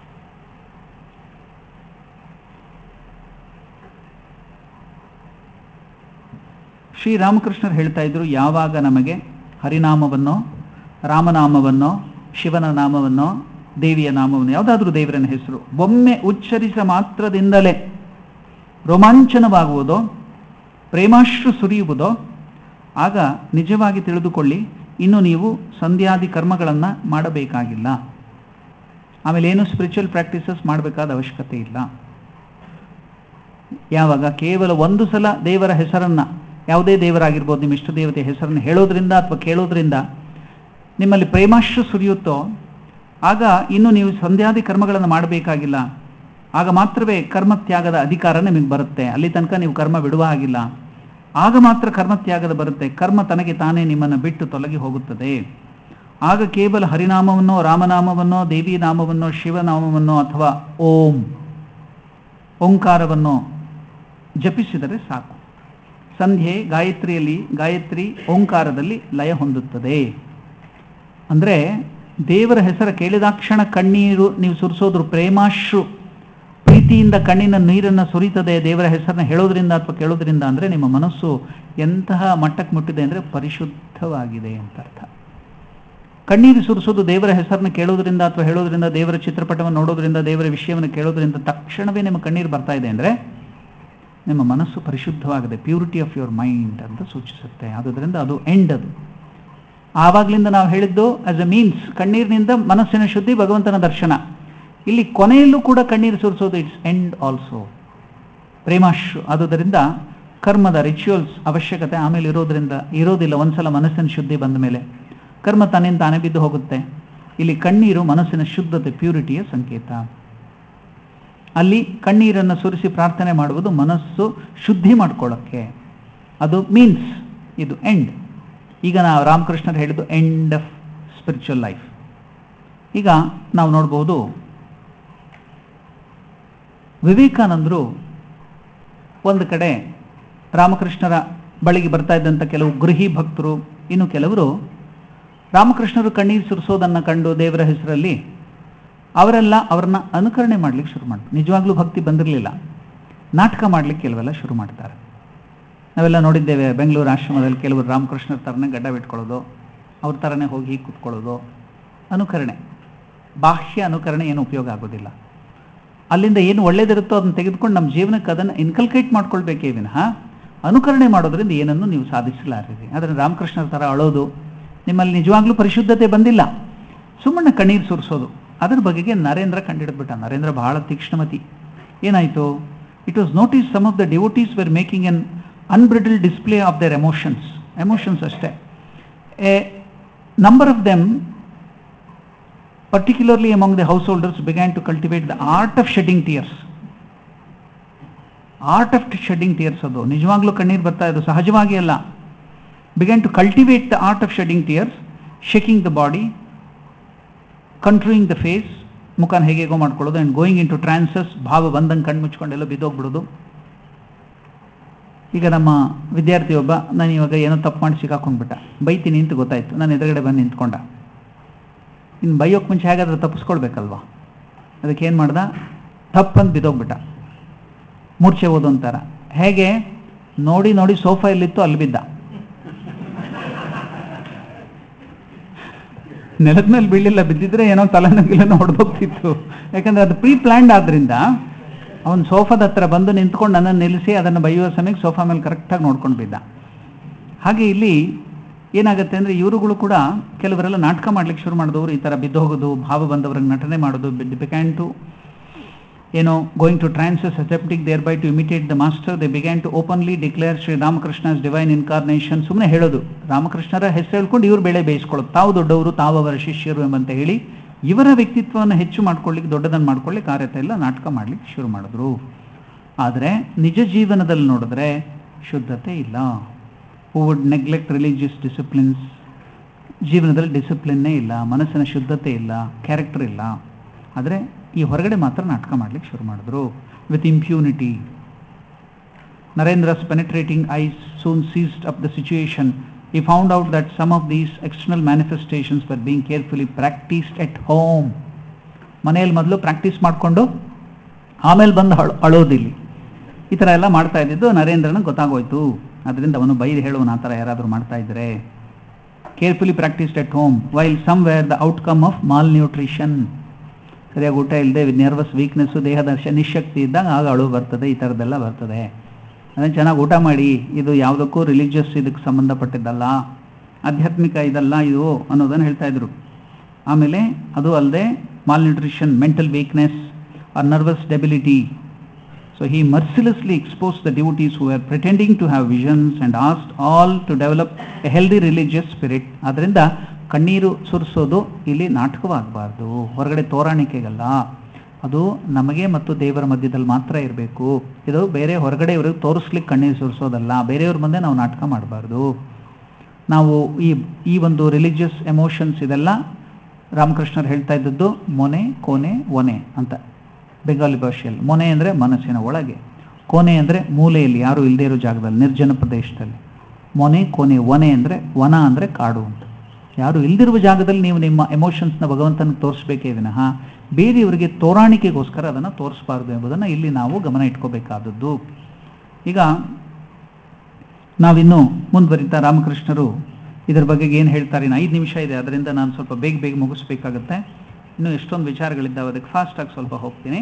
[SPEAKER 1] ಶ್ರೀರಾಮಕೃಷ್ಣರು ಹೇಳ್ತಾ ಇದ್ರು ಯಾವಾಗ ನಮಗೆ ಹರಿನಾಮವನ್ನೋ ರಾಮನಾಮವನ್ನೋ ಶಿವನ ನಾಮವನ್ನೋ ದೇವಿಯ ನಾಮವನ್ನು ಯಾವುದಾದ್ರೂ ದೇವರನ ಹೆಸರು ಒಮ್ಮೆ ಉಚ್ಚರಿಸ ಮಾತ್ರದಿಂದಲೇ ರೋಮಾಂಚನವಾಗುವುದೋ ಪ್ರೇಮಾಶ್ರು ಸುರಿಯುವುದೋ ಆಗ ನಿಜವಾಗಿ ತಿಳಿದುಕೊಳ್ಳಿ ಇನ್ನು ನೀವು ಸಂಧ್ಯಾದಿ ಕರ್ಮಗಳನ್ನು ಮಾಡಬೇಕಾಗಿಲ್ಲ ಆಮೇಲೆ ಏನು ಸ್ಪಿರಿಚುವಲ್ ಪ್ರಾಕ್ಟೀಸಸ್ ಮಾಡಬೇಕಾದ ಅವಶ್ಯಕತೆ ಇಲ್ಲ ಯಾವಾಗ ಕೇವಲ ಒಂದು ಸಲ ದೇವರ ಹೆಸರನ್ನು ಯಾವುದೇ ದೇವರಾಗಿರ್ಬೋದು ನಿಮ್ಮ ಇಷ್ಟ ದೇವತೆಯ ಹೆಸರನ್ನು ಹೇಳೋದ್ರಿಂದ ಅಥವಾ ಕೇಳೋದ್ರಿಂದ ನಿಮ್ಮಲ್ಲಿ ಪ್ರೇಮಾಶ್ರು ಸುರಿಯುತ್ತೋ ಆಗ ಇನ್ನು ನೀವು ಸಂಧ್ಯಾದಿ ಕರ್ಮಗಳನ್ನು ಮಾಡಬೇಕಾಗಿಲ್ಲ ಆಗ ಮಾತ್ರವೇ ಕರ್ಮತ್ಯಾಗದ ಅಧಿಕಾರ ನಿಮಗೆ ಬರುತ್ತೆ ಅಲ್ಲಿ ತನಕ ನೀವು ಕರ್ಮ ಬಿಡುವ ಹಾಗಿಲ್ಲ ಆಗ ಮಾತ್ರ ಕರ್ಮತ್ಯಾಗದ ಬರುತ್ತೆ ಕರ್ಮ ತನಗೆ ತಾನೇ ನಿಮ್ಮನ್ನು ಬಿಟ್ಟು ತೊಲಗಿ ಹೋಗುತ್ತದೆ ಆಗ ಕೇವಲ ಹರಿನಾಮವನ್ನೋ ರಾಮನಾಮವನ್ನೋ ದೇವಿ ನಾಮವನ್ನೋ ಶಿವನಾಮವನ್ನೋ ಅಥವಾ ಓಂ ಓಂಕಾರವನ್ನು ಜಪಿಸಿದರೆ ಸಾಕು ಸಂಧ್ಯೆ ಗಾಯತ್ರಿಯಲ್ಲಿ ಗಾಯತ್ರಿ ಓಂಕಾರದಲ್ಲಿ ಲಯ ಹೊಂದುತ್ತದೆ ಅಂದರೆ ದೇವರ ಹೆಸರು ಕೇಳಿದಾಕ್ಷಣ ಕಣ್ಣೀರು ನೀವು ಸುರಿಸೋದ್ರ ಪ್ರೇಮಾಶ್ರು ಪ್ರೀತಿಯಿಂದ ಕಣ್ಣಿನ ನೀರನ್ನು ಸುರಿತದೆ ದೇವರ ಹೆಸರನ್ನ ಹೇಳೋದ್ರಿಂದ ಅಥವಾ ಕೇಳೋದ್ರಿಂದ ಅಂದರೆ ನಿಮ್ಮ ಮನಸ್ಸು ಎಂತಹ ಮಟ್ಟಕ್ಕೆ ಮುಟ್ಟಿದೆ ಅಂದರೆ ಪರಿಶುದ್ಧವಾಗಿದೆ ಅಂತ ಅರ್ಥ ಕಣ್ಣೀರು ಸುರಿಸೋದು ದೇವರ ಹೆಸರನ್ನು ಕೇಳೋದ್ರಿಂದ ಅಥವಾ ಹೇಳೋದ್ರಿಂದ ದೇವರ ಚಿತ್ರಪಟವನ್ನು ನೋಡೋದ್ರಿಂದ ದೇವರ ವಿಷಯವನ್ನು ಕೇಳೋದ್ರಿಂದ ತಕ್ಷಣವೇ ನಿಮ್ಮ ಕಣ್ಣೀರು ಬರ್ತಾ ಇದೆ ಅಂದರೆ ನಿಮ್ಮ ಮನಸ್ಸು ಪರಿಶುದ್ಧವಾಗಿದೆ ಪ್ಯೂರಿಟಿ ಆಫ್ ಯುವರ್ ಮೈಂಡ್ ಅಂತ ಸೂಚಿಸುತ್ತೆ ಆದುದರಿಂದ ಅದು ಎಂಡ್ ಅದು ಆವಾಗಲಿಂದ ನಾವು ಹೇಳಿದ್ದು ಆಸ್ ಅ ಮೀನ್ಸ್ ಕಣ್ಣೀರಿನಿಂದ ಮನಸ್ಸಿನ ಶುದ್ಧಿ ಭಗವಂತನ ದರ್ಶನ ಇಲ್ಲಿ ಕೊನೆಯಲ್ಲೂ ಕೂಡ ಕಣ್ಣೀರು ಸುರಿಸೋದು ಇಟ್ಸ್ ಎಂಡ್ ಆಲ್ಸೋ ಪ್ರೇಮಾಶು ಆದುದರಿಂದ ಕರ್ಮದ ರಿಚುವಲ್ಸ್ ಅವಶ್ಯಕತೆ ಆಮೇಲೆ ಇರೋದ್ರಿಂದ ಇರೋದಿಲ್ಲ ಒಂದ್ಸಲ ಮನಸ್ಸಿನ ಶುದ್ಧಿ ಬಂದ ಮೇಲೆ ಕರ್ಮ ತನ್ನಿಂದ ತಾನೇ ಬಿದ್ದು ಹೋಗುತ್ತೆ ಇಲ್ಲಿ ಕಣ್ಣೀರು ಮನಸ್ಸಿನ ಶುದ್ಧತೆ ಪ್ಯೂರಿಟಿಯ ಸಂಕೇತ ಅಲ್ಲಿ ಕಣ್ಣೀರನ್ನು ಸುರಿಸಿ ಪ್ರಾರ್ಥನೆ ಮಾಡುವುದು ಮನಸ್ಸು ಶುದ್ಧಿ ಮಾಡ್ಕೊಳ್ಳೋಕ್ಕೆ ಅದು ಮೀನ್ಸ್ ಇದು ಎಂಡ್ ಈಗ ನಾವು ರಾಮಕೃಷ್ಣರು ಹೇಳಿದ್ದು ಎಂಡ್ ಆಫ್ ಸ್ಪಿರಿಚುವಲ್ ಲೈಫ್ ಈಗ ನಾವು ನೋಡ್ಬೋದು ವಿವೇಕಾನಂದರು ಒಂದು ಕಡೆ ರಾಮಕೃಷ್ಣರ ಬಳಿಗೆ ಬರ್ತಾ ಇದ್ದಂಥ ಕೆಲವು ಗೃಹಿ ಭಕ್ತರು ಇನ್ನು ಕೆಲವರು ರಾಮಕೃಷ್ಣರು ಕಣ್ಣೀರು ಸುರಿಸೋದನ್ನು ಕಂಡು ದೇವರ ಹೆಸರಲ್ಲಿ ಅವರೆಲ್ಲ ಅವರನ್ನ ಅನುಕರಣೆ ಮಾಡಲಿಕ್ಕೆ ಶುರು ಮಾಡ್ತಾರೆ ನಿಜವಾಗ್ಲೂ ಭಕ್ತಿ ಬಂದಿರಲಿಲ್ಲ ನಾಟಕ ಮಾಡಲಿಕ್ಕೆ ಕೆಲವೆಲ್ಲ ಶುರು ಮಾಡ್ತಾರೆ ನಾವೆಲ್ಲ ನೋಡಿದ್ದೇವೆ ಬೆಂಗಳೂರು ಆಶ್ರಮದಲ್ಲಿ ಕೆಲವರು ರಾಮಕೃಷ್ಣರ ಥರನೇ ಗಡ್ಡ ಬಿಟ್ಕೊಳ್ಳೋದು ಅವ್ರ ಥರನೇ ಹೋಗಿ ಹೀಗೆ ಕೂತ್ಕೊಳ್ಳೋದು ಅನುಕರಣೆ ಬಾಹ್ಯ ಅನುಕರಣೆ ಏನು ಉಪಯೋಗ ಆಗೋದಿಲ್ಲ ಅಲ್ಲಿಂದ ಏನು ಒಳ್ಳೇದಿರುತ್ತೋ ಅದನ್ನು ತೆಗೆದುಕೊಂಡು ನಮ್ಮ ಜೀವನಕ್ಕೆ ಅದನ್ನು ಇನ್ಕಲ್ಕೇಟ್ ಮಾಡ್ಕೊಳ್ಬೇಕೇ ವಿನಃ ಅನುಕರಣೆ ಮಾಡೋದ್ರಿಂದ ಏನನ್ನು ನೀವು ಸಾಧಿಸಲಾರಿರಿ ಆದರೆ ರಾಮಕೃಷ್ಣರ ಥರ ಅಳೋದು ನಿಮ್ಮಲ್ಲಿ ನಿಜವಾಗ್ಲೂ ಪರಿಶುದ್ಧತೆ ಬಂದಿಲ್ಲ ಸುಮ್ಮನೆ ಕಣ್ಣೀರು ಸುರಿಸೋದು ಅದರ ಬಗೆಗೆ ನರೇಂದ್ರ ಕಂಡಿಡ್ಬಿಟ್ಟ ನರೇಂದ್ರ ಬಹಳ ತೀಕ್ಷ್ಣಮತಿ ಏನಾಯಿತು it was notice some of the devotees were making an unbridled display of their emotions emotions ಅಷ್ಟೇ a number of them particularly among the householders began to cultivate the art of shedding tears art of shedding tears ಅದು ನಿಜವಾಗ್ಲೂ ಕಣ್ಣೀರು ಬರ್ತಾ ಇದ್ದು ಸಹಜವಾಗಿ ಅಲ್ಲ began to cultivate the art of shedding tears shaking the body contorting the face ಮುಖನ ಹೇಗೇಗೋ ಮಾಡ್ಕೊಳ್ಳೋದು and going into trances ಭಾವ ಬಂದಂಗೆ ಕಣ್ಣು ಮುಚ್ಕೊಂಡೆಲ್ಲ ಬಿದ್ದೋಗ್ಬಿಡೋದು ಈಗ ನಮ್ಮ ವಿದ್ಯಾರ್ಥಿ ಒಬ್ಬ ನಾನು ಇವಾಗ ಏನೋ ತಪ್ಪು ಮಾಡಿ ಸಿಕ್ಕಾಕೊಂಡ್ಬಿಟ್ಟ ಬೈತೀನಿ ಅಂತ ಗೊತ್ತಾಯ್ತು ನಾನು ಎದುರುಗಡೆ ಬಂದು ನಿಂತ್ಕೊಂಡ ಇನ್ನು ಬೈಯೋಕ್ಕೆ ಮುಂಚೆ ಹೇಗಾದ್ರೆ ತಪ್ಪಿಸ್ಕೊಳ್ಬೇಕಲ್ವಾ ಅದಕ್ಕೆ ಏನು ಮಾಡ್ದ ತಪ್ಪಂದು ಬಿದ್ದೋಗ್ಬಿಟ್ಟ ಮೂರ್ಛೆ ಓದು ಅಂತಾರ ಹೇಗೆ ನೋಡಿ ನೋಡಿ ಸೋಫಾ ಎಲ್ಲಿತ್ತು ಅಲ್ಲಿ ಬಿದ್ದ ನೆಲದ ಮೇಲೆ ಬೀಳಿಲ್ಲ ಬಿದ್ದಿದ್ರೆ ಏನೋ ತಲೆನೋಗಿಲ್ಲ ಹೊಡೆದೋಗ್ತಿತ್ತು ಯಾಕಂದ್ರೆ ಅದು ಪ್ರೀ ಪ್ಲ್ಯಾಂಡ್ ಆದ್ರಿಂದ ಅವನು ಸೋಫಾದ ಹತ್ರ ಬಂದು ನಿಂತ್ಕೊಂಡು ನನ್ನನ್ನು ನಿಲ್ಲಿಸಿ ಅದನ್ನು ಬೈಯುವ ಸಮಯಕ್ಕೆ ಸೋಫಾ ಮೇಲೆ ಕರೆಕ್ಟಾಗಿ ನೋಡ್ಕೊಂಡು ಬಿದ್ದ ಹಾಗೆ ಇಲ್ಲಿ ಏನಾಗುತ್ತೆ ಅಂದರೆ ಇವರುಗಳು ಕೂಡ ಕೆಲವರೆಲ್ಲ ನಾಟಕ ಮಾಡ್ಲಿಕ್ಕೆ ಶುರು ಮಾಡಿದವರು ಈ ಥರ ಬಿದ್ದೋಗೋದು ಭಾವ ಬಂದವ್ರಿಗೆ ನಟನೆ ಮಾಡೋದು ಬಿಕ್ಯಾನ್ ಟು ಏನೋ going to trances attempting thereby to imitate the master they began to openly declare Shri Ramakrishna's divine incarnation ಸುಮ್ಮನೆ ಹೇಳೋದು ರಾಮಕೃಷ್ಣರ ಹೆಸರು ಹೇಳ್ಕೊಂಡು ಇವ್ರು ಬೆಳೆ ಬೇಯಿಸ್ಕೊಳ್ಳೋದು ತಾವು ದೊಡ್ಡವರು ತಾವು ಅವರ ಶಿಷ್ಯರು ಎಂಬಂತ ಹೇಳಿ ಇವರ ವ್ಯಕ್ತಿತ್ವವನ್ನು ಹೆಚ್ಚು ಮಾಡ್ಕೊಳ್ಳಿಕ್ಕೆ ದೊಡ್ಡದನ್ನು ಮಾಡ್ಕೊಳ್ಳಿಕ್ಕೆ ಕಾರ್ಯತೆ ಎಲ್ಲ ನಾಟಕ ಮಾಡಲಿಕ್ಕೆ ಶುರು ಮಾಡಿದ್ರು ಆದರೆ ನಿಜ ಜೀವನದಲ್ಲಿ ನೋಡಿದ್ರೆ ಶುದ್ಧತೆ ಇಲ್ಲ who would neglect religious disciplines ಜೀವನದಲ್ಲಿ ಡಿಸಿಪ್ಲಿನ್ನೇ ಇಲ್ಲ ಮನಸ್ಸಿನ ಶುದ್ಧತೆ ಇಲ್ಲ ಕ್ಯಾರೆಕ್ಟರ್ ಇಲ್ಲ ಆದರೆ ಈ ಹೊರಗಡೆ ಮಾತ್ರ ನಾಟಕ ಮಾಡಲಿಕ್ಕೆ ಶುರು ಮಾಡಿದ್ರು with impunity Narendra's penetrating eyes soon sized up the situation he found out that some of these external manifestations were being carefully practised at home ಮನೆಯಲ್ಲಿ ಮೊದಲು ಪ್ರಾಕ್ಟೀಸ್ ಮಾಡಿಕೊಂಡು ಆಮೇಲೆ ಬಂದು ಅಳ್ ಅಳೋದಿಲ್ಲಿ ಈ ಥರ ಎಲ್ಲ ಮಾಡ್ತಾ ಇದ್ದಿದ್ದು ನರೇಂದ್ರನ ಗೊತ್ತಾಗೋಯ್ತು ಅದರಿಂದ ಅವನು ಬೈದು ಹೇಳುವನು ಆ ಥರ ಯಾರಾದರೂ ಮಾಡ್ತಾ ಇದ್ದರೆ carefully practised at home while some were the outcome of malnutrition ಸರಿಯಾಗಿ ಊಟ ಇಲ್ಲದೆ ನರ್ವಸ್ ವೀಕ್ನೆಸ್ಸು ದೇಹದ ಶ- ನಿಶಕ್ತಿ ಇದ್ದಾಗ ಆಗ ಅಳು ಬರ್ತದೆ ಈ ಥರದ್ದೆಲ್ಲ ಬರ್ತದೆ ಅದನ್ನು ಚೆನ್ನಾಗಿ ಊಟ ಮಾಡಿ ಇದು ಯಾವುದಕ್ಕೂ ರಿಲಿಜಿಯಸ್ ಇದಕ್ಕೆ ಸಂಬಂಧಪಟ್ಟಿದ್ದಲ್ಲ ಆಧ್ಯಾತ್ಮಿಕ ಇದಲ್ಲ ಇದು ಅನ್ನೋದನ್ನು ಹೇಳ್ತಾ ಇದ್ರು ಆಮೇಲೆ ಅದು ಅಲ್ಲದೆ malnutrition mental weakness or nervous debility So he mercilessly exposed the devotees who were pretending to have visions and asked all to develop a healthy religious spirit. ಅದರಿಂದ ಕಣ್ಣೀರು ಸುರಿಸೋದು ಇಲ್ಲಿ ನಾಟಕವಾಗಬಾರ್ದು ಹೊರಗಡೆ ತೋರಾಣಿಕೆಗಲ್ಲ ಅದು ನಮಗೆ ಮತ್ತು ದೇವರ ಮಧ್ಯದಲ್ಲಿ ಮಾತ್ರ ಇರಬೇಕು ಇದು ಬೇರೆ ಹೊರಗಡೆ ಇವ್ರಿಗೆ ತೋರಿಸ್ಲಿಕ್ಕೆ ಕಣ್ಣೀರು ಸುರಿಸೋದಲ್ಲ ಬೇರೆಯವ್ರ ಮುಂದೆ ನಾವು ನಾಟಕ ಮಾಡಬಾರ್ದು ನಾವು ಈ ಈ ಒಂದು ರಿಲಿಜಿಯಸ್ ಎಮೋಷನ್ಸ್ ಇದೆಲ್ಲ ರಾಮಕೃಷ್ಣರು ಹೇಳ್ತಾ ಇದ್ದದ್ದು ಮೊನೆ ಕೋನೆ ಒನೆ ಅಂತ ಬೆಂಗಾಲಿ ಭಾಷೆಯಲ್ಲಿ ಮೊನೆ ಅಂದರೆ ಮನಸ್ಸಿನ ಒಳಗೆ ಕೋನೆ ಅಂದರೆ ಮೂಲೆಯಲ್ಲಿ ಯಾರು ಇಲ್ಲದೇ ಇರೋ ಜಾಗದಲ್ಲಿ ನಿರ್ಜನ ಪ್ರದೇಶದಲ್ಲಿ ಮೊನೆ ಕೊನೆ ಒನೆ ಅಂದರೆ ವನ ಅಂದರೆ ಕಾಡು ಅಂತ ಯಾರು ಇಲ್ದಿರುವ ಜಾಗದಲ್ಲಿ ನೀವು ನಿಮ್ಮ ಎಮೋಷನ್ಸ್ನ ಭಗವಂತನಿಗೆ ತೋರಿಸ್ಬೇಕೇ ವಿನಃ ಬೇರೆಯವರಿಗೆ ತೋರಾಣಿಕೆಗೋಸ್ಕರ ಅದನ್ನು ತೋರಿಸಬಾರ್ದು ಎಂಬುದನ್ನು ಇಲ್ಲಿ ನಾವು ಗಮನ ಇಟ್ಕೋಬೇಕಾದದ್ದು ಈಗ ನಾವಿನ್ನು ಮುಂದುವರಿತಾ ರಾಮಕೃಷ್ಣರು ಇದರ ಬಗ್ಗೆ ಏನು ಹೇಳ್ತಾರೆ ಇನ್ನು ಐದು ನಿಮಿಷ ಇದೆ ಅದರಿಂದ ನಾನು ಸ್ವಲ್ಪ ಬೇಗ ಬೇಗ ಮುಗಿಸ್ಬೇಕಾಗತ್ತೆ ಇನ್ನು ಎಷ್ಟೊಂದು ವಿಚಾರಗಳಿದ್ದಾವೆ ಅದಕ್ಕೆ ಫಾಸ್ಟಾಗಿ ಸ್ವಲ್ಪ ಹೋಗ್ತೀನಿ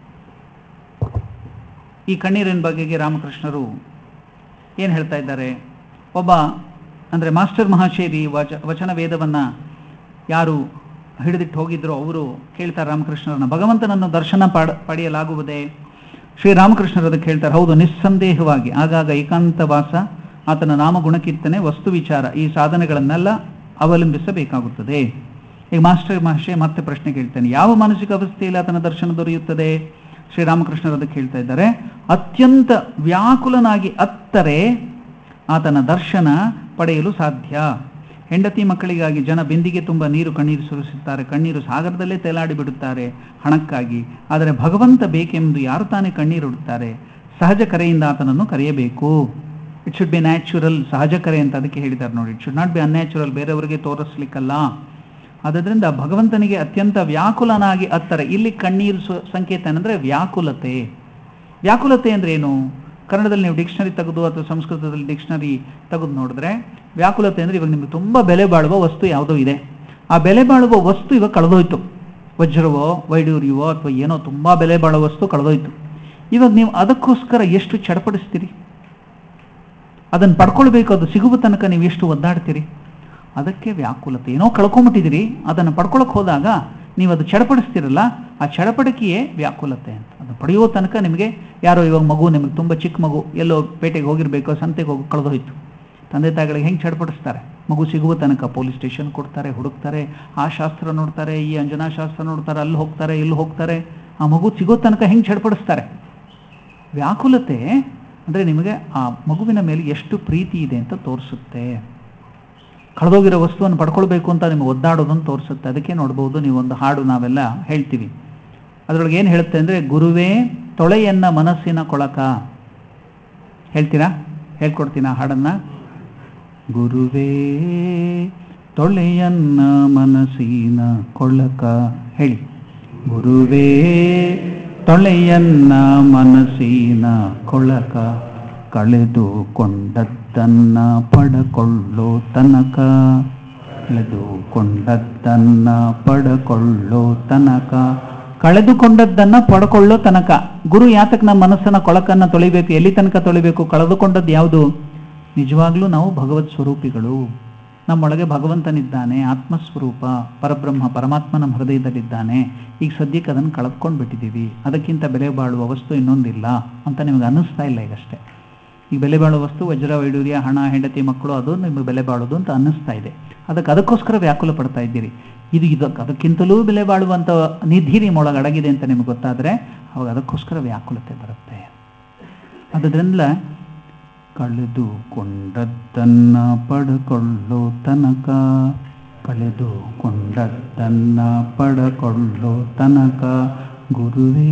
[SPEAKER 1] ಈ ಕಣ್ಣೀರಿನ ಬಗೆಗೆ ರಾಮಕೃಷ್ಣರು ಏನು ಹೇಳ್ತಾ ಇದ್ದಾರೆ ಒಬ್ಬ ಅಂದರೆ ಮಾಸ್ಟರ್ ಮಹಾಶೇರಿ ವಚ ವಚನ ವೇದವನ್ನು ಯಾರು ಹಿಡಿದಿಟ್ಟು ಹೋಗಿದ್ರೋ ಅವರು ಕೇಳ್ತಾರೆ ರಾಮಕೃಷ್ಣರನ್ನ ಭಗವಂತನನ್ನು ದರ್ಶನ ಪಾಡ ಪಡೆಯಲಾಗುವುದೇ ಶ್ರೀರಾಮಕೃಷ್ಣರು ಅದಕ್ಕೆ ಹೇಳ್ತಾರೆ ಹೌದು ನಿಸ್ಸಂದೇಹವಾಗಿ ಆಗಾಗ ಏಕಾಂತವಾಸ ಆತನ ನಾಮಗುಣಕೀರ್ತನೆ ವಸ್ತು ವಿಚಾರ ಈ ಸಾಧನೆಗಳನ್ನೆಲ್ಲ ಅವಲಂಬಿಸಬೇಕಾಗುತ್ತದೆ ಈಗ ಮಾಸ್ಟರ್ ಮಹರ್ಷಿ ಮತ್ತೆ ಪ್ರಶ್ನೆ ಕೇಳ್ತೇನೆ ಯಾವ ಮಾನಸಿಕ ಅವಸ್ಥೆಯಲ್ಲಿ ಆತನ ದರ್ಶನ ದೊರೆಯುತ್ತದೆ ಶ್ರೀರಾಮಕೃಷ್ಣರು ಅದಕ್ಕೆ ಹೇಳ್ತಾ ಇದ್ದಾರೆ ಅತ್ಯಂತ ವ್ಯಾಕುಲನಾಗಿ ಅತ್ತರೆ ಆತನ ದರ್ಶನ ಪಡೆಯಲು ಸಾಧ್ಯ ಹೆಂಡತಿ ಮಕ್ಕಳಿಗಾಗಿ ಜನ ಬಿಂದಿಗೆ ತುಂಬ ನೀರು ಕಣ್ಣೀರು ಸುರಿಸುತ್ತಾರೆ ಕಣ್ಣೀರು ಸಾಗರದಲ್ಲೇ ತೇಲಾಡಿ ಬಿಡುತ್ತಾರೆ ಹಣಕ್ಕಾಗಿ ಆದರೆ ಭಗವಂತ ಬೇಕೆಂದು ಯಾರು ತಾನೇ ಕಣ್ಣೀರಿಡುತ್ತಾರೆ ಸಹಜ ಕರೆಯಿಂದ ಆತನನ್ನು ಕರೆಯಬೇಕು ಇಟ್ ಶುಡ್ ಬಿ ನ್ಯಾಚುರಲ್ ಸಹಜ ಕರೆ ಅಂತ ಅದಕ್ಕೆ ಹೇಳಿದ್ದಾರೆ ನೋಡಿ it should not be unnatural ಬೇರೆಯವರಿಗೆ ತೋರಿಸ್ಲಿಕ್ಕಲ್ಲ ಆದ್ದರಿಂದ ಭಗವಂತನಿಗೆ ಅತ್ಯಂತ ವ್ಯಾಕುಲನಾಗಿ ಅತ್ತರ ಇಲ್ಲಿ ಕಣ್ಣೀರು ಸು- ಸಂಕೇತ ಏನಂದ್ರೆ ವ್ಯಾಕುಲತೆ ವ್ಯಾಕುಲತೆ ಅಂದ್ರೆ ಏನು ಕನ್ನಡದಲ್ಲಿ ನೀವು ಡಿಕ್ಷನರಿ ತೆಗೆದು ಅಥವಾ ಸಂಸ್ಕೃತದಲ್ಲಿ ಡಿಕ್ಷನರಿ ತೆಗೆದು ನೋಡಿದ್ರೆ ವ್ಯಾಕುಲತೆ ಅಂದ್ರೆ ಇವಾಗ ನಿಮ್ಗೆ ತುಂಬ ಬೆಲೆ ಬಾಳುವ ವಸ್ತು ಯಾವುದೋ ಇದೆ ಆ ಬೆಲೆ ಬಾಳುವ ವಸ್ತು ಇವಾಗ ಕಳೆದೋಯ್ತು ವಜ್ರವೋ ವೈಡೂರ್ಯವೋ ಅಥವಾ ಏನೋ ತುಂಬ ಬೆಲೆ ಬಾಳುವ ವಸ್ತು ಕಳೆದೋಯ್ತು ಇವಾಗ ನೀವು ಅದಕ್ಕೋಸ್ಕರ ಎಷ್ಟು ಚಡಪಡಿಸ್ತೀರಿ ಅದನ್ನು ಪಡ್ಕೊಳ್ಬೇಕು ಅದು ಸಿಗುವ ತನಕ ನೀವು ಎಷ್ಟು ಒದ್ದಾಡ್ತೀರಿ ಅದಕ್ಕೆ ವ್ಯಾಕುಲತೆ ಏನೋ ಕಳ್ಕೊಂಬಿಟ್ಟಿದ್ದೀರಿ ಅದನ್ನು ಪಡ್ಕೊಳಕ್ಕೆ ಹೋದಾಗ ನೀವು ಅದು ಚಡಪಡಿಸ್ತಿರಲ್ಲ ಆ ಚಡಪಡಿಕೆಯೇ ವ್ಯಾಕುಲತೆ ಅಂತ ಅದು ಪಡೆಯೋ ತನಕ ನಿಮಗೆ ಯಾರೋ ಇವಾಗ ಮಗು ನಿಮಗೆ ತುಂಬ ಚಿಕ್ಕ ಮಗು ಎಲ್ಲೋ ಪೇಟೆಗೆ ಹೋಗಿರ್ಬೇಕೋ ಸಂತೆಗೆ ಹೋಗಿ ಕಳೆದೋಯ್ತು ತಂದೆ ತಾಯಿಗಳಿಗೆ ಹೆಂಗೆ ಚಡಪಡಿಸ್ತಾರೆ ಮಗು ಸಿಗುವ ತನಕ ಪೊಲೀಸ್ ಸ್ಟೇಷನ್ ಕೊಡ್ತಾರೆ ಹುಡುಕ್ತಾರೆ ಆ ಶಾಸ್ತ್ರ ನೋಡ್ತಾರೆ ಈ ಅಂಜನಾ ಶಾಸ್ತ್ರ ನೋಡ್ತಾರೆ ಅಲ್ಲಿ ಹೋಗ್ತಾರೆ ಇಲ್ಲಿ ಹೋಗ್ತಾರೆ ಆ ಮಗು ಸಿಗೋ ತನಕ ಹೆಂಗೆ ಚಡಪಡಿಸ್ತಾರೆ ವ್ಯಾಕುಲತೆ ಅಂದರೆ ನಿಮಗೆ ಆ ಮಗುವಿನ ಮೇಲೆ ಎಷ್ಟು ಪ್ರೀತಿ ಇದೆ ಅಂತ ತೋರಿಸುತ್ತೆ ಕಳೆದೋಗಿರೋ ವಸ್ತುವನ್ನು ಪಡ್ಕೊಳ್ಬೇಕು ಅಂತ ನಿಮಗೆ ಒದ್ದಾಡೋದನ್ನು ತೋರಿಸುತ್ತೆ ಅದಕ್ಕೆ ನೋಡ್ಬೋದು ನೀವು ಒಂದು ಹಾಡು ನಾವೆಲ್ಲ ಹೇಳ್ತೀವಿ ಅದರೊಳಗೆ ಏನು ಹೇಳುತ್ತೆ ಅಂದರೆ ಗುರುವೇ ತೊಳೆಯನ್ನ ಮನಸ್ಸಿನ ಕೊಳಕ ಹೇಳ್ತೀರಾ ಹೇಳ್ಕೊಡ್ತೀನ ಹಾಡನ್ನ ಗುರುವೇ ತೊಳೆಯನ್ನ ಮನಸ್ಸಿನ ಕೊಳಕ ಹೇಳಿ ಗುರುವೇ ತೊಳೆಯನ್ನ ಮನಸ್ಸಿನ ಕೊಳಕ ಕಳೆದುಕೊಂಡದ್ದನ್ನ ಪಡಕೊಳ್ಳೋ ತನಕ ಕಳೆದುಕೊಂಡದ್ದನ್ನ ಪಡಕೊಳ್ಳೋ ತನಕ ಕಳೆದುಕೊಂಡದ್ದನ್ನ ಪಡ್ಕೊಳ್ಳೋ ತನಕ ಗುರು ಯಾತಕ್ಕೆ ನಮ್ಮ ಮನಸ್ಸನ್ನ ಕೊಳಕನ್ನ ತೊಳಿಬೇಕು ಎಲ್ಲಿ ತನಕ ತೊಳಿಬೇಕು ಕಳೆದುಕೊಂಡದ್ದು ಯಾವುದು ನಿಜವಾಗ್ಲೂ ನಾವು ಭಗವತ್ ಸ್ವರೂಪಿಗಳು ನಮ್ಮೊಳಗೆ ಭಗವಂತನಿದ್ದಾನೆ ಆತ್ಮಸ್ವರೂಪ ಪರಬ್ರಹ್ಮ ಪರಮಾತ್ಮನ ಹೃದಯದಲ್ಲಿದ್ದಾನೆ ಈಗ ಸದ್ಯಕ್ಕೆ ಅದನ್ನು ಕಳೆದ್ಕೊಂಡು ಬಿಟ್ಟಿದ್ದೀವಿ ಅದಕ್ಕಿಂತ ಬೆಲೆ ಬಾಳುವ ವಸ್ತು ಇನ್ನೊಂದಿಲ್ಲ ಅಂತ ನಿಮಗೆ ಅನ್ನಿಸ್ತಾ ಇಲ್ಲ ಈಗಷ್ಟೇ ಈ ಬೆಲೆ ಬಾಳುವ ವಸ್ತು ವಜ್ರ ವೈಡೂರ್ಯ ಹಣ ಹೆಂಡತಿ ಮಕ್ಕಳು ಅದು ನಿಮಗೆ ಬೆಲೆ ಬಾಳೋದು ಅಂತ ಅನ್ನಿಸ್ತಾ ಇದೆ ಅದಕ್ಕೆ ಅದಕ್ಕೋಸ್ಕರ ವ್ಯಾಕುಲ ಪಡ್ತಾ ಇದ್ದೀರಿ ಇದು ಇದಕ್ಕೆ ಅದಕ್ಕಿಂತಲೂ ಬೆಲೆ ಬಾಳುವಂಥ ನಿಧಿ ನಿಮ್ಮೊಳಗೆ ಅಡಗಿದೆ ಅಂತ ನಿಮಗೆ ಗೊತ್ತಾದರೆ ಅವಾಗ ಅದಕ್ಕೋಸ್ಕರ ವ್ಯಾಕುಲತೆ ಬರುತ್ತೆ ಅದರಿಂದ ಕಳೆದುಕೊಂಡದ್ದನ್ನ ಪಡ್ಕೊಳ್ಳೋ ತನಕ ಕಳೆದುಕೊಂಡದ್ದನ್ನ ಪಡಕೊಳ್ಳೋ ತನಕ ಗುರುವೇ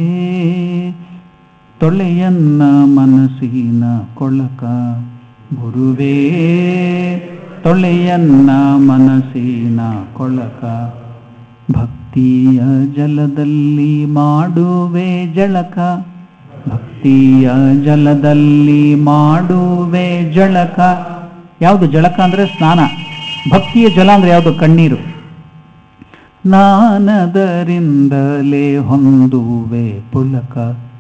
[SPEAKER 1] ತೊಳೆಯನ್ನ ಮನಸ್ಸಿನ ಕೊಳಕ ಗುರುವೇ ತೊಳೆಯನ್ನ ಮನಸ್ಸಿನ ಕೊಳಕ ಭಕ್ತಿಯ ಜಲದಲ್ಲಿ ಮಾಡುವೆ ಜಳಕ ಭಕ್ತಿಯ ಜಲದಲ್ಲಿ ಮಾಡುವೆ ಜಳಕ ಯಾವುದು ಜಳಕ ಅಂದರೆ ಸ್ನಾನ ಭಕ್ತಿಯ ಜಲ ಅಂದರೆ ಯಾವುದು ಕಣ್ಣೀರು ನಾನದರಿಂದಲೇ ಹೊಂದುವೆ ಪುಳಕ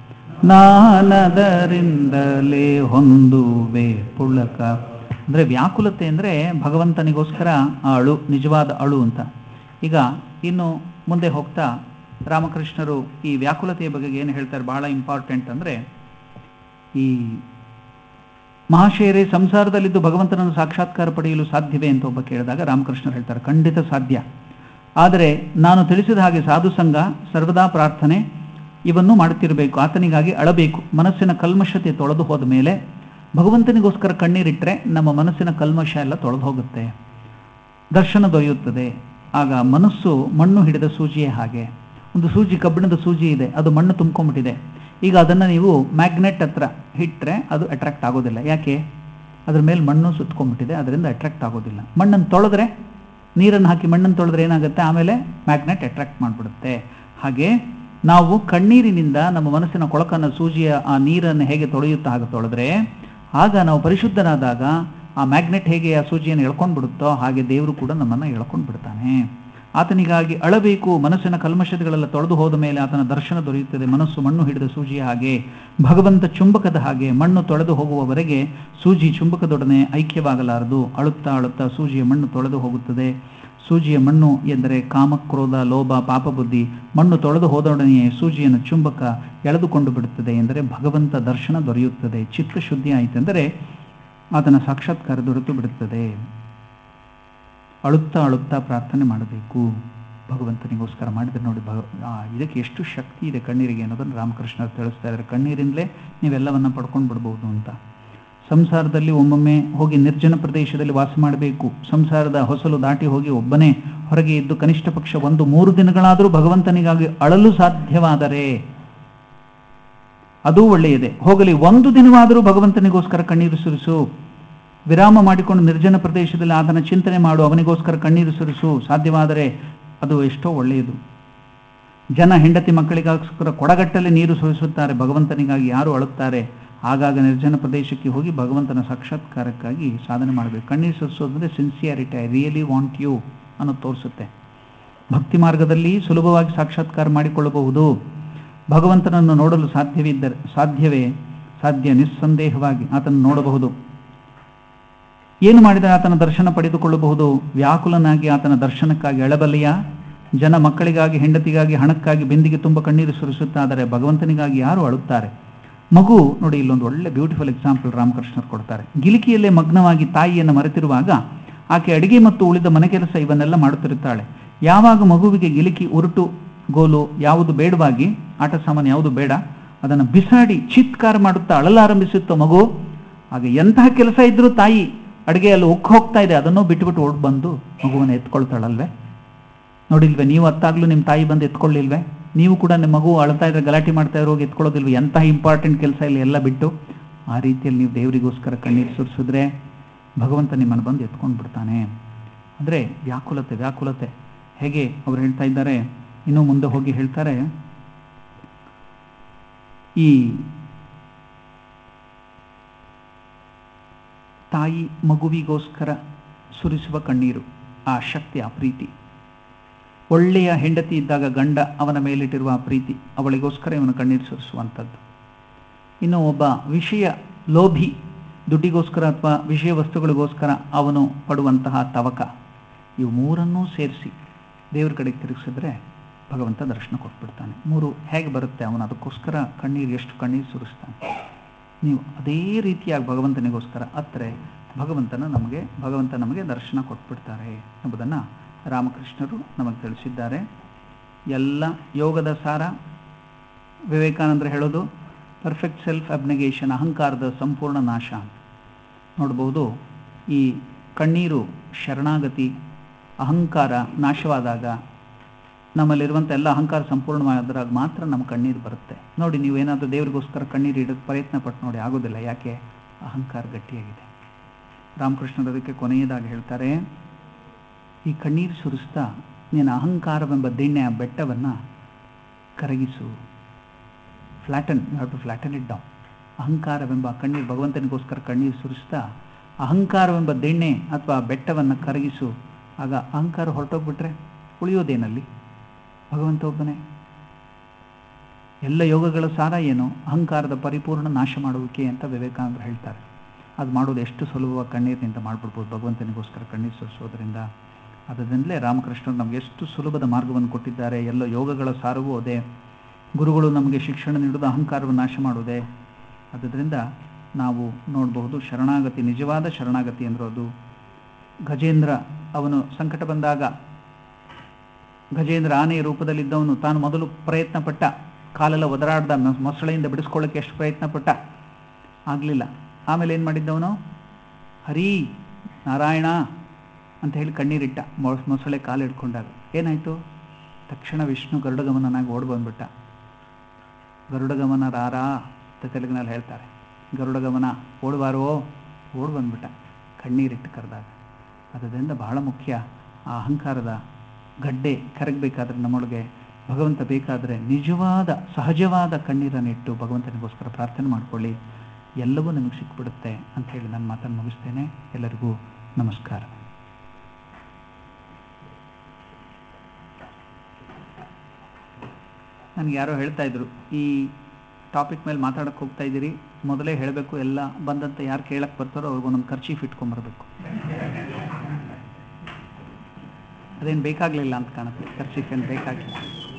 [SPEAKER 1] ನಾನದರಿಂದಲೇ ಹೊಂದುವೆ ಪುಳಕ ಅಂದರೆ ವ್ಯಾಕುಲತೆ ಅಂದರೆ ಭಗವಂತನಿಗೋಸ್ಕರ ಆ ಅಳು ನಿಜವಾದ ಅಳು ಅಂತ ಈಗ ಇನ್ನು ಮುಂದೆ ಹೋಗ್ತಾ ರಾಮಕೃಷ್ಣರು ಈ ವ್ಯಾಕುಲತೆಯ ಬಗ್ಗೆ ಏನು ಹೇಳ್ತಾರೆ ಬಹಳ ಇಂಪಾರ್ಟೆಂಟ್ ಅಂದರೆ ಈ ಮಹಾಶಯರೇ ಸಂಸಾರದಲ್ಲಿದ್ದು ಭಗವಂತನನ್ನು ಸಾಕ್ಷಾತ್ಕಾರ ಪಡೆಯಲು ಸಾಧ್ಯವೇ ಅಂತ ಒಬ್ಬ ಕೇಳಿದಾಗ ರಾಮಕೃಷ್ಣರು ಹೇಳ್ತಾರೆ ಖಂಡಿತ ಸಾಧ್ಯ ಆದರೆ ನಾನು ತಿಳಿಸಿದ ಹಾಗೆ ಸಾಧು ಸಂಘ ಸರ್ವದಾ ಪ್ರಾರ್ಥನೆ ಇವನ್ನು ಮಾಡುತ್ತಿರಬೇಕು ಆತನಿಗಾಗಿ ಅಳಬೇಕು ಮನಸ್ಸಿನ ಕಲ್ಮಶತೆ ತೊಳೆದು ಹೋದ ಮೇಲೆ ಭಗವಂತನಿಗೋಸ್ಕರ ಕಣ್ಣೀರಿಟ್ಟರೆ ನಮ್ಮ ಮನಸ್ಸಿನ ಕಲ್ಮಶ ಎಲ್ಲ ತೊಳೆದು ಹೋಗುತ್ತೆ ದರ್ಶನ ದೊರೆಯುತ್ತದೆ ಆಗ ಮನಸ್ಸು ಮಣ್ಣು ಹಿಡಿದ ಸೂಜಿಯೇ ಹಾಗೆ ಒಂದು ಸೂಜಿ ಕಬ್ಬಿಣದ ಸೂಜಿ ಇದೆ ಅದು ಮಣ್ಣು ತುಂಬ್ಕೊಂಡ್ಬಿಟ್ಟಿದೆ ಈಗ ಅದನ್ನು ನೀವು ಮ್ಯಾಗ್ನೆಟ್ ಹತ್ರ ಇಟ್ಟರೆ ಅದು ಅಟ್ರಾಕ್ಟ್ ಆಗೋದಿಲ್ಲ ಯಾಕೆ ಅದ್ರ ಮೇಲೆ ಮಣ್ಣು ಸುತ್ಕೊಂಡ್ಬಿಟ್ಟಿದೆ ಅದರಿಂದ ಅಟ್ರಾಕ್ಟ್ ಆಗೋದಿಲ್ಲ ಮಣ್ಣನ್ನು ತೊಳೆದ್ರೆ ನೀರನ್ನು ಹಾಕಿ ಮಣ್ಣನ್ನು ತೊಳೆದ್ರೆ ಏನಾಗುತ್ತೆ ಆಮೇಲೆ ಮ್ಯಾಗ್ನೆಟ್ ಅಟ್ರಾಕ್ಟ್ ಮಾಡಿಬಿಡುತ್ತೆ ಹಾಗೆ ನಾವು ಕಣ್ಣೀರಿನಿಂದ ನಮ್ಮ ಮನಸ್ಸಿನ ಕೊಳಕನ್ನು ಸೂಜಿಯ ಆ ನೀರನ್ನು ಹೇಗೆ ತೊಳೆಯುತ್ತಾ ಹಾಗೆ ತೊಳೆದ್ರೆ ಆಗ ನಾವು ಪರಿಶುದ್ಧನಾದಾಗ ಆ ಮ್ಯಾಗ್ನೆಟ್ ಹೇಗೆ ಆ ಸೂಜಿಯನ್ನು ಎಳ್ಕೊಂಡು ಬಿಡುತ್ತೋ ಹಾಗೆ ದೇವರು ಕೂಡ ನಮ್ಮನ್ನು ಎಳ್ಕೊಂಡು ಬಿಡ್ತಾನೆ ಆತನಿಗಾಗಿ ಅಳಬೇಕು ಮನಸ್ಸಿನ ಕಲ್ಮಶತೆಗಳೆಲ್ಲ ತೊಳೆದು ಹೋದ ಮೇಲೆ ಆತನ ದರ್ಶನ ದೊರೆಯುತ್ತದೆ ಮನಸ್ಸು ಮಣ್ಣು ಹಿಡಿದ ಸೂಜಿಯ ಹಾಗೆ ಭಗವಂತ ಚುಂಬಕದ ಹಾಗೆ ಮಣ್ಣು ತೊಳೆದು ಹೋಗುವವರೆಗೆ ಸೂಜಿ ಚುಂಬಕದೊಡನೆ ಐಕ್ಯವಾಗಲಾರದು ಅಳುತ್ತಾ ಅಳುತ್ತಾ ಸೂಜಿಯ ಮಣ್ಣು ತೊಳೆದು ಹೋಗುತ್ತದೆ ಸೂಜಿಯ ಮಣ್ಣು ಎಂದರೆ ಕಾಮ ಕ್ರೋಧ ಲೋಭ ಪಾಪಬುದ್ಧಿ ಮಣ್ಣು ತೊಳೆದು ಹೋದೊಡನೆಯೇ ಸೂಜಿಯನ್ನು ಚುಂಬಕ ಎಳೆದುಕೊಂಡು ಬಿಡುತ್ತದೆ ಎಂದರೆ ಭಗವಂತ ದರ್ಶನ ದೊರೆಯುತ್ತದೆ ಚಿತ್ತಶುದ್ಧಿ ಆಯಿತೆಂದರೆ ಆತನ ಸಾಕ್ಷಾತ್ಕಾರ ದೊರೆತು ಬಿಡುತ್ತದೆ ಅಳುತ್ತಾ ಅಳುತ್ತಾ ಪ್ರಾರ್ಥನೆ ಮಾಡಬೇಕು ಭಗವಂತನಿಗೋಸ್ಕರ ಮಾಡಿದ್ರೆ ನೋಡಿ ಭಗ ಆ, ಇದಕ್ಕೆ ಎಷ್ಟು ಶಕ್ತಿ ಇದೆ ಕಣ್ಣೀರಿಗೆ ಅನ್ನೋದನ್ನು ರಾಮಕೃಷ್ಣ ತಿಳಿಸ್ತಾ ಇದ್ದಾರೆ ಕಣ್ಣೀರಿಂದಲೇ ನೀವೆಲ್ಲವನ್ನ ಪಡ್ಕೊಂಡು ಬಿಡ್ಬೋದು ಅಂತ ಸಂಸಾರದಲ್ಲಿ ಒಮ್ಮೊಮ್ಮೆ ಹೋಗಿ ನಿರ್ಜನ ಪ್ರದೇಶದಲ್ಲಿ ವಾಸ ಮಾಡಬೇಕು ಸಂಸಾರದ ಹೊಸಲು ದಾಟಿ ಹೋಗಿ ಒಬ್ಬನೇ ಹೊರಗೆ ಇದ್ದು ಕನಿಷ್ಠ ಪಕ್ಷ ಒಂದು ಮೂರು ದಿನಗಳಾದರೂ ಭಗವಂತನಿಗಾಗಿ ಅಳಲು ಸಾಧ್ಯವಾದರೆ ಅದೂ ಒಳ್ಳೆಯದೇ ಹೋಗಲಿ ಒಂದು ದಿನವಾದರೂ ಭಗವಂತನಿಗೋಸ್ಕರ ಕಣ್ಣೀರು ಸುರಿಸು ವಿರಾಮ ಮಾಡಿಕೊಂಡು ನಿರ್ಜನ ಪ್ರದೇಶದಲ್ಲಿ ಆತನ ಚಿಂತನೆ ಮಾಡು ಅವನಿಗೋಸ್ಕರ ಕಣ್ಣೀರು ಸುರಿಸು ಸಾಧ್ಯವಾದರೆ ಅದು ಎಷ್ಟೋ ಒಳ್ಳೆಯದು ಜನ ಹೆಂಡತಿ ಮಕ್ಕಳಿಗೋಸ್ಕರ ಕೊಡಗಟ್ಟಲೆ ನೀರು ಸುರಿಸುತ್ತಾರೆ ಭಗವಂತನಿಗಾಗಿ ಯಾರು ಅಳುತ್ತಾರೆ ಆಗಾಗ ನಿರ್ಜನ ಪ್ರದೇಶಕ್ಕೆ ಹೋಗಿ ಭಗವಂತನ ಸಾಕ್ಷಾತ್ಕಾರಕ್ಕಾಗಿ ಸಾಧನೆ ಮಾಡಬೇಕು ಕಣ್ಣೀರು ಸುರಿಸೋದಂದ್ರೆ sincerity I really want you ಅನ್ನೋದು ತೋರಿಸುತ್ತೆ ಭಕ್ತಿ ಮಾರ್ಗದಲ್ಲಿ ಸುಲಭವಾಗಿ ಸಾಕ್ಷಾತ್ಕಾರ ಮಾಡಿಕೊಳ್ಳಬಹುದು ಭಗವಂತನನ್ನು ನೋಡಲು ಸಾಧ್ಯವಿದ್ದರೆ ಸಾಧ್ಯವೇ ಸಾಧ್ಯ ನಿಸ್ಸಂದೇಹವಾಗಿ ಆತನ್ನು ನೋಡಬಹುದು ಏನು ಮಾಡಿದರೆ ಆತನ ದರ್ಶನ ಪಡೆದುಕೊಳ್ಳಬಹುದು ವ್ಯಾಕುಲನಾಗಿ ಆತನ ದರ್ಶನಕ್ಕಾಗಿ ಅಳಬಲೆಯ ಜನ ಮಕ್ಕಳಿಗಾಗಿ ಹೆಂಡತಿಗಾಗಿ ಹಣಕ್ಕಾಗಿ ಬೆಂದಿಗೆ ತುಂಬ ಕಣ್ಣೀರು ಸುರಿಸುತ್ತಾದರೆ ಭಗವಂತನಿಗಾಗಿ ಯಾರು ಅಳುತ್ತಾರೆ ಮಗು ನೋಡಿ ಇಲ್ಲೊಂದು ಒಳ್ಳೆ ಬ್ಯೂಟಿಫುಲ್ ಎಕ್ಸಾಂಪಲ್ ರಾಮಕೃಷ್ಣರು ಕೊಡ್ತಾರೆ ಗಿಲಿಕಿಯಲ್ಲೇ ಮಗ್ನವಾಗಿ ತಾಯಿಯನ್ನು ಮರೆತಿರುವಾಗ ಆಕೆ ಅಡಿಗೆ ಮತ್ತು ಉಳಿದ ಮನೆ ಕೆಲಸ ಇವನ್ನೆಲ್ಲ ಮಾಡುತ್ತಿರುತ್ತಾಳೆ ಯಾವಾಗ ಮಗುವಿಗೆ ಗಿಲಿಕಿ ಉರುಟು ಗೋಲು ಯಾವುದು ಬೇಡವಾಗಿ ಆಟ ಸಾಮಾನು ಯಾವುದು ಬೇಡ ಅದನ್ನು ಬಿಸಾಡಿ ಚಿತ್ಕಾರ ಮಾಡುತ್ತಾ ಅಳಲಾರಂಭಿಸುತ್ತೋ ಮಗು ಆಗ ಎಂತಹ ಕೆಲಸ ಇದ್ರೂ ತಾಯಿ ಅಡುಗೆಯಲ್ಲಿ ಉಕ್ಕ ಹೋಗ್ತಾ ಇದೆ ಅದನ್ನೂ ಬಿಟ್ಟುಬಿಟ್ಟು ಓಡ್ ಬಂದು ಮಗುವನ್ನು ಎತ್ಕೊಳ್ತಾಳಲ್ವೇ ನೋಡಿಲ್ವೇ ನೀವು ಅತ್ತಾಗ್ಲೂ ನಿಮ್ಮ ತಾಯಿ ಬಂದು ಎತ್ಕೊಳ್ಳಿಲ್ವೇ ನೀವು ಕೂಡ ನಿಮ್ಮ ಮಗು ಅಳ್ತಾ ಇದ್ರೆ ಗಲಾಟೆ ಮಾಡ್ತಾ ಇರೋ ಹೋಗಿ ಎತ್ಕೊಳ್ಳೋದಿಲ್ವ ಎಂತಹ ಇಂಪಾರ್ಟೆಂಟ್ ಕೆಲಸ ಇಲ್ಲ ಎಲ್ಲ ಬಿಟ್ಟು ಆ ರೀತಿಯಲ್ಲಿ ನೀವು ದೇವರಿಗೋಸ್ಕರ ಕಣ್ಣೀರು ಸುರಿಸಿದ್ರೆ ಭಗವಂತ ನಿಮ್ಮನ್ನು ಬಂದು ಎತ್ಕೊಂಡು ಬಿಡ್ತಾನೆ ಅಂದರೆ ವ್ಯಾಕುಲತೆ ವ್ಯಾಕುಲತೆ ಹೇಗೆ ಅವ್ರು ಹೇಳ್ತಾ ಇದ್ದಾರೆ ಇನ್ನೂ ಮುಂದೆ ಹೋಗಿ ಹೇಳ್ತಾರೆ ಈ ತಾಯಿ ಮಗುವಿಗೋಸ್ಕರ ಸುರಿಸುವ ಕಣ್ಣೀರು ಆ ಶಕ್ತಿ ಆ ಪ್ರೀತಿ ಒಳ್ಳೆಯ ಹೆಂಡತಿ ಇದ್ದಾಗ ಗಂಡ ಅವನ ಮೇಲಿಟ್ಟಿರುವ ಆ ಪ್ರೀತಿ ಅವಳಿಗೋಸ್ಕರ ಇವನು ಕಣ್ಣೀರು ಸುರಿಸುವಂಥದ್ದು ಇನ್ನು ಒಬ್ಬ ವಿಷಯ ಲೋಭಿ ದುಡ್ಡಿಗೋಸ್ಕರ ಅಥವಾ ವಿಷಯ ವಸ್ತುಗಳಿಗೋಸ್ಕರ ಅವನು ಪಡುವಂತಹ ತವಕ ಇವು ಮೂರನ್ನೂ ಸೇರಿಸಿ ದೇವ್ರ ಕಡೆಗೆ ತಿರುಗಿಸಿದ್ರೆ ಭಗವಂತ ದರ್ಶನ ಕೊಟ್ಬಿಡ್ತಾನೆ ಮೂರು ಹೇಗೆ ಬರುತ್ತೆ ಅವನು ಅದಕ್ಕೋಸ್ಕರ ಕಣ್ಣೀರು ಎಷ್ಟು ಕಣ್ಣೀರು ಸುರಿಸ್ತಾನೆ ನೀವು ಅದೇ ರೀತಿಯಾಗಿ ಭಗವಂತನಿಗೋಸ್ಕರ ಅತ್ತರೆ ಭಗವಂತನ ನಮಗೆ ಭಗವಂತ ನಮಗೆ ದರ್ಶನ ಕೊಟ್ಬಿಡ್ತಾರೆ ಎಂಬುದನ್ನು ರಾಮಕೃಷ್ಣರು ನಮಗೆ ತಿಳಿಸಿದ್ದಾರೆ ಎಲ್ಲ ಯೋಗದ ಸಾರ ವಿವೇಕಾನಂದರು ಹೇಳೋದು ಪರ್ಫೆಕ್ಟ್ ಸೆಲ್ಫ್ ಅಬ್ನಿಗೇಷನ್ ಅಹಂಕಾರದ ಸಂಪೂರ್ಣ ನಾಶ ಅಂತ ನೋಡ್ಬೋದು ಈ ಕಣ್ಣೀರು ಶರಣಾಗತಿ ಅಹಂಕಾರ ನಾಶವಾದಾಗ ನಮ್ಮಲ್ಲಿರುವಂಥ ಎಲ್ಲ ಅಹಂಕಾರ ಸಂಪೂರ್ಣವಾದಾಗ ಮಾತ್ರ ನಮ್ಮ ಕಣ್ಣೀರು ಬರುತ್ತೆ ನೋಡಿ ನೀವು ಏನಾದರೂ ದೇವರಿಗೋಸ್ಕರ ಕಣ್ಣೀರು ಇಡೋಕ್ಕೆ ಪ್ರಯತ್ನ ಪಟ್ಟು ನೋಡಿ ಆಗೋದಿಲ್ಲ ಯಾಕೆ ಅಹಂಕಾರ ಗಟ್ಟಿಯಾಗಿದೆ ರಾಮಕೃಷ್ಣರು ಅದಕ್ಕೆ ಕೊನೆಯದಾಗಿ ಹೇಳ್ತಾರೆ ಈ ಕಣ್ಣೀರು ಸುರಿಸ್ತಾ ನೀನು ಅಹಂಕಾರವೆಂಬ ದಿಣ್ಣೆ ಆ ಬೆಟ್ಟವನ್ನು ಕರಗಿಸು flatten you have to flatten it down ಅಹಂಕಾರವೆಂಬ ಕಣ್ಣೀರು ಭಗವಂತನಿಗೋಸ್ಕರ ಕಣ್ಣೀರು ಸುರಿಸ್ತಾ ಅಹಂಕಾರವೆಂಬ ದಿಣ್ಣೆ ಅಥವಾ ಬೆಟ್ಟವನ್ನು ಕರಗಿಸು ಆಗ ಅಹಂಕಾರ ಹೊರಟೋಗ್ಬಿಟ್ರೆ ಉಳಿಯೋದೇನಲ್ಲಿ ಭಗವಂತ ಒಬ್ಬನೇ ಎಲ್ಲ ಯೋಗಗಳ ಸಾರ ಏನು ಅಹಂಕಾರದ ಪರಿಪೂರ್ಣ ನಾಶ ಮಾಡುವಿಕೆ ಅಂತ ವಿವೇಕಾನಂದರು ಹೇಳ್ತಾರೆ ಅದು ಮಾಡೋದು ಎಷ್ಟು ಸುಲಭವಾಗಿ ಕಣ್ಣೀರಿನಿಂದ ಮಾಡಿಬಿಡ್ಬೋದು ಭಗವಂತನಿಗೋಸ್ಕರ ಕಣ್ಣೀರು ಸುರಿಸೋದ್ರಿಂದ ಅದರಿಂದಲೇ ರಾಮಕೃಷ್ಣರು ನಮಗೆ ಎಷ್ಟು ಸುಲಭದ ಮಾರ್ಗವನ್ನು ಕೊಟ್ಟಿದ್ದಾರೆ ಎಲ್ಲ ಯೋಗಗಳ ಸಾರವೂ ಅದೇ ಗುರುಗಳು ನಮಗೆ ಶಿಕ್ಷಣ ನೀಡೋದು ಅಹಂಕಾರವನ್ನು ನಾಶ ಮಾಡೋದೇ ಅದರಿಂದ ನಾವು ನೋಡಬಹುದು ಶರಣಾಗತಿ ನಿಜವಾದ ಶರಣಾಗತಿ ಅಂದ್ರೆ ಅದು ಗಜೇಂದ್ರ ಅವನು ಸಂಕಟ ಬಂದಾಗ ಗಜೇಂದ್ರ ಆನೆಯ ರೂಪದಲ್ಲಿದ್ದವನು ತಾನು ಮೊದಲು ಪ್ರಯತ್ನ ಪಟ್ಟ ಕಾಲೆಲ್ಲ ಒದರಾಡ್ದ ಮ- ಮೊಸಳೆಯಿಂದ ಬಿಡಿಸ್ಕೊಳ್ಳೋಕೆ ಎಷ್ಟು ಪ್ರಯತ್ನ ಪಟ್ಟ ಆಗಲಿಲ್ಲ ಆಮೇಲೆ ಏನು ಮಾಡಿದ್ದವನು ಹರಿ ನಾರಾಯಣ ಅಂತ ಹೇಳಿ ಕಣ್ಣೀರಿಟ್ಟ ಮೊಸ್- ಮೊಸಳೆ ಕಾಲು ಹಿಡ್ಕೊಂಡಾಗ ಏನಾಯಿತು ತಕ್ಷಣ ವಿಷ್ಣು ಗರುಡಗಮನನಾಗಿ ಓಡ್ ಬಂದ್ಬಿಟ್ಟ ಗರುಡಗಮನ ರಾರಾ ಅಂತ ತೆಲುಗಿನಲ್ಲಿ ಹೇಳ್ತಾರೆ ಗರುಡಗಮನ ಓಡುವಾರೋ ಓಡ್ ಬಂದ್ಬಿಟ್ಟ ಕಣ್ಣೀರಿಟ್ಟು ಕರೆದಾಗ ಅದರಿಂದ ಬಹಳ ಮುಖ್ಯ ಆ ಅಹಂಕಾರದ ಗಡ್ಡೆ ಕರಗಬೇಕಾದ್ರೆ ನಮ್ಮೊಳಗೆ ಭಗವಂತ ಬೇಕಾದರೆ ನಿಜವಾದ ಸಹಜವಾದ ಕಣ್ಣೀರನ್ನಿಟ್ಟು ಭಗವಂತನಿಗೋಸ್ಕರ ಪ್ರಾರ್ಥನೆ ಮಾಡಿಕೊಳ್ಳಿ ಎಲ್ಲವೂ ನಿಮಗೆ ಸಿಕ್ಬಿಡುತ್ತೆ ಅಂತ ಹೇಳಿ ನನ್ನ ಮಾತನ್ನು ಮುಗಿಸ್ತೇನೆ ಎಲ್ಲರಿಗೂ ನಮಸ್ಕಾರ ನನಗೆ ಯಾರೋ ಹೇಳ್ತಾ ಇದ್ರು ಈ ಟಾಪಿಕ್ ಮೇಲೆ ಮಾತಾಡಕ್ಕೆ ಹೋಗ್ತಾ ಇದ್ದೀರಿ ಮೊದಲೇ ಹೇಳಬೇಕು ಎಲ್ಲ ಬಂದಂತ ಯಾರು ಕೇಳಕ್ಕೆ ಬರ್ತಾರೋ ಅವ್ರಿಗೆ ಒಂದೊಂದು ಖರ್ಚೀಫ್ ಇಟ್ಕೊಂಬರ್ಬೇಕು ಅದೇನು ಬೇಕಾಗಲಿಲ್ಲ ಅಂತ ಕಾಣುತ್ತೆ ಖರ್ಚೀಫ್ ಏನು ಬೇಕಾಗಿಲ್ಲ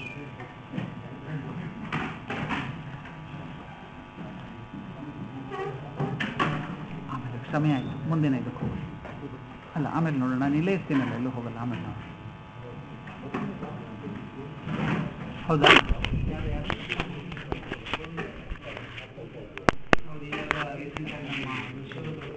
[SPEAKER 1] ಆಮೇಲೆ ಸಮಯ ಆಯಿತು ಮುಂದಿನ ಇದಕ್ಕೆ ಹೋಗೋಣ ಅಲ್ಲ ಆಮೇಲೆ ನೋಡೋಣ ನಾನು ಇಲ್ಲೇ ಇರ್ತೀನಲ್ಲ ಎಲ್ಲೂ ಹೋಗಲ್ಲ ಆಮೇಲೆ ನೋಡೋಣ ಹೌದಾ ಹೌದು, ಇವಾಗ recent ಆಗಿ ನಮ್ಮ ವಿಶ್ವರೂಪ